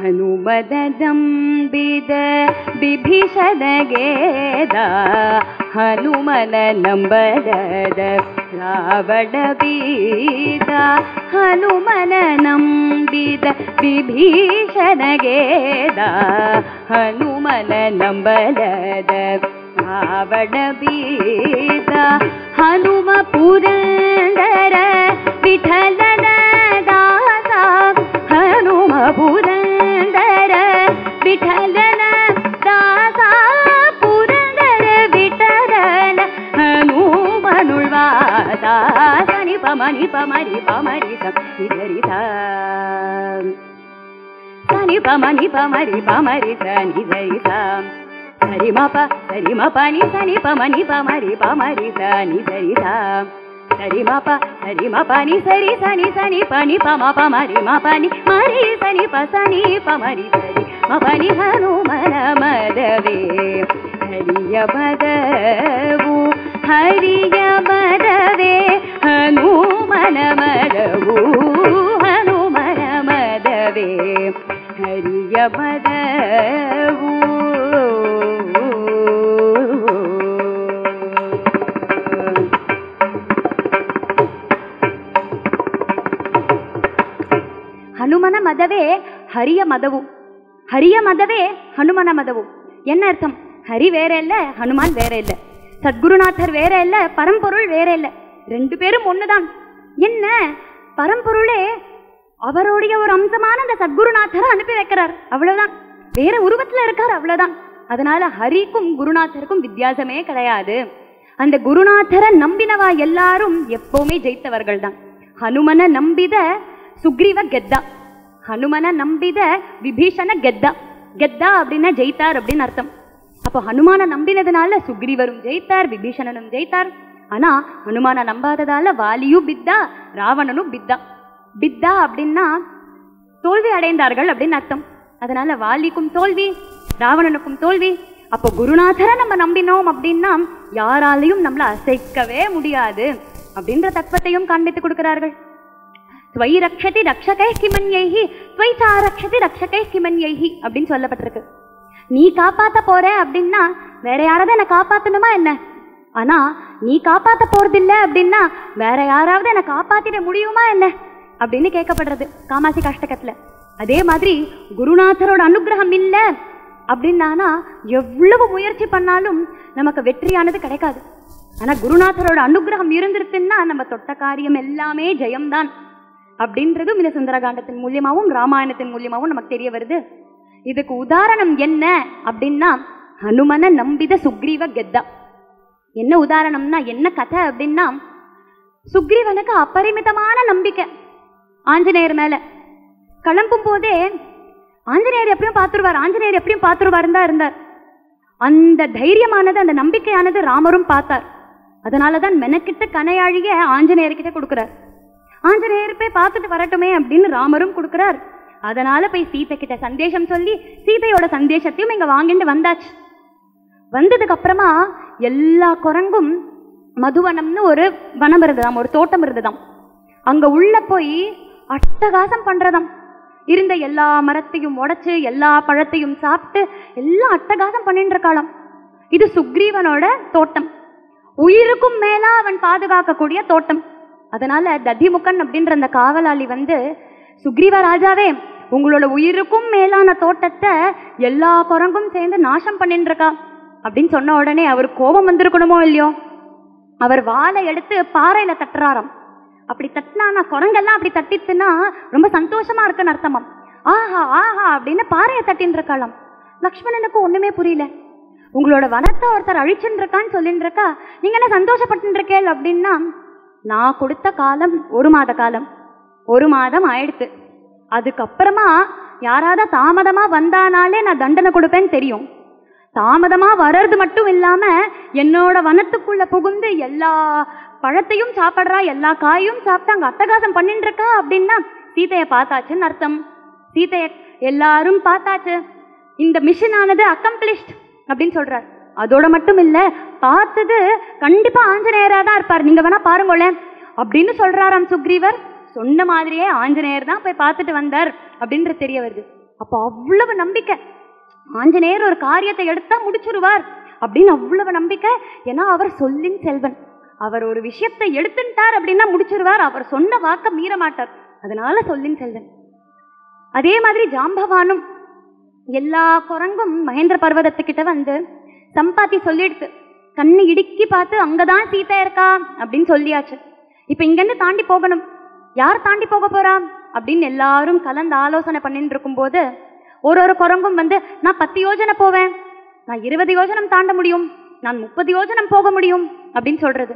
ಹನುಮದ ನಂಬಿದ ಬಿಭೀಷಣಗೇದ ಹನುಮನ ನಂಬರದ ರಾವಣ ಬೀದ ಹನುಮನ ನಂಬಿದ ವಿಭೀಷಣಗೇದ ಹನುಮನ ನಂಬಲದ ರಾವಣ ಬೀದ ಹನುಮ ಪುರಂದರ ವಿಠಲನ ದಾಸ ಹನುಮ ಪುರಂದರ ವಿಠಲನ ದಾಸ ಪುರಂದರ ವಿಠಲನ ಹನುಮನುಳ್ವಾದ ಸನಿ ಪಮನಿ ಪಮರಿ ಪಮರಿ ಸರಿ ಸನಿ ಪಮನಿ ಪಮರಿ ಪಮರಿ ಸನಿ ಸರಿ ಸರಿ ಮಪ ಸರಿ ಮ ಪನಿ ಸನಿ ಪಮನಿ ಪಮರಿ ಪಮರಿ ಸನಿ ಸರಿ ಸರಿ ಮಪ ಸರಿ ಮ ಪನಿ ಸರಿ ಸನಿ ಸನಿ ಪನಿ ಪಮ ಪಮರಿ ಮ ಪನಿ ಮರಿ ಸನಿ ಪ ಸನಿ ಪಮರಿ ಸರಿ ಮ ಪನಿ ಹನುಮನ ಮದವೇ ಹರಿಯ ಮದವು ಹರಿಯ ಮದವೇ ಹನುಮನ ಮದವು ಹನುಮನ ಮದವೇ ಹರಿಯ ಮದವು ஹனுமன மதவே ஹரிய மதவு ஹரிய மதவே ஹனுமன மதவு என்ன அர்த்தம் ஹரி வேற இல்ல ஹனுமான் வேற இல்ல சத்குருநாதர் வேற இல்ல பரம்பொருள் வேற இல்ல ரெண்டு பேரும் ஒண்ணுதான் என்ன பரம்பொருளே அவருடைய ஒரு அம்சமான அந்த சத்குருநாதரை அனுப்பி வைக்கிறார் அவ்வளவுதான் வேற உருவத்துல இருக்கார் அவ்வளவுதான் அதனால ஹரிக்கும் குருநாதருக்கும் வித்தியாசமே கிடையாது அந்த குருநாதரை நம்பினவா எல்லாரும் எப்பவுமே ஜெயித்தவர்கள் தான் ஹனுமனை நம்பித சுக்ரீவ கெத்தா ஹனுமனை நம்பித விபீஷண கெத்தா கெத்தா அப்படின்னா ஜெயித்தார் அப்படின்னு அர்த்தம் அப்போ ஹனுமான நம்பினதுனால சுக்ரீவரும் ஜெயித்தார் விபீஷணனும் ஜெயித்தார் ஆனா ஹனுமான நம்பாததால வாலியும் பித்தா ராவணனும் பித்தா பித்தா அப்படின்னா தோல்வி அடைந்தார்கள் அப்படின்னு அர்த்தம் அதனால வாலிக்கும் தோல்வி ராவணனுக்கும் தோல்வி அப்போ குருநாதரை நம்ம நம்பினோம் அப்படின்னா யாராலையும் நம்மள அசைக்கவே முடியாது அப்படின்ற தத்துவத்தையும் காண்பித்து கொடுக்கிறார்கள் துவை ரக்ஷதி ரக்ஷகை கிமன்யைஹி துவை சாரக்ஷதி ரக்ஷகை கிமன்யைஹி அப்படின்னு சொல்லப்பட்டிருக்கு நீ காப்பாத்த போற அப்படின்னா வேற யாராவது என்ன காப்பாத்தணுமா என்ன ஆனா நீ காப்பாத்த போறதில்ல அப்படின்னா வேற யாராவது என்ன காப்பாத்திட முடியுமா என்ன அப்படின்னு கேட்கப்படுறது காமாசி கஷ்டகத்துல அதே மாதிரி குருநாதரோட அனுகிரகம் இல்ல அப்படின்னானா எவ்வளவு முயற்சி பண்ணாலும் நமக்கு வெற்றியானது கிடைக்காது ஆனா குருநாதரோட அனுகிரகம் இருந்திருக்குன்னா நம்ம தொட்ட காரியம் எல்லாமே ஜெயம்தான் அப்படின்றதும் இந்த சுந்தரகாண்டத்தின் மூலியமாவும் ராமாயணத்தின் மூலியமாவும் நமக்கு தெரிய வருது இதுக்கு உதாரணம் என்ன அப்படின்னா ஹனுமனை நம்பித சுக்ரீவ கெத்தா என்ன உதாரணம்னா என்ன கதை அப்படின்னா சுக்ரீவனுக்கு அபரிமிதமான நம்பிக்கை ஆஞ்சநேயர் மேல கிளம்பும் போதே ஆஞ்சநேயர் எப்படியும் பார்த்துருவார் ஆஞ்சநேயர் எப்படியும் பார்த்துருவாருன்னு தான் இருந்தார் அந்த தைரியமானது அந்த நம்பிக்கையானது ராமரும் பார்த்தார் அதனால தான் மெனக்கிட்ட கனையாழிய ஆஞ்சநேயர்கிட்ட கொடுக்குறார் ஆஞ்சநேயர் போய் பார்த்துட்டு வரட்டுமே அப்படின்னு ராமரும் கொடுக்குறார் அதனால போய் சீதை கிட்ட சந்தேஷம் சொல்லி சீதையோட சந்தேஷத்தையும் இங்க வாங்கிட்டு வந்தாச்சு வந்ததுக்கு அப்புறமா எல்லா குரங்கும் மதுவனம்னு ஒரு வனம் இருந்ததாம் ஒரு தோட்டம் இருந்ததாம் அங்க உள்ள போய் அட்டகாசம் பண்றதாம் இருந்த எல்லா மரத்தையும் உடைச்சு எல்லா பழத்தையும் சாப்பிட்டு எல்லாம் அட்டகாசம் பண்ணிட்டு இருக்காளாம் இது சுக்ரீவனோட தோட்டம் உயிருக்கும் மேலா அவன் பாதுகாக்கக்கூடிய தோட்டம் அதனால ததிமுகன் அப்படின்ற அந்த காவலாளி வந்து சுக்ரீவ ராஜாவே உங்களோட உயிருக்கும் மேலான தோட்டத்தை எல்லா குரங்கும் சேர்ந்து நாசம் பண்ணிட்டு இருக்கா அப்படின்னு சொன்ன உடனே அவர் கோபம் வந்திருக்கணுமோ இல்லையோ அவர் வாளை எடுத்து பாறையில தட்டுறாராம் அப்படி தட்டினா குரங்கெல்லாம் அப்படி தட்டித்துன்னா ரொம்ப சந்தோஷமா இருக்குன்னு அர்த்தமாம் ஆஹா ஆஹா அப்படின்னு பாறையை தட்டின்னு இருக்காளாம் லக்ஷ்மணனுக்கு ஒண்ணுமே புரியல உங்களோட வனத்தை ஒருத்தர் அழிச்சுன்னு இருக்கான்னு சொல்லிட்டு இருக்கா நீங்க என்ன சந்தோஷப்பட்டு இருக்கேள் அப்படின்னா நான் கொடுத்த காலம் ஒரு மாத காலம் ஒரு மாதம் ஆயிடுத்து அதுக்கப்புறமா யாராவது தாமதமா வந்தானாலே நான் தண்டனை கொடுப்பேன்னு தெரியும் தாமதமா வர்றது மட்டும் இல்லாம என்னோட வனத்துக்குள்ள புகுந்து எல்லா பழத்தையும் சாப்பிடுறா எல்லா காயும் சாப்பிட்டு அங்க அட்டகாசம் பண்ணிட்டு இருக்கா அப்படின்னா சீதையை பார்த்தாச்சுன்னு அர்த்தம் சீதையை எல்லாரும் பார்த்தாச்சு இந்த மிஷன் ஆனது அக்கம்ப்ளிஷ்ட் அப்படின்னு சொல்றார் அதோட மட்டும் இல்ல பார்த்தது கண்டிப்பா ஆஞ்சநேயரா தான் இருப்பார் நீங்க வேணா பாருங்களேன் அப்படின்னு சொல்றாராம் சுக்ரீவர் சொன்ன மாதிரியே ஆஞ்சநேயர் தான் போய் பார்த்துட்டு வந்தார் அப்படின்றது தெரிய வருது அப்போ அவ்வளவு நம்பிக்கை ஆஞ்சநேயர் ஒரு காரியத்தை எடுத்தா முடிச்சிருவார் அப்படின்னு அவ்வளவு நம்பிக்கை ஏன்னா அவர் சொல்லின் செல்வன் அவர் ஒரு விஷயத்தை எடுத்துட்டார் அப்படின்னா முடிச்சிருவார் அவர் சொன்ன வாக்க மீற மாட்டார் அதனால சொல்லின் செல்வன் அதே மாதிரி ஜாம்பவானும் எல்லா குரங்கும் மகேந்திர பர்வதத்துக்கிட்ட வந்து சம்பாத்தி சொல்லிடுத்து கண்ணு இடுக்கி பார்த்து அங்கதான் சீதா இருக்கா அப்படின்னு சொல்லியாச்சு இப்ப இங்கிருந்து தாண்டி போகணும் யார் தாண்டி போக போறா அப்படின்னு எல்லாரும் கலந்து ஆலோசனை பண்ணிட்டு இருக்கும்போது ஒரு ஒரு குரங்கும் வந்து நான் பத்து யோஜனை போவேன் நான் இருபது யோஜனம் தாண்ட முடியும் நான் முப்பது யோஜனம் போக முடியும் அப்படின்னு சொல்றது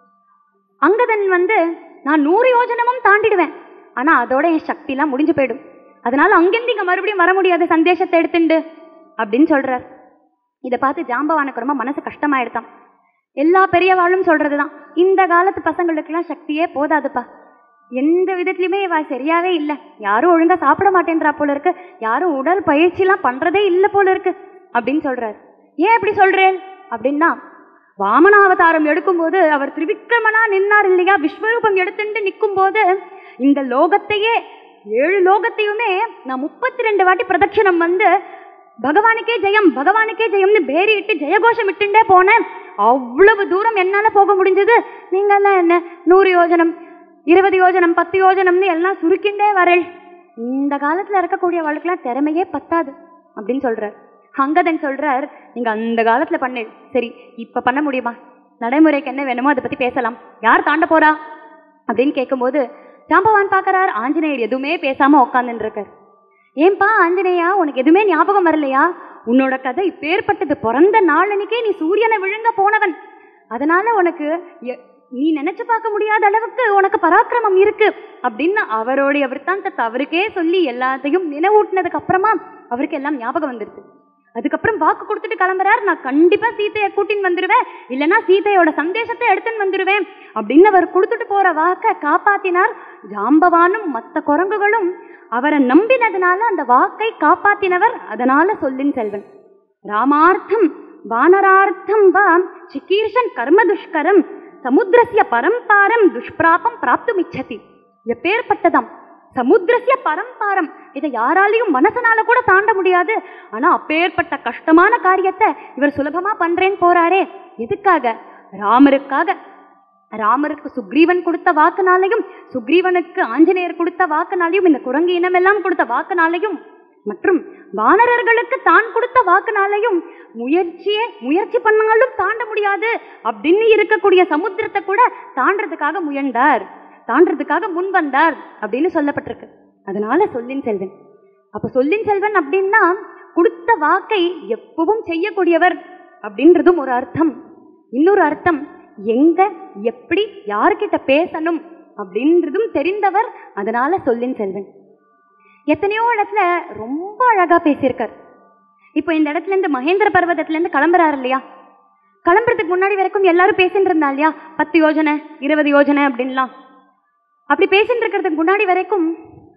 அங்கதன் வந்து நான் நூறு யோஜனமும் தாண்டிடுவேன் ஆனா அதோட என் சக்திலாம் முடிஞ்சு போயிடும் அதனால அங்கிருந்து இங்க மறுபடியும் வர முடியாது சந்தேஷத்தை எடுத்துண்டு அப்படின்னு சொல்றார் இதை பார்த்து ஜாம்பவானுக்கு ரொம்ப மனசு கஷ்டமாயிடுதான் எல்லா பெரியவாளும் சொல்றதுதான் இந்த காலத்து பசங்களுக்கெல்லாம் சக்தியே போதாதுப்பா எந்த விதத்துலயுமே இவ சரியாவே இல்லை யாரும் ஒழுங்கா சாப்பிட மாட்டேன்றா போல இருக்கு யாரும் உடல் பயிற்சிலாம் பண்றதே இல்லை போல இருக்கு அப்படின்னு சொல்றாரு ஏன் இப்படி சொல்றேன் அப்படின்னா வாமனாவதாரம் எடுக்கும்போது அவர் திரிவிக்ரமனா நின்னார் இல்லையா விஸ்வரூபம் எடுத்துட்டு நிற்கும் போது இந்த லோகத்தையே ஏழு லோகத்தையுமே நான் முப்பத்தி ரெண்டு வாட்டி பிரதட்சணம் வந்து பகவானுக்கே ஜெயம் பகவானுக்கே ஜெயம்னு பேரிட்டு ஜெயகோஷம் இட்டுண்டே போனேன் அவ்வளவு தூரம் என்னால போக முடிஞ்சது நீங்க எல்லாம் என்ன நூறு யோஜனம் இருபது யோஜனம் பத்து யோஜனம்னு எல்லாம் சுருக்கிண்டே வரேள் இந்த காலத்துல இருக்கக்கூடிய வாழ்க்கைலாம் திறமையே பத்தாது அப்படின்னு சொல்றார் அங்கதன் சொல்றார் நீங்க அந்த காலத்துல பண்ணு சரி இப்ப பண்ண முடியுமா நடைமுறைக்கு என்ன வேணுமோ அதை பத்தி பேசலாம் யார் தாண்ட போறா அப்படின்னு கேட்கும்போது ஜாம்பவான் பார்க்கறார் ஆஞ்சநேயர் எதுவுமே பேசாம உட்காந்துட்டு இருக்கார் ஏன்பா ஆஞ்சநேயா உனக்கு எதுவுமே ஞாபகம் வரலையா உன்னோட கதை இப்பேற்பட்டது பிறந்த நாள் அன்னைக்கே நீ சூரியனை விழுங்க போனவன் அதனால உனக்கு எ- நீ நினைச்சு பார்க்க முடியாத அளவுக்கு உனக்கு பராக்கிரமம் இருக்கு அப்படின்னு அவருடைய விற்த்தாந்தத்தை அவருக்கே சொல்லி எல்லாத்தையும் நினைவூட்டினதுக்கு அப்புறமா அவருக்கு எல்லாம் ஞாபகம் வந்துருது அதுக்கப்புறம் வாக்கு கொடுத்துட்டு கிளம்புறார் நான் கண்டிப்பா சீதையை கூட்டின்னு வந்துருவேன் இல்லைன்னா சீதையோட சந்தேசத்தை எடுத்துன்னு வந்துருவேன் அப்படின்னு அவர் கொடுத்துட்டு போற வாக்கை காப்பாத்தினார் ஜாம்பவானும் மற்ற குரங்குகளும் அவரை நம்பினதுனால அந்த வாக்கை காப்பாத்தினவர் அதனால சொல்லின் செல்வன் ராமார்த்தம் வானரார்த்தம் வா சிகீர்ஷன் கர்ம துஷ்கரம் சமுத்திரஸ்ய பரம்பாரம் துஷ்பிராபம் பிராப்துமிச்சதி எப்பேற்பட்டதாம் சமுத்திரஸ்ய பரம்பாரம் இதை யாராலையும் மனசனால கூட தாண்ட முடியாது ஆனா அப்பேற்பட்ட கஷ்டமான காரியத்தை இவர் சுலபமா பண்றேன்னு போறாரே எதுக்காக ராமருக்காக ராமருக்கு சுக்ரீவன் கொடுத்த வாக்குனாலையும் சுக்ரீவனுக்கு ஆஞ்சநேயர் கொடுத்த வாக்குனாலையும் இந்த குரங்கு இனமெல்லாம் கொடுத்த வாக்குனாலையும் மற்றும் வானரர்களுக்கு தான் கொடுத்த வாக்குனாலையும் முயற்சியே முயற்சி பண்ணாலும் தாண்ட முடியாது அப்படின்னு இருக்கக்கூடிய சமுத்திரத்தை கூட தாண்டறதுக்காக முயன்றார் தாண்டறதுக்காக முன் வந்தார் அப்படின்னு சொல்லப்பட்டிருக்கு அதனால சொல்லின் செல்வன் அப்ப சொல்லின் செல்வன் அப்படின்னா கொடுத்த வாக்கை எப்பவும் செய்யக்கூடியவர் அப்படின்றதும் ஒரு அர்த்தம் இன்னொரு அர்த்தம் எங்க எப்படி யார்கிட்ட பேசணும் அப்படின்றதும் தெரிந்தவர் அதனால சொல்லின் செல்வன் எத்தனையோ இடத்துல ரொம்ப அழகா பேசியிருக்கார் இப்போ இந்த இடத்துல இருந்து மகேந்திர பர்வதத்துல இருந்து கிளம்புறாரு இல்லையா கிளம்புறதுக்கு முன்னாடி வரைக்கும் எல்லாரும் பேசிட்டு இருந்தா இல்லையா பத்து யோஜனை இருபது யோஜனை அப்படின்லாம் அப்படி பேசிட்டு இருக்கிறதுக்கு முன்னாடி வரைக்கும்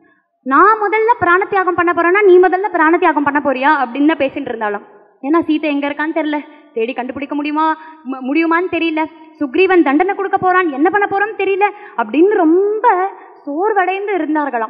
நான் முதல்ல பிராண தியாகம் பண்ண போறேன்னா நீ முதல்ல பிராண தியாகம் பண்ண போறியா அப்படின்னு தான் பேசிட்டு இருந்தாலும் ஏன்னா சீதை எங்க இருக்கான்னு தெரியல தேடி கண்டுபிடிக்க முடியுமா ம- முடியுமான்னு தெரியல சுக்ரீவன் தண்டனை கொடுக்க போறான் என்ன பண்ண போறோம்னு தெரியல அப்படின்னு ரொம்ப சோர்வடைந்து இருந்தார்களாம்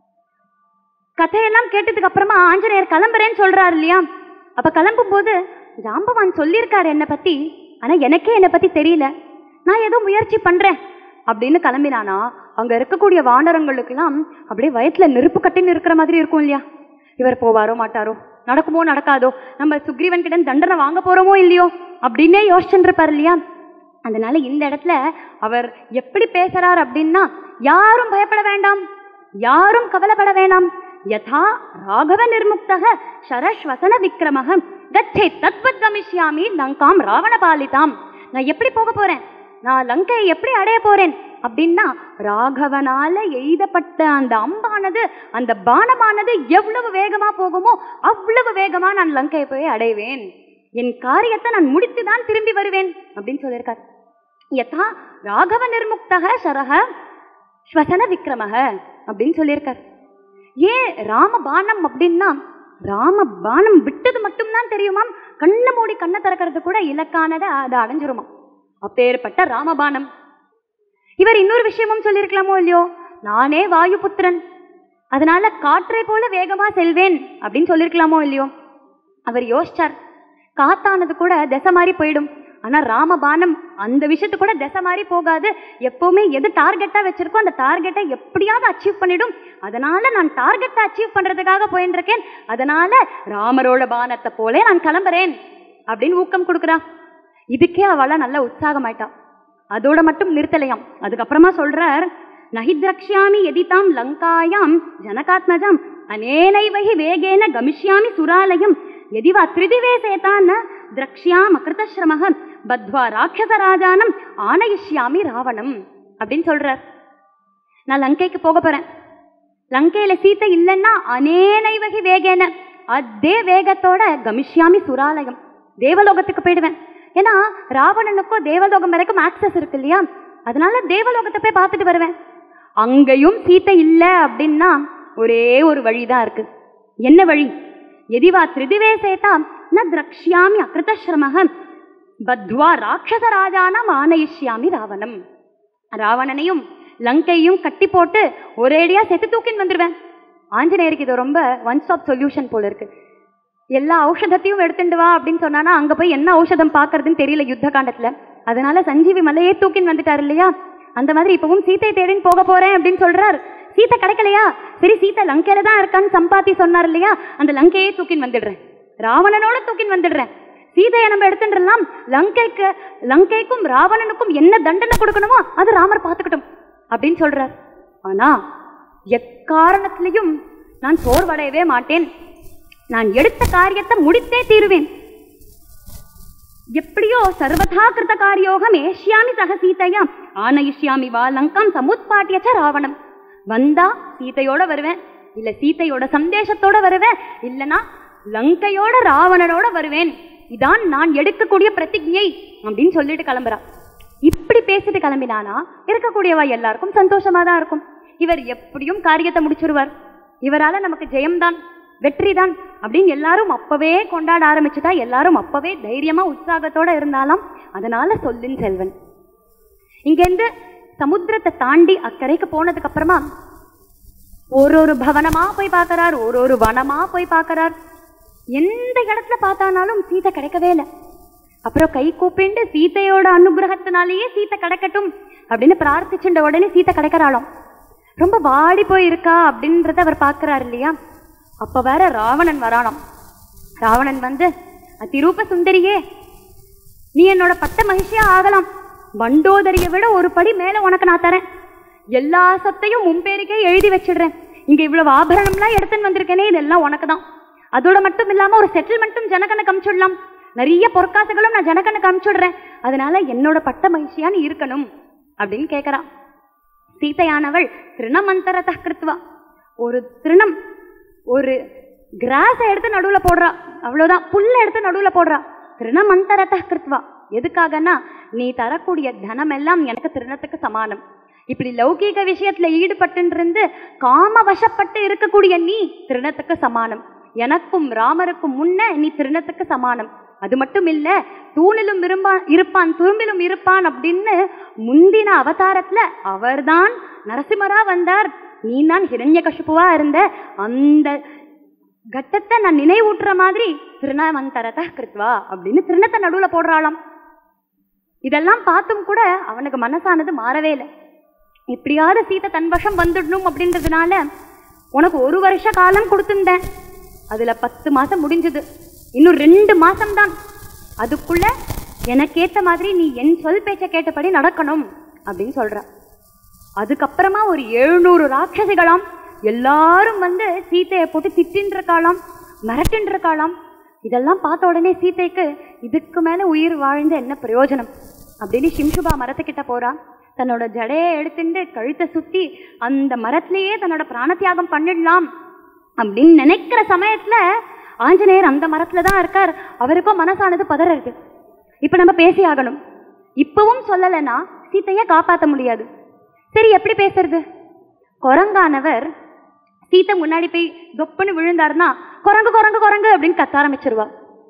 கதையெல்லாம் கேட்டதுக்கு அப்புறமா ஆஞ்சநேயர் கிளம்புறேன்னு சொல்றாரு இல்லையா அப்ப கிளம்பும் போது ஜாம்பவான் சொல்லியிருக்காரு என்னை பத்தி ஆனா எனக்கே என்னை பத்தி தெரியல நான் ஏதோ முயற்சி பண்றேன் அப்படின்னு கிளம்பினானா அங்க இருக்கக்கூடிய வானரங்களுக்கெல்லாம் அப்படியே வயத்துல நெருப்பு கட்டின்னு இருக்கிற மாதிரி இருக்கும் இல்லையா இவர் போவாரோ மாட்டாரோ நடக்குமோ நடக்காதோ நம்ம சுக்ரீவன் கிட்ட தண்டனை வாங்க போறோமோ இல்லையோ அப்படின்னே யோசிச்சுட்டு இருப்பார் இல்லையா அதனால இந்த இடத்துல அவர் எப்படி பேசுறார் அப்படின்னா யாரும் பயப்பட வேண்டாம் யாரும் கவலைப்பட வேண்டாம் யதா ராகவ நிர்முக்தக சரஸ்வசன விக்ரமக கச்சே தத்வத் கமிஷ்யாமி லங்காம் ராவண பாலிதாம் நான் எப்படி போக போறேன் நான் லங்கையை எப்படி அடைய போறேன் அப்படின்னா ராகவனால எய்தப்பட்ட அந்த அம்பானது அந்த பானமானது எவ்வளவு வேகமா போகுமோ அவ்வளவு வேகமா நான் லங்கையை போய் அடைவேன் என் காரியத்தை நான் முடித்து தான் திரும்பி வருவேன் அப்படின்னு சொல்லியிருக்கார் யதா ராகவ நிர்முக்தக சரக ஸ்வசன விக்ரமக அப்படின்னு சொல்லியிருக்கார் ஏன் ராம பானம் அப்படின்னா ராம பானம் விட்டது மட்டும்தான் தெரியுமாம் கண்ணை மூடி கண்ணை திறக்கிறது கூட இலக்கானதை அதை அடைஞ்சிருமா அப்பேற்பட்ட ராமபானம் இவர் இன்னொரு விஷயமும் சொல்லியிருக்கலாமோ இல்லையோ நானே வாயுபுத்திரன் அதனால காற்றை போல வேகமா செல்வேன் அப்படின்னு சொல்லியிருக்கலாமோ இல்லையோ அவர் யோசிச்சார் காத்தானது கூட திசை மாதிரி போயிடும் ஆனா ராமபானம் அந்த விஷயத்து கூட திசை மாதிரி போகாது எப்பவுமே எது டார்கெட்டா வச்சிருக்கோ அந்த டார்கெட்டை எப்படியாவது அச்சீவ் பண்ணிடும் அதனால நான் டார்கெட்டை அச்சீவ் பண்றதுக்காக போயின்னு இருக்கேன் அதனால ராமரோட பானத்தை போலே நான் கிளம்புறேன் அப்படின்னு ஊக்கம் கொடுக்குறா இதுக்கே அவள நல்ல உற்சாகமாயிட்டா அதோட மட்டும் நிறுத்தலையாம் அதுக்கப்புறமா சொல்றார் நஹி திரக்ஷாமி எதிதாம் லங்காயாம் ஜனகாத்மஜாம் அனேனைவஹி வேகேன கமிஷ்யாமி சுராலயம் எதிவா திரிதிவே சேதான் திரக்ஷ்யாம் அகிருதஸ்ரமக பத்வா ராட்சச ராஜானம் ஆனயிஷ்யாமி ராவணம் அப்படின்னு சொல்றார் நான் லங்கைக்கு போக போறேன் லங்கையில சீத்தை இல்லைன்னா அனேனைவகி வேகேன அதே வேகத்தோட கமிஷ்யாமி சுராலயம் தேவலோகத்துக்கு போயிடுவேன் ஏன்னா ராவணனுக்கோ தேவலோகம் வரைக்கும் ஆக்சஸ் இருக்கு இல்லையா அதனால தேவலோகத்தை போய் பார்த்துட்டு வருவேன் அங்கேயும் சீத்தை இல்லை அப்படின்னா ஒரே ஒரு வழிதான் இருக்கு என்ன வழி எதிவா திரிதிவே சேதா ந திரக்ஷ்யாமி அகிருதஸ்ரமக பத்வா ராட்சச ராஜானாம் ஆனயிஷ்யாமி ராவணம் ராவணனையும் லங்கையும் கட்டி போட்டு ஒரேடியா செத்து தூக்கின்னு வந்துடுவேன் ஆஞ்சநேயருக்கு இது ரொம்ப ஒன் ஸ்டாப் சொல்யூஷன் போல இருக்கு எல்லா ஔஷதத்தையும் எடுத்துட்டு வா அப்படின்னு சொன்னானா அங்க போய் என்ன ஔஷதம் பார்க்கறதுன்னு தெரியல யுத்த காண்டத்துல அதனால சஞ்சீவி மலையே தூக்கின்னு வந்துட்டார் இல்லையா அந்த மாதிரி இப்பவும் சீத்தை தேடின்னு போக போறேன் அப்படின்னு சொல்றார் சீத்தை கிடைக்கலையா சரி சீத்தை லங்கையில தான் இருக்கான்னு சம்பாத்தி சொன்னார் இல்லையா அந்த லங்கையே தூக்கின்னு வந்துடுறேன் ராவணனோட தூக்கின்னு வந்துடுறேன் சீதையை நம்ம எடுத்துட்டுலாம் லங்கைக்கு லங்கைக்கும் ராவணனுக்கும் என்ன தண்டனை கொடுக்கணுமோ அது ராமர் பார்த்துக்கட்டும் அப்படின்னு சொல்றார் ஆனா எக்காரணத்திலையும் நான் சோர்வடையவே மாட்டேன் நான் எடுத்த காரியத்தை முடித்தே தீருவேன் எப்படியோ சர்வதா கிருத காரியோகம் ஏஷ்யாமி சக சீதையா ஆனயிஷ்யாமி வா லங்காம் சமுத்பாட்டியச்ச ராவணம் வந்தா சீதையோட வருவேன் இல்ல சீதையோட சந்தேஷத்தோட வருவேன் இல்லனா லங்கையோட ராவணனோட வருவேன் இதான் நான் எடுக்கக்கூடிய பிரதிஜை அப்படின்னு சொல்லிட்டு கிளம்புறா இப்படி பேசிட்டு கிளம்பினானா இருக்கக்கூடியவா எல்லாருக்கும் சந்தோஷமா தான் இருக்கும் இவர் எப்படியும் காரியத்தை முடிச்சிருவார் இவரால நமக்கு ஜெயம்தான் வெற்றிதான் அப்படின்னு எல்லாரும் அப்பவே கொண்டாட ஆரம்பிச்சுட்டா எல்லாரும் அப்பவே தைரியமா உற்சாகத்தோட இருந்தாலாம் அதனால சொல்லின் செல்வன் இங்கேருந்து சமுத்திரத்தை தாண்டி அக்கறைக்கு போனதுக்கு அப்புறமா ஒரு ஒரு பவனமா போய் பார்க்கறார் ஒரு ஒரு வனமா போய் பார்க்கறார் எந்த இடத்துல பார்த்தானாலும் சீதை கிடைக்கவே இல்லை அப்புறம் கை கூப்பிண்டு சீதையோட அனுகிரகத்தினாலேயே சீத்தை கிடைக்கட்டும் அப்படின்னு பிரார்த்திச்சுட்ட உடனே சீத்தை கிடைக்கிறாளாம் ரொம்ப வாடி போய் இருக்கா அப்படின்றத அவர் பார்க்கறாரு இல்லையா அப்ப வேற ராவணன் வரானாம் ராவணன் வந்து அதிரூப சுந்தரியே நீ என்னோட பட்ட மகிழ்ச்சியா ஆகலாம் வண்டோதரியை விட ஒரு படி மேல உனக்கு நான் தரேன் எல்லா சொத்தையும் உன் பேருக்கே எழுதி வச்சிடுறேன் இங்க இவ்வளவு ஆபரணம்லாம் எடுத்துன்னு வந்திருக்கேனே இதெல்லாம் உனக்கு தான் அதோட மட்டும் இல்லாம ஒரு செட்டில்மெண்ட்டும் ஜனகனுக்கு அனுப்பிச்சுடலாம் நிறைய பொற்காசுகளும் நான் ஜனகனுக்கு அனுப்பிச்சுடுறேன் அதனால என்னோட பட்ட மகிழ்ச்சியா நீ இருக்கணும் அப்படின்னு கேட்கறான் சீதையானவள் திருணமந்தரத கிருத்வா ஒரு திருணம் ஒரு கிராஸை எடுத்து நடுவுல போடுறா அவ்வளவுதான் புல்ல எடுத்து நடுவுல போடுறா திருணமந்தரத கிருத்வா எதுக்காகன்னா நீ தரக்கூடிய தனம் எல்லாம் எனக்கு திருணத்துக்கு சமானம் இப்படி லௌகீக விஷயத்துல ஈடுபட்டு காம வசப்பட்டு இருக்கக்கூடிய நீ திருணத்துக்கு சமானம் எனக்கும் ராமருக்கும் முன்ன நீ திருணத்துக்கு சமானம் அது மட்டும் இல்ல தூணிலும் இருப்பான் இருப்பான் துரும்பிலும் இருப்பான் அப்படின்னு முந்தின அவதாரத்துல அவர்தான் நரசிம்மரா வந்தார் நீ தான் ஹிரண்யகசிபுவா இருந்த அந்த கட்டத்தை நான் நினைவூட்டுற மாதிரி திருநாமந்தரத கிருத்வா அப்படின்னு திருநத்தை நடுவுல போடுறாளாம் இதெல்லாம் பார்த்தும் கூட அவனுக்கு மனசானது மாறவே இல்லை எப்படியாவது சீதை தன் வசம் வந்துடணும் அப்படின்றதுனால உனக்கு ஒரு வருஷ காலம் கொடுத்துருந்தேன் அதுல பத்து மாசம் முடிஞ்சது இன்னும் ரெண்டு மாசம்தான் அதுக்குள்ள எனக்கேத்த மாதிரி நீ என் சொல் பேச்சை கேட்டபடி நடக்கணும் அப்படின்னு சொல்றா அதுக்கப்புறமா ஒரு எழுநூறு ராட்சசிகளாம் எல்லாரும் வந்து சீத்தையை போட்டு திட்டின்னு இருக்காளாம் மிரட்டின்னு இருக்காளாம் இதெல்லாம் பார்த்த உடனே சீதைக்கு இதுக்கு மேல உயிர் வாழ்ந்த என்ன பிரயோஜனம் அப்படின்னு சிம்சுபா மரத்துக்கிட்ட போறா தன்னோட ஜடையை எடுத்துட்டு கழுத்தை சுத்தி அந்த மரத்திலேயே தன்னோட பிராணத்தியாகம் பண்ணிடலாம் அப்படின்னு நினைக்கிற சமயத்துல ஆஞ்சநேயர் அந்த மரத்துல தான் இருக்கார் அவருக்கும் மனசானது பதறது இப்ப நம்ம பேசி ஆகணும் இப்பவும் சொல்லலைன்னா சீத்தையை காப்பாற்ற முடியாது சரி எப்படி பேசுறது குரங்கானவர் சீத்தை முன்னாடி போய் தொப்புன்னு விழுந்தாருன்னா குரங்கு குரங்கு குரங்கு அப்படின்னு கத்த ஆரம்பிச்சிருவா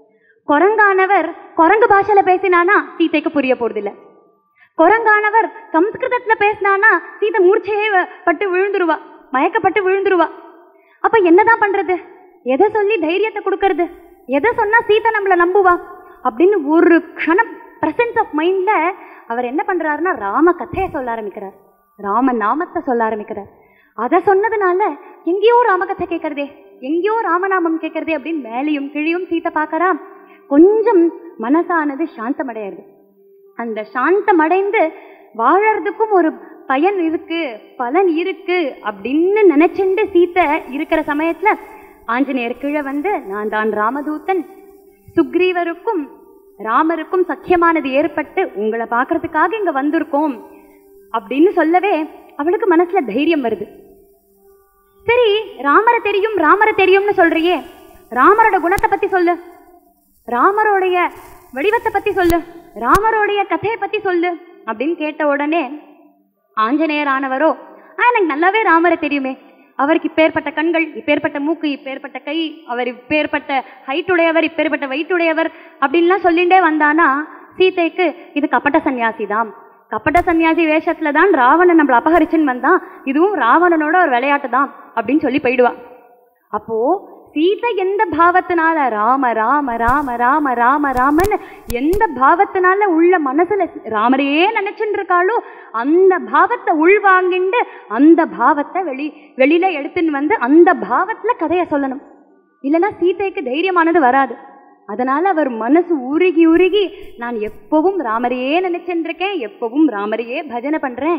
குரங்கானவர் குரங்கு பாஷையில பேசினானா சீதைக்கு புரிய போறதில்ல குரங்கானவர் சம்ஸ்கிருதத்துல பேசினானா சீதை மூர்ச்சையே வ- பட்டு விழுந்துருவா மயக்கப்பட்டு விழுந்துருவா அப்ப என்னதான் பண்றது எதை சொல்லி தைரியத்தை கொடுக்கறது எதை சொன்னா சீதா நம்மள நம்புவா அப்படின்னு ஒரு க்ஷணம் பிரசன்ஸ் ஆஃப் மைண்ட்ல அவர் என்ன பண்றாருன்னா ராம கதையை சொல்ல ஆரம்பிக்கிறார் ராம நாமத்தை சொல்ல ஆரம்பிக்கிறார் அதை சொன்னதுனால எங்கேயோ ராமகதை கேட்கறதே எங்கேயோ ராமநாமம் கேட்கறதே அப்படின்னு மேலையும் கிழியும் சீத்தை பார்க்கறா கொஞ்சம் மனசானது சாந்தமடையாது அந்த சாந்தமடைந்து வாழறதுக்கும் ஒரு பயன் இருக்கு பலன் இருக்கு அப்படின்னு நினைச்சுண்டு சீத்தை இருக்கிற சமயத்துல ஆஞ்சநேயர் கீழே வந்து நான் தான் ராமதூதன் சுக்ரீவருக்கும் ராமருக்கும் சக்கியமானது ஏற்பட்டு உங்களை பார்க்கறதுக்காக இங்க வந்திருக்கோம் அப்படின்னு சொல்லவே அவளுக்கு மனசுல தைரியம் வருது சரி ராமரை தெரியும் ராமரை தெரியும்னு சொல்றியே ராமரோட குணத்தை பத்தி சொல்லு ராமரோடைய வடிவத்தை பத்தி சொல்லு ராமரோடைய கதையை பத்தி சொல்லு அப்படின்னு கேட்ட உடனே ஆஞ்சநேயர் ஆனவரோ "ஆ, எனக்கு நல்லாவே ராமரை தெரியுமே அவருக்கு இப்பேற்பட்ட கண்கள் இப்பேற்பட்ட மூக்கு இப்பேற்பட்ட கை அவர் இப்பேற்பட்ட ஹைட் உடையவர் இப்பேற்பட்ட weight உடையவர் அப்படின்லாம் சொல்லிண்டே வந்தானா சீதைக்கு இது கப்பட்ட சன்னியாசி தான் கப்பட்ட சன்னியாசி வேஷத்துல தான் ராவணன் நம்மள அபகரிச்சுன்னு வந்தான் இதுவும் ராவணனோட ஒரு விளையாட்டு தான் அப்படின்னு சொல்லி போயிடுவா அப்போ சீதை எந்த பாவத்தினால ராம ராம ராம ராம ராம ராமன்னு எந்த பாவத்தினால உள்ள மனசுல ராமரையே நினைச்சுட்டு இருக்காளோ அந்த பாவத்தை உள்வாங்கிண்டு அந்த பாவத்தை வெளி வெளியில எடுத்துன்னு வந்து அந்த பாவத்துல கதையை சொல்லணும் இல்லைன்னா சீதைக்கு தைரியமானது வராது அதனால அவர் மனசு உருகி உருகி நான் எப்பவும் ராமரையே நினைச்சுருக்கேன் எப்பவும் ராமரையே பஜனை பண்றேன்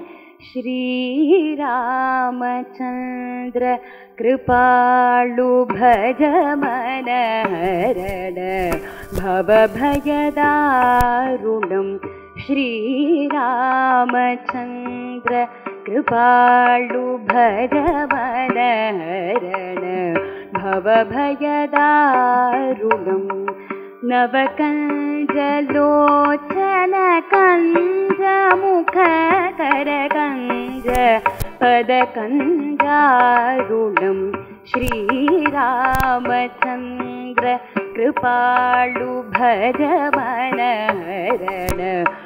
ஸ்ரீராமச்சந்திர கிருபாளு பஜ மனஹரண பவபயதாருணம் ஸ்ரீராமச்சந்திர கிருபாளு பஜ மனஹரண भवभयदारुणम् नवकञ्जलोचनकञ्जमुखकरकञ्ज पदकञ्जारुणं श्रीरामचन्द्र कृपाळु भज मनहरण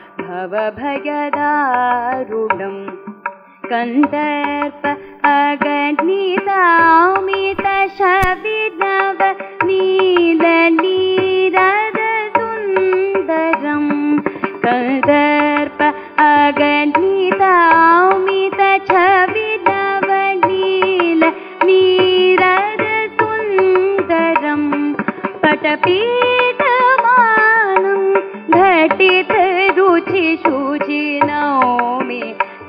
भवभयदारुणम् कन्दर्प अगणितामित शविनव नीलनीरदसुन्दरम् कन्दर्प अगणितामित छविनव नील नीरदसुन्दरम् पटपीठमानं घटित रुचिशुचिनौमि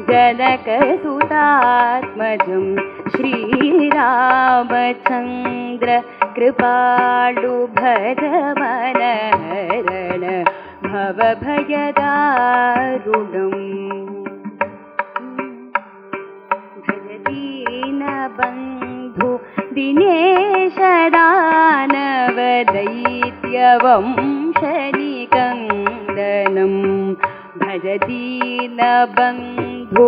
जनकसुतात्मजं श्रीरामचन्द्र कृपाळु भज मनहरण भवभयदारुणम् भजदीनबन्धु दिनेशदानवदैत्यवंशनिकन्दनम् भजदीनबन्धु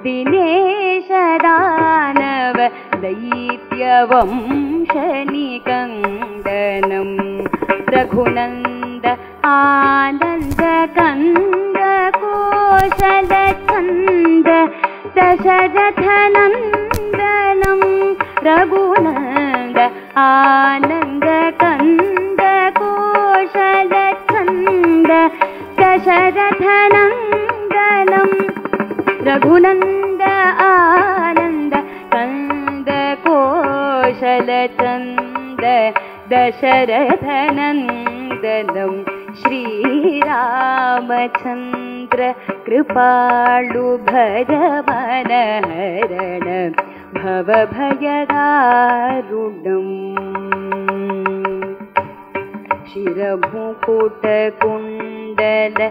दिनेशदानव दैत्यवंशनिकन्दनम् रघुनन्द आनन्दकन्द कोशलचन्द दशरथनन्दनं रघुनन्द आनन्दकन्द कोशलचन्द दशरथनन्दनं रघुनन्द आनन्द कन्द कोशलचन्द दशरथनन्दनं श्रीरामचन्द्र कृपाळु भज मनहरण भवभयदारुणम् शिरमुकुटकुण्डल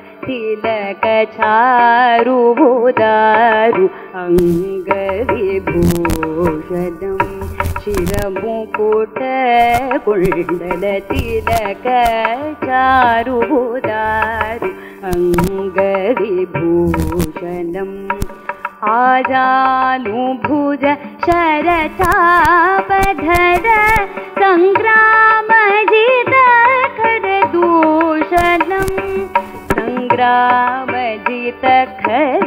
तिलकचारुदारु अङ्गविभूषणम् शिरमुकुटकुण्डल तिलकचारुदारु अङ्गविभूषणम् आजानुभुज शरचापधर सङ्ग्रामजित खरदूषणम् सङ्ग्रामजित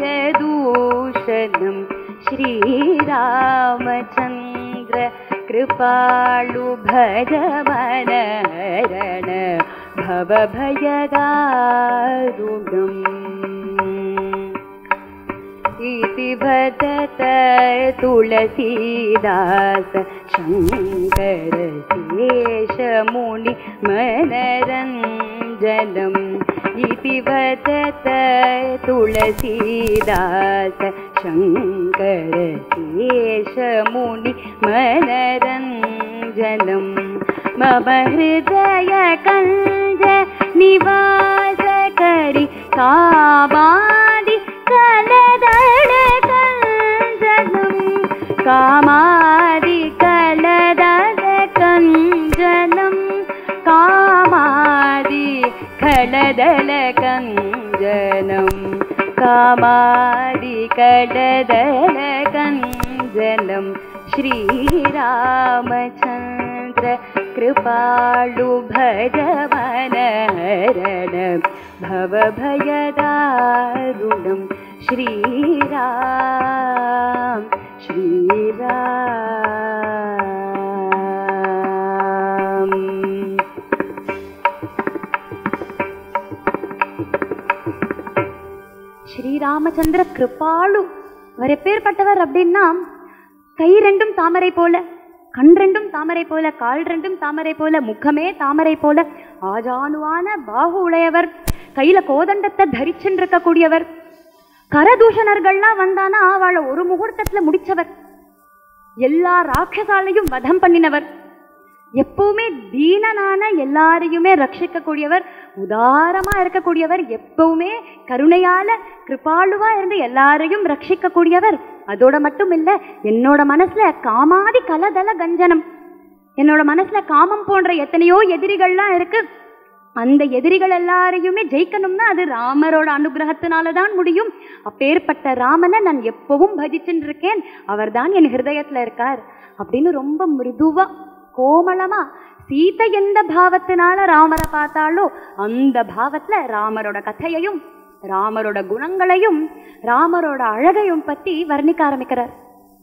खरदूषणम् श्रीरामचन्द्र कृप कृपाळु भज मनहरण भवभयदारुणम् इति भजत तुलसीदास शङ्कर शेषमुनि मनरञ्जनम् इति भजत तुलसीदास शङ्कर शेषमुनि मनरञ्जनम् मम हृदय कञ्ज निवास करि कामादि कलदळ कञ्जनम् कामादि कलदळ कञ्जनम् कामादि कलदळ कञ्जनम् कामादि कलदळ कञ्जनम् श्रीरामचन्द्र कृपाळु भज मनहरण भवभयदारुणं श्रीराम श्रीराम ஸ்ரீராமச்சந்திர கிருபாளு அவர் எப்பேற்பட்டவர் அப்படின்னா கை ரெண்டும் தாமரை போல கண் ரெண்டும் தாமரை போல கால் ரெண்டும் தாமரை போல முகமே தாமரை போல ஆஜானுவான பாகு உடையவர் கையில கோதண்டத்தை தரிச்சுருக்கக்கூடியவர் கரதூஷணர்கள்லாம் வந்தானா அவளை ஒரு முகூர்த்தத்துல முடிச்சவர் எல்லா ராட்சசாலையும் வதம் பண்ணினவர் எப்பவுமே தீனனான எல்லாரையுமே ரட்சிக்கக்கூடியவர் உதாரமா இருக்கக்கூடியவர் எப்பவுமே கருணையால கிருபாளுவா இருந்து எல்லாரையும் ரட்சிக்கக்கூடியவர் அதோட மட்டும் இல்ல என்னோட மனசுல காமாதி கலதல கஞ்சனம் என்னோட மனசுல காமம் போன்ற எத்தனையோ எதிரிகள்லாம் இருக்கு அந்த எதிரிகள் எல்லாரையுமே ஜெயிக்கணும்னா அது ராமரோட அனுகிரகத்தினால தான் முடியும் அப்பேற்பட்ட ராமனை நான் எப்பவும் பஜிச்சுட்டு இருக்கேன் அவர்தான் என் ஹிருதயத்துல இருக்கார் அப்படின்னு ரொம்ப மிருதுவா கோமளமா சீதை எந்த பாவத்தினால ராமரை பார்த்தாலோ அந்த பாவத்துல ராமரோட கதையையும் ராமரோட குணங்களையும் ராமரோட அழகையும் பத்தி வர்ணிக்க ஆரம்பிக்கிறார்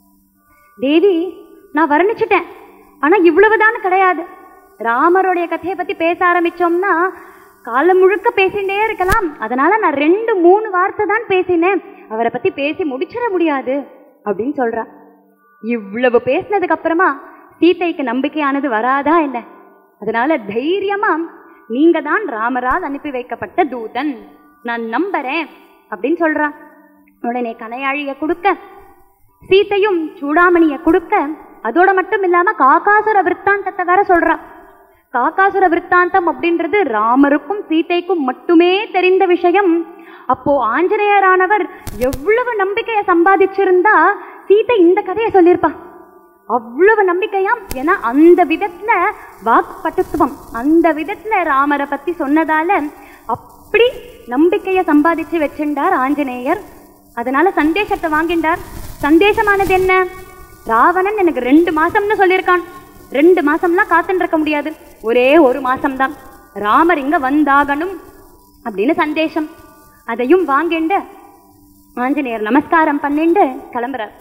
தேவி நான் வர்ணிச்சிட்டேன் ஆனா இவ்வளவுதான் கிடையாது ராமருடைய கதையை பத்தி பேச ஆரம்பிச்சோம்னா காலம் முழுக்க பேசிட்டே இருக்கலாம் அதனால நான் ரெண்டு மூணு வார்த்தை தான் பேசினேன் அவரை பத்தி பேசி முடிச்சிட முடியாது அப்படின்னு சொல்றா இவ்வளவு பேசினதுக்கு அப்புறமா சீதைக்கு நம்பிக்கையானது வராதா என்ன அதனால தைரியமா நீங்க தான் ராமரால் அனுப்பி வைக்கப்பட்ட தூதன் நான் நம்புறேன் அப்படின்னு சொல்றா உடனே கனையாழிய கொடுக்க சீத்தையும் சூடாமணிய கொடுக்க அதோட மட்டும் இல்லாம காக்காசுர விற்த்தாந்தத்தை வேற சொல்றா காக்காசுர விற்த்தாந்தம் அப்படின்றது ராமருக்கும் சீதைக்கும் மட்டுமே தெரிந்த விஷயம் அப்போ ஆஞ்சநேயரானவர் எவ்வளவு நம்பிக்கையை சம்பாதிச்சிருந்தா சீதை இந்த கதையை சொல்லியிருப்பா அவ்வளவு நம்பிக்கையாம் ஏன்னா அந்த விதத்துல வாக்பட்டுத்துவம் அந்த விதத்துல ராமரை பத்தி சொன்னதால அப்படி நம்பிக்கையை சம்பாதிச்சு வச்சிருந்தார் ஆஞ்சநேயர் அதனால சந்தேஷத்தை வாங்கிண்டார் சந்தேஷமானது என்ன ராவணன் எனக்கு ரெண்டு மாசம்னு சொல்லியிருக்கான் ரெண்டு மாசம்லாம் காத்துன்னு இருக்க முடியாது ஒரே ஒரு மாசம்தான் ராமர் இங்க வந்தாகணும் அப்படின்னு சந்தேஷம் அதையும் வாங்கிண்டு ஆஞ்சநேயர் நமஸ்காரம் பண்ணிண்டு கிளம்புறார்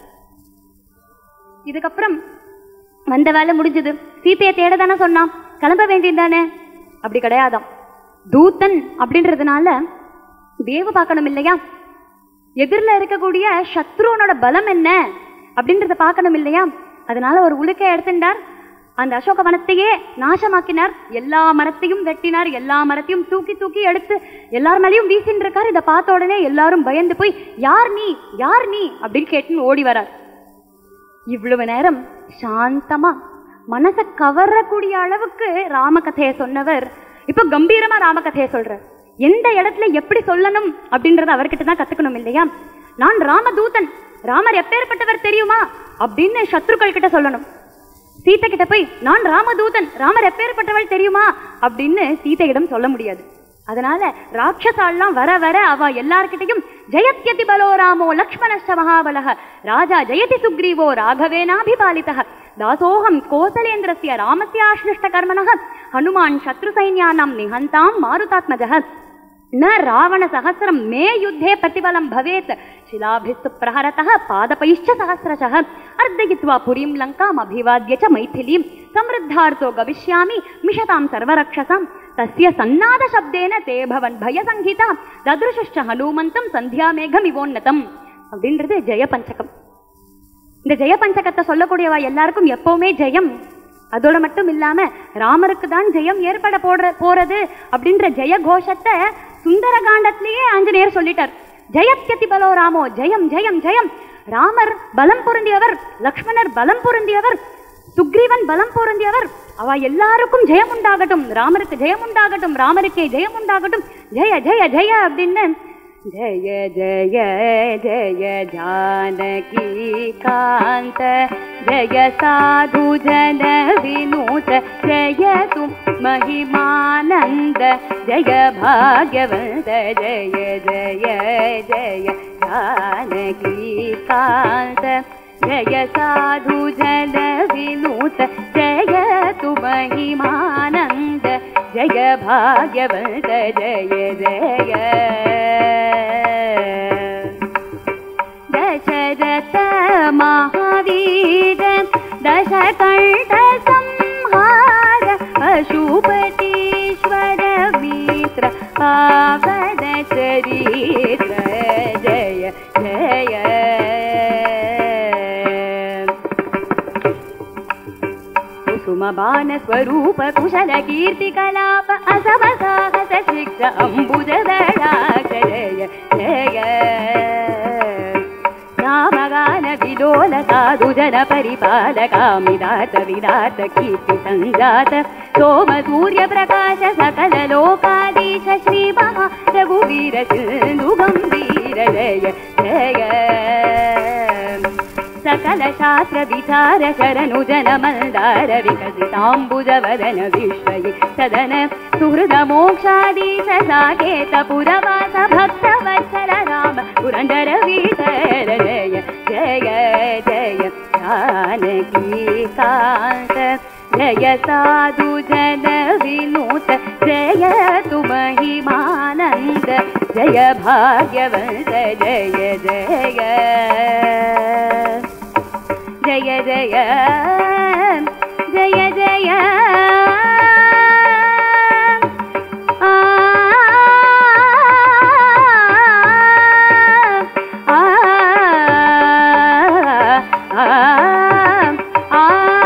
இதுக்கப்புறம் வந்த வேலை முடிஞ்சது சீத்தையை தேட தானே சொன்னான் கிளம்ப வேண்டியதானே அப்படி கிடையாதாம் தூத்தன் அப்படின்றதுனால தேவு பார்க்கணும் இல்லையா எதிரில் இருக்கக்கூடிய சத்ருவனோட பலம் என்ன அப்படின்றத பார்க்கணும் இல்லையா அதனால ஒரு உலுக்கை எடுத்துட்டார் அந்த அசோக வனத்தையே நாசமாக்கினார் எல்லா மரத்தையும் வெட்டினார் எல்லா மரத்தையும் தூக்கி தூக்கி எடுத்து எல்லார் மேலேயும் வீசின்னு இருக்கார் இதை பார்த்த உடனே எல்லாரும் பயந்து போய் யார் நீ யார் நீ அப்படின்னு கேட்டுன்னு ஓடி வரார் இவ்வளவு நேரம் சாந்தமா மனசை கவரக்கூடிய அளவுக்கு ராமகதையை சொன்னவர் இப்போ கம்பீரமா ராமகதையை சொல்றார் எந்த இடத்துல எப்படி சொல்லணும் அப்படின்றத அவர்கிட்ட தான் கத்துக்கணும் இல்லையா நான் ராமதூதன் ராமர் எப்பேற்பட்டவர் தெரியுமா அப்படின்னு சத்ருக்கள் கிட்ட சொல்லணும் சீதை கிட்ட போய் நான் ராமதூதன் ராமர் எப்பேற்பட்டவள் தெரியுமா அப்படின்னு சீதையிடம் சொல்ல முடியாது அதனால ராட்சசாலாம் வர வர அவ எல்லார்கிட்டையும் ஜெயத்யதி பலோ ராமோ லக்ஷ்மணஸ்ட மகாபலக ராஜா ஜெயதி சுக்ரீவோ ராகவேனாபிபாலிதः தாசோகம் கோசலேந்திரஸ்ய ராமஸ்யாஷ்லிஷ்ட கர்மணः ஹனுமான் சத்ரு சைன்யானாம் நிகந்தாம் மாருதாத்மஜः न रावणसहस्रं मे युद्धे प्रतिबलं भवेत् शिलाभिस्तु प्रहरतः पादपैश्च सहस्रशः अर्दयित्वा पुरीं लङ्काम् अभिवाद्य च मैथिलीं समृद्धार्थो गविष्यामि मिषतां सर्वरक्षसां तस्य सन्नादशब्देन ते भवन् भयसङ्हिता ददृशश्च हनुमन्तं சந்தியாமேகமிவோன்னதம் அப்படின்றது ஜெயபஞ்சகம் இந்த ஜெயபஞ்சகத்தை சொல்லக்கூடியவா எல்லாருக்கும் எப்பவுமே ஜெயம் அதோட மட்டும் இல்லாம ராமருக்கு தான் ஜெயம் ஏற்பட போடுற போறது அப்படின்ற ஜெய கோஷத்தை சுந்தரகாண்டத்திலேயே ஆஞ்சநேயர் சொல்லிட்டார் ஜெயத்யதி பலோ ராமோ ஜெயம் ஜெயம் ஜெயம் ராமர் பலம் பொருந்தியவர் லக்ஷ்மணர் பலம் பொருந்தியவர் சுக்ரீவன் பலம் பொருந்தியவர் அவ எல்லாருக்கும் ஜெயம் உண்டாகட்டும் ராமருக்கு ஜெயம் உண்டாகட்டும் ராமருக்கே ஜெயம் உண்டாகட்டும் ஜெய ஜெய ஜெய அப்படின்னு ஜய ஜய ஜய ஜானகி காந்த ஜய சாது ஜன வினூத ஜய து மகிமானந்த ஜய பாக்யவந்த ஜய ஜய ஜய ஜானகி காந்த ஜய சாது ஜன வினூத ஜய து மகிமானந்த ஜய பாக்யவந்த ஜய ஜய दशरथ महावीर दशकण्ठ संहार पशुपतीश्वर मित्र पावन चरित्र जय जय कुसुमबाण स्वरूप कुशल कीर्ति कलाप असम साहस शिक्ष अम्बुज जय जय रामगान विलोल साधु जन परिपालकामिदात विदात कीर्ति सञ्जात सोम सूर्य प्रकाश सकल लोकाधीश श्री महा रघुवीर सिन्धु गम्भीर जय जय सकल शास्त्र विचार शरणु जन मन्दार विकसिताम्बुज वदन विश्वये सदन सुहृद मोक्षाधीश साकेत पुरवास भक्त वत्सल राम पुरन्दर वीतर जय जय जय जानकी कान्त जय साधु जन विनूत जय तु महिमानन्द जय भाग्यवन्त जय जय जय जय जय जय आ आ आ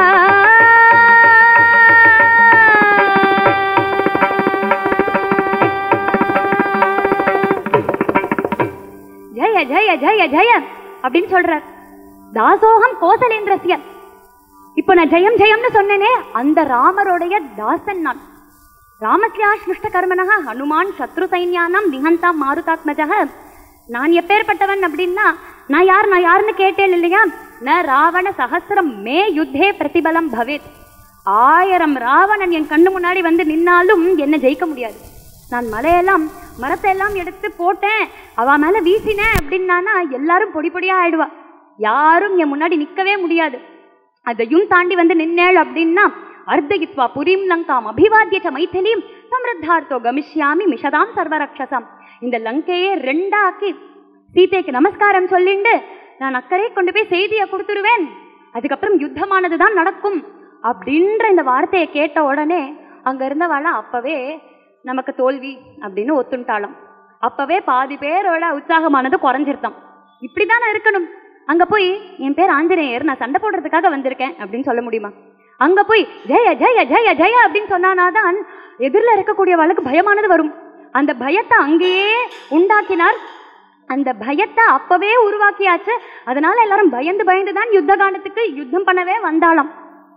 ஜெய ஜெய ஜெய ஜெய அப்படின்னு சொல்றார் தாசோகம் கோசலேந்திரசிய இப்போ நான் ஜெயம் ஜெயம்னு சொன்னேனே அந்த ராமருடைய தாசன் நான் ராமஸ்யா ஸ்னுஷ்ட கர்மனக ஹனுமான் சத்ரு சைன்யானாம் நிகந்தாம் மாருதாத்மஜக நான் எப்பேற்பட்டவன் அப்படின்னா நான் யார் நான் யாருன்னு கேட்டேன் இல்லையா ந ராவண சஹசிரம் மே யுத்தே பிரதிபலம் பவேத் ஆயிரம் ராவணன் என் கண்ணு முன்னாடி வந்து நின்னாலும் என்ன ஜெயிக்க முடியாது நான் மலையெல்லாம் மரத்தை எல்லாம் எடுத்து போட்டேன் அவ மேல வீசினேன் அப்படின்னானா எல்லாரும் பொடி பொடியா ஆயிடுவா யாரும் என் முன்னாடி நிக்கவே முடியாது அதையும் தாண்டி வந்து நின்னேள் அப்படின்னா அர்த்தகித்வா புரீம் லங்காம் அபிவாத்திய மைथिलीம் சம்ருத்தார்த்தோ கமிஷ்யாமி மிஷதாம் சர்வரக்ஷசாம் இந்த லங்கையே ரெண்டாக்கி சீதைக்கு நமஸ்காரம் சொல்லிண்டு நான் அக்கறை கொண்டு போய் செய்தியை கொடுத்துருவேன் அதுக்கப்புறம் யுத்தமானது தான் நடக்கும் அப்படின்ற இந்த வார்த்தையை கேட்ட உடனே அங்க இருந்தவாள அப்பவே நமக்கு தோல்வி அப்படின்னு ஒத்துண்டாளாம் அப்பவே பாதி பேரோட உற்சாகமானது குறைஞ்சிருத்தான் இப்படிதானே இருக்கணும் அங்க போய் என் பேர் ஆஞ்சநேயர் நான் சண்டை போடுறதுக்காக வந்திருக்கேன் அப்படின்னு சொல்ல முடியுமா அங்க போய் ஜெய ஜெய ஜெய ஜெய அப்படின்னு சொன்னானாதான் எதிரில் இருக்கக்கூடியவளுக்கு பயமானது வரும் அந்த பயத்தை அங்கேயே உண்டாக்கினார் அந்த பயத்தை அப்பவே உருவாக்கியாச்சு அதனால எல்லாரும் பயந்து பயந்து தான் யுத்த காண்டத்துக்கு யுத்தம் பண்ணவே வந்தாளாம்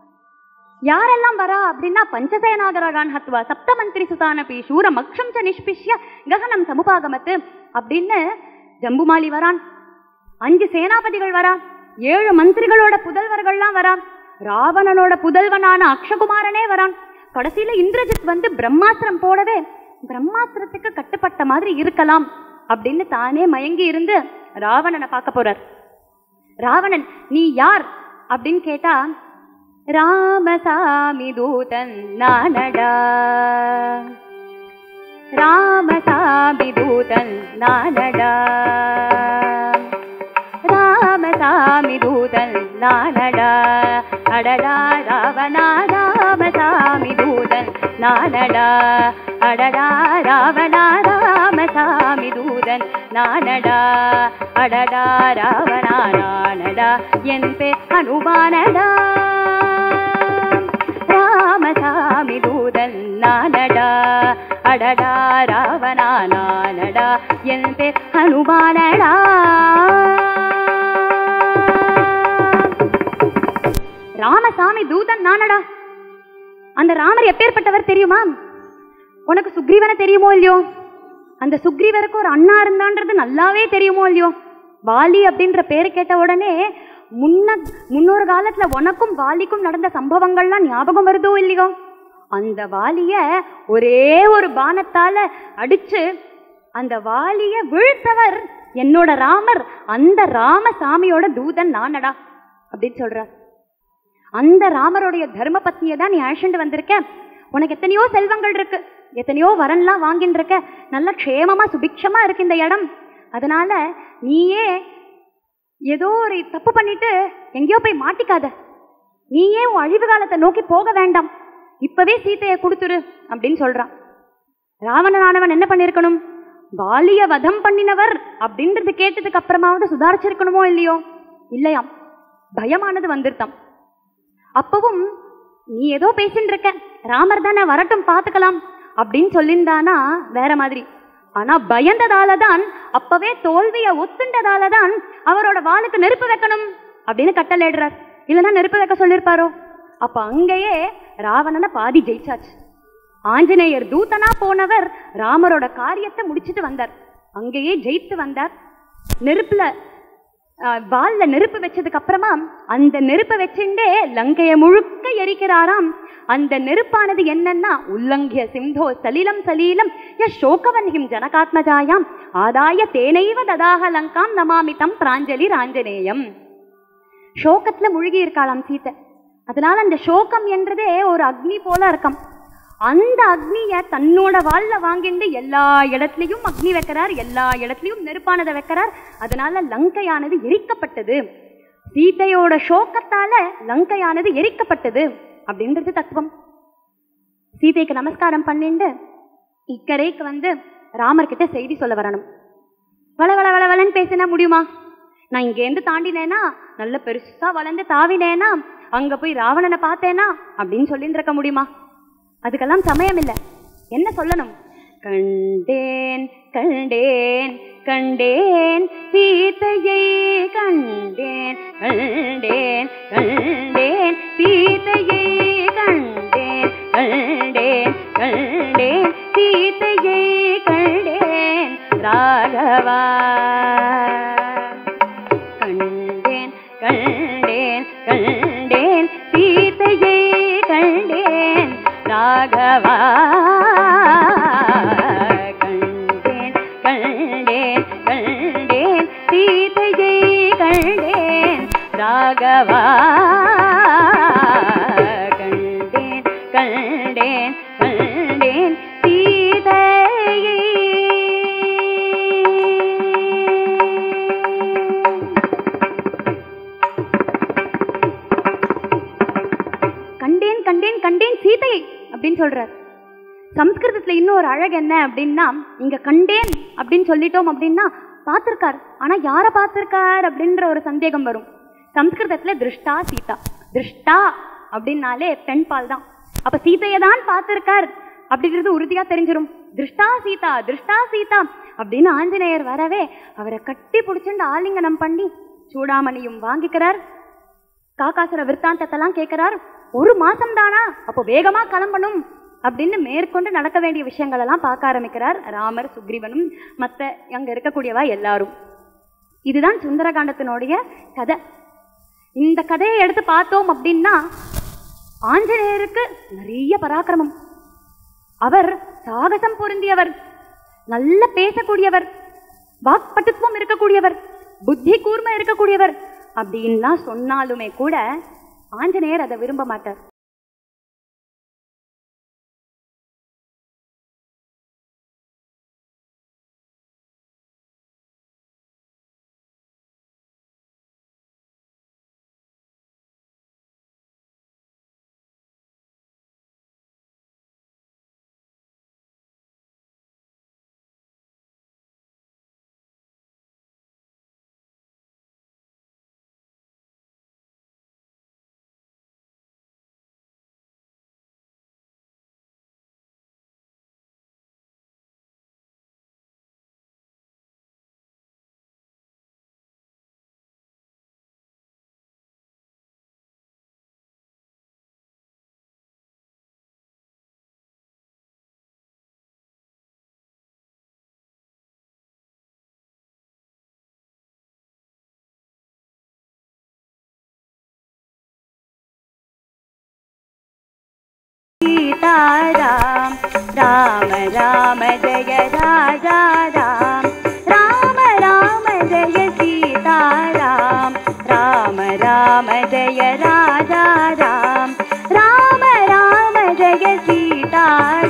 யாரெல்லாம் வரா அப்படின்னா பஞ்சசேனாகரகான் ஹத்வா சப்தமந்திரி சுதானபி சூர மக்ஷம் ச நிஷ்பிஷ்ய ககனம் சமுபாகமத்து அப்படின்னு ஜம்புமாலி வரான் அஞ்சு சேனாபதிகள் வரா ஏழு மந்திரிகளோட புதல்வர்கள்லாம் வரா ராவணனோட புதல்வனான அக்ஷகுமாரனே வரான் கடைசியில இந்திரஜித் வந்து பிரம்மாஸ்திரம் போடவே பிரம்மாஸ்திரத்துக்கு கட்டுப்பட்ட மாதிரி இருக்கலாம் அப்படின்னு தானே மயங்கி இருந்து ராவணனை பார்க்க போறார் ராவணன் நீ யார் அப்படின்னு கேட்டா ராமசாமி தூதன் நானடா ராமசாமி தூதன் நானடா ராமசாமி தூதன் நானடா அடடா ராவணா ராமசாமி தூதன் நானடா அடடா ராவணா ராமசாமி தூதன் நானடா அடடா ராவணா நானடா என் பேர் அனுமானடா ராமசாமி தூதன் நானடா அடடா ராவணா நானடா என் பேர் ஹனுமானடா ராமசாமி தூதன் நானடா அந்த ராமர் எப்பேற்பட்டவர் தெரியுமா உனக்கு சுக்ரீவனை தெரியுமோ இல்லையோ அந்த சுக்ரீவருக்கு ஒரு அண்ணா இருந்தான்றது நல்லாவே தெரியுமோ இல்லையோ வாலி அப்படின்ற பேரை கேட்ட உடனே முன்ன முன்னொரு காலத்துல உனக்கும் வாலிக்கும் நடந்த சம்பவங்கள்லாம் ஞாபகம் வருதோ இல்லையோ அந்த வாலிய ஒரே ஒரு பானத்தால அடிச்சு அந்த வாலிய வீழ்த்தவர் என்னோட ராமர் அந்த ராமசாமியோட தூதன் நானடா அப்படின்னு சொல்றார் அந்த ராமருடைய தர்ம பத்னியை தான் நீ அழைச்சிட்டு வந்திருக்க உனக்கு எத்தனையோ செல்வங்கள் இருக்கு எத்தனையோ வரன்லாம் வாங்கின்னு இருக்க நல்ல க்ஷேமமா சுபிக்ஷமா இருக்கு இந்த இடம் அதனால நீயே ஏதோ ஒரு தப்பு பண்ணிட்டு எங்கேயோ போய் மாட்டிக்காத நீயே உன் அழிவு காலத்தை நோக்கி போக வேண்டாம் இப்பவே சீதையை கொடுத்துரு அப்படின்னு சொல்றான் ராவணனானவன் என்ன பண்ணிருக்கணும் பாலிய வதம் பண்ணினவர் அப்படின்றது கேட்டதுக்கு அப்புறமாவது சுதாரிச்சிருக்கணுமோ இல்லையோ இல்லையாம் பயமானது வந்திருத்தாம் அப்பவும் நீ ஏதோ பேசின்னு இருக்க ராமர் தானே வரட்டும் பார்த்துக்கலாம் அப்படின்னு சொல்லியிருந்தானா வேற மாதிரி ஆனா பயந்ததால தான் அப்பவே தோல்வியை ஒத்துண்டதால தான் அவரோட வாளுக்கு நெருப்பு வைக்கணும் அப்படின்னு கட்டளையிடுறார் இல்லைன்னா நெருப்பு வைக்க சொல்லியிருப்பாரோ அப்ப அங்கேயே ராவணனை பாதி ஜெயிச்சாச்சு ஆஞ்சநேயர் தூதனா போனவர் ராமரோட காரியத்தை முடிச்சிட்டு வந்தார் அங்கேயே ஜெயித்து வந்தார் நெருப்புல ஆஹ், வால்ல நெருப்பு வச்சதுக்கு அப்புறமா அந்த நெருப்பை வச்சுட்டே லங்கைய முழுக்க எரிக்கிறாராம் அந்த நெருப்பானது என்னன்னா உல்லங்கிய சிந்தோ சலிலம் சலீலம் ய சோகவன்ஹிம் ஜனகாத்மஜாயாம் ஆதாய தேனைவ ததாக லங்காம் நமாமி தம் பிராஞ்சலி ராஞ்சனேயம் சோகத்துல முழுகி இருக்காளாம் சீத்தை அதனால அந்த சோகம் என்றதே ஒரு அக்னி போல இருக்காம் அந்த அக்னிய தன்னோட வாள்ல வாங்கிட்டு எல்லா இடத்துலயும் அக்னி வைக்கிறார் எல்லா இடத்துலயும் நெருப்பானதை வைக்கிறார் அதனால லங்கையானது எரிக்கப்பட்டது சீதையோட சோகத்தால லங்கையானது எரிக்கப்பட்டது அப்படின்றது தத்துவம் சீதைக்கு நமஸ்காரம் பண்ணிட்டு இக்கரைக்கு வந்து ராமர்கிட்ட செய்தி சொல்ல வரணும் வள வள வள வளன்னு பேசினா முடியுமா நான் இங்கேருந்து தாண்டினேனா நல்ல பெருசா வளர்ந்து தாவினேனா அங்க போய் ராவணனை பார்த்தேனா அப்படின்னு சொல்லிட்டு இருக்க முடியுமா அதுக்கெல்லாம் சமயம் இல்லை என்ன சொல்லணும் கண்டேன் கண்டேன் கண்டேன் சீதையை கண்டேன் கண்டேன் கண்டேன் சீதையை கண்டேன் கண்டேன் கண்டேன் சீதையை கண்டேன் ராகவா கண்டேன் கண்டேன் கண்டேன் சீதையை கண்டேன் ராகவா கண்டேன் கண்டேன் கண்டேன் சீதையை கண்டேன் ராகவா கண்டேன் கண்டேன் கண்டேன் சீதையை கண்டேன் கண்டேன் கண்டேன் சீதையை அப்படின்னு சொல்றார் சம்ஸ்கிருதத்துல இன்னும் ஒரு அழகு என்ன அப்படின்னா இங்க கண்டேன் அப்படின்னு சொல்லிட்டோம் அப்படின்னா பார்த்திருக்கார் ஆனா யாரை பார்த்திருக்கார் அப்படின்ற ஒரு சந்தேகம் வரும் சம்ஸ்கிருதத்துல திருஷ்டா சீதா திருஷ்டா அப்படின்னாலே பெண் பால் தான் அப்ப சீதையை தான் பார்த்திருக்கார் அப்படிங்கிறது உறுதியா தெரிஞ்சிரும் திருஷ்டா சீதா திருஷ்டா சீதா அப்படின்னு ஆஞ்சநேயர் வரவே அவரை கட்டி பிடிச்சுண்டு ஆலிங்கனம் பண்ணி சூடாமணியும் வாங்கிக்கிறார் காக்காசுர விற்த்தாந்தத்தெல்லாம் கேட்கிறார் ஒரு மாசம் தானா அப்போ வேகமா கிளம்பணும் அப்படின்னு மேற்கொண்டு நடக்க வேண்டிய விஷயங்கள் எல்லாம் பார்க்க ஆரம்பிக்கிறார் ராமர் சுக்ரீவனும் மற்ற அங்க இருக்கக்கூடியவா எல்லாரும் இதுதான் சுந்தரகாண்டத்தினுடைய கதை இந்த கதையை எடுத்து பார்த்தோம் அப்படின்னா ஆஞ்சநேயருக்கு நிறைய பராக்கிரமம் அவர் சாகசம் பொருந்தியவர் நல்ல பேசக்கூடியவர் வாக்பட்டுத்துவம் இருக்கக்கூடியவர் புத்தி கூர்மை இருக்கக்கூடியவர் அப்படின்லாம் சொன்னாலுமே கூட ஆஞ்சநேயர் அதை விரும்ப மாட்டார்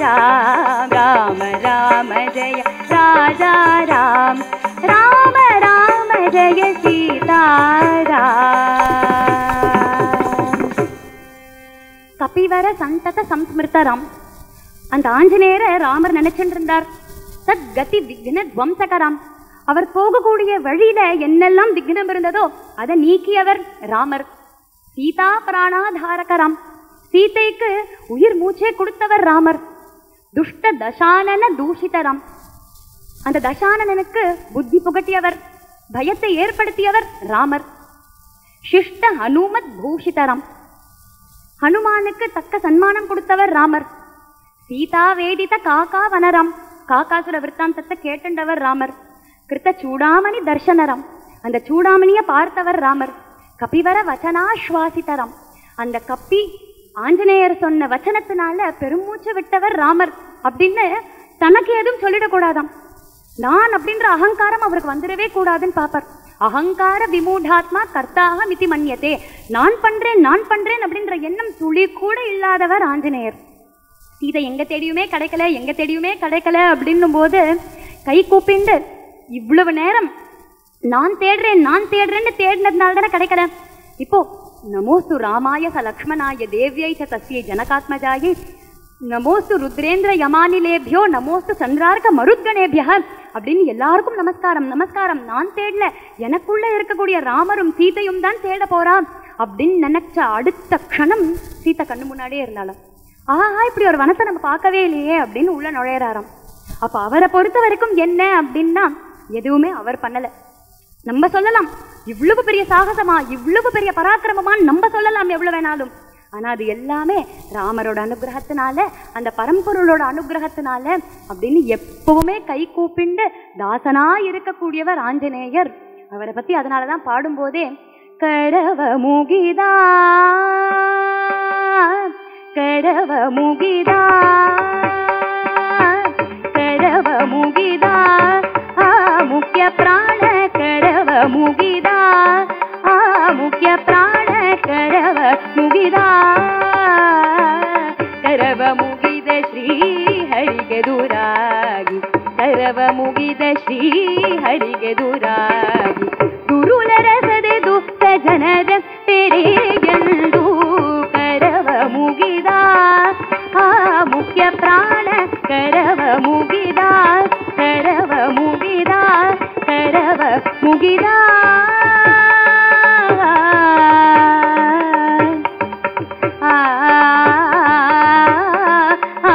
राम राम राम जय राजा राम राम राम जय सीता கபிவர சந்தத சம்ஸ்மிருதராம் அந்த ஆஞ்சநேயரை ராமர் நினைச்சுட்டு இருந்தார் தத் கதி விக்ன துவம்சகராம் அவர் போகக்கூடிய வழியில என்னெல்லாம் விக்னம் இருந்ததோ அதை நீக்கியவர் ராமர் சீதா பிராணாதாரகராம் சீதைக்கு உயிர் மூச்சே கொடுத்தவர் ராமர் துஷ்ட தசானன தூஷிதராம் அந்த தசானனனுக்கு புத்தி புகட்டியவர் பயத்தை ஏற்படுத்தியவர் ராமர் சிஷ்ட ஹனுமத் பூஷிதராம் ஹனுமானுக்கு தக்க சன்மானம் கொடுத்தவர் ராமர் சீதா வேதித காக்கா வனராம் காக்காசுர விற்த்தாந்தத்தை கேட்டுண்டவர் ராமர் கிருத்த சூடாமணி தர்சனராம் அந்த சூடாமணியை பார்த்தவர் ராமர் கபிவர வச்சனாஸ்வாசிதராம் அந்த கப்பி ஆஞ்சநேயர் சொன்ன வச்சனத்தினால பெருமூச்சு விட்டவர் ராமர் அப்படின்னு தனக்கு எதுவும் சொல்லிடக்கூடாதாம் நான் அப்படின்ற அகங்காரம் அவருக்கு வந்துடவே கூடாதுன்னு பாப்பார் அகங்கார விமூடாத்மா கர்த்தாக மிதி மன்யத்தே நான் பண்றேன் நான் பண்றேன் அப்படின்ற எண்ணம் துளி கூட இல்லாதவர் ஆஞ்சநேயர் சீதை எங்க தேடியுமே கிடைக்கல எங்க தேடியுமே கிடைக்கல அப்படின்னும் போது கை கூப்பிண்டு இவ்வளவு நேரம் நான் தேடுறேன் நான் தேடுறேன்னு தேடினதுனால தானே கிடைக்கல இப்போ நமோஸ்து ராமாய ச லக்ஷ்மணாய தேவ்யை ச தஸ்யை ஜனகாத்மஜாயை நமோஸ்து ருத்ரேந்திர யமானிலேபியோ நமோஸ்து சந்திரார்க்க மருத்கணேபிய அப்படின்னு எல்லாருக்கும் நமஸ்காரம் நமஸ்காரம் நான் தேடல எனக்குள்ள இருக்கக்கூடிய ராமரும் சீதையும் தான் தேட போறான் அப்படின்னு நினைச்ச அடுத்த க்ஷணம் சீதை கண்ணு முன்னாடியே இருந்தாலும் ஆஹா இப்படி ஒரு வனத்தை நம்ம பார்க்கவே இல்லையே அப்படின்னு உள்ள நுழையறாராம் அப்ப அவரை பொறுத்த வரைக்கும் என்ன அப்படின்னா எதுவுமே அவர் பண்ணல நம்ம சொல்லலாம் இவ்வளவு பெரிய சாகசமா இவ்வளவு பெரிய பராக்கிரமமா நம்ம சொல்லலாம் எவ்வளவு வேணாலும் ஆனா அது எல்லாமே ராமரோட அனுகிரகத்தினால அந்த பரம்பொருளோட அனுகிரகத்தினால அப்படின்னு எப்பவுமே கை கூப்பிண்டு தாசனா இருக்கக்கூடியவர் ஆஞ்சநேயர் அவரை பத்தி அதனாலதான் பாடும்போதே கடவ முகிதா கடவ முகிதா கடவ முகிதா ಆ ಮುಖ್ಯ ಪ್ರಾಣ ಕರವ ಮುಗಿದ ಆ ಮುಖ್ಯ ಪ್ರಾಣ ಕರವ ಮುಗಿದ ಕರವ ಮುಗಿದ ಶ್ರೀ ಹರಿಗೆ ದೂರಾಗಿ ಕರವ ಮುಗಿದ ಶ್ರೀ ಹರಿಗೆ ದೂರಾಗಿ ಗುರುಲ ರಸದೆ ದುಷ್ಟ ಜನದ ಪೆರೆಗೆಂದು ಕರವ ಮುಗಿದ ಆ ಮುಖ್ಯ ಪ್ರಾಣ ಕರವ ಮುಗಿದ ಕರವ ಮುಗಿದ ಕರವ ಮುಗಿದ ಆ, ಆ,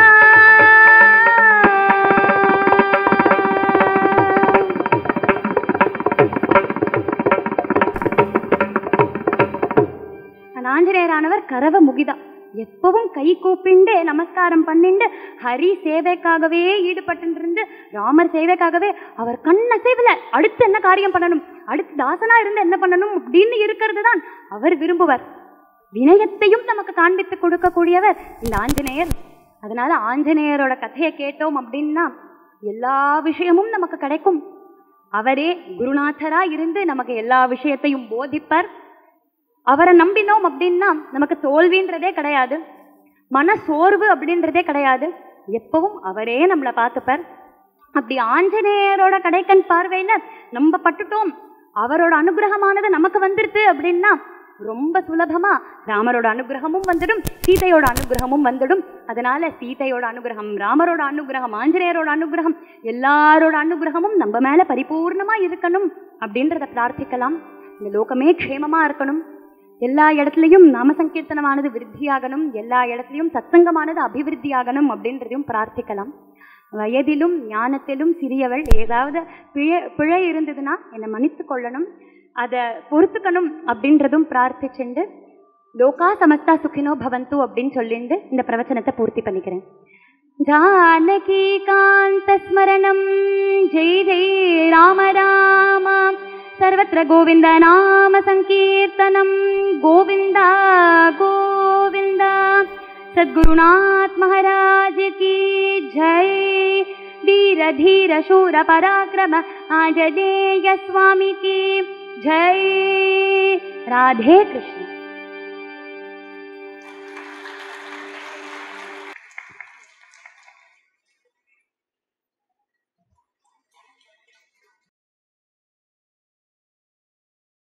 அந்த ஆஞ்சநேயரானவர் கரவ முகிதா எப்பவும் கை கூப்பிண்டு நமஸ்காரம் பண்ணிண்டு ஹரி சேவைக்காகவே ஈடுபட்டு இருந்து ராமர் சேவைக்காகவே அவர் கண்ண சேவையில அடுத்து என்ன காரியம் பண்ணணும் அடுத்து தாசனா இருந்து என்ன பண்ணணும் அப்படின்னு இருக்கிறது தான் அவர் விரும்புவர் வினயத்தையும் நமக்கு காண்பித்து கொடுக்கக்கூடியவர் இந்த ஆஞ்சநேயர் அதனால ஆஞ்சநேயரோட கதையை கேட்டோம் அப்படின்னா எல்லா விஷயமும் நமக்கு கிடைக்கும் அவரே குருநாதரா இருந்து நமக்கு எல்லா விஷயத்தையும் போதிப்பர் அவரை நம்பினோம் அப்படின்னா நமக்கு தோல்வின்றதே கிடையாது மன சோர்வு அப்படின்றதே கிடையாது எப்பவும் அவரே நம்மளை பார்த்துப்பார் அப்படி ஆஞ்சநேயரோட கடைக்கண் பார்வையில நம்ம பட்டுட்டோம் அவரோட அனுகிரகமானது நமக்கு வந்துருது அப்படின்னா ரொம்ப சுலபமா ராமரோட அனுகிரகமும் வந்துடும் சீதையோட அனுகிரகமும் வந்துடும் அதனால சீதையோட அனுகிரகம் ராமரோட அனுகிரகம் ஆஞ்சநேயரோட அனுகிரகம் எல்லாரோட அனுகிரகமும் நம்ம மேல பரிபூர்ணமா இருக்கணும் அப்படின்றத பிரார்த்திக்கலாம் இந்த லோகமே க்ஷேமமா இருக்கணும் எல்லா இடத்துலையும் நாம சங்கீர்த்தனமானது விருத்தியாகணும் எல்லா இடத்துலையும் சத்சங்கமானது அபிவிருத்தியாகணும் அப்படின்றதையும் பிரார்த்திக்கலாம் வயதிலும் ஞானத்திலும் சிறியவள் ஏதாவது பிழை பிழை இருந்ததுன்னா என்னை மன்னித்து கொள்ளணும் அதை பொறுத்துக்கணும் அப்படின்றதும் பிரார்த்திச்சுண்டு லோகா சமஸ்தா சுகினோ பவந்து அப்படின்னு சொல்லிட்டு இந்த பிரவச்சனத்தை பூர்த்தி பண்ணிக்கிறேன் ஜானகி காந்த ஸ்மரணம் ஜெய் ஜெய் ராம ராம सर्वत्र गोविन्द नाम सङ्कीर्तनं गोविन्द गोविन्द सद्गुरुनाथ महाराज की जय वीर धीर शूर पराक्रम आजदेय स्वामी की जय राधे कृष्ण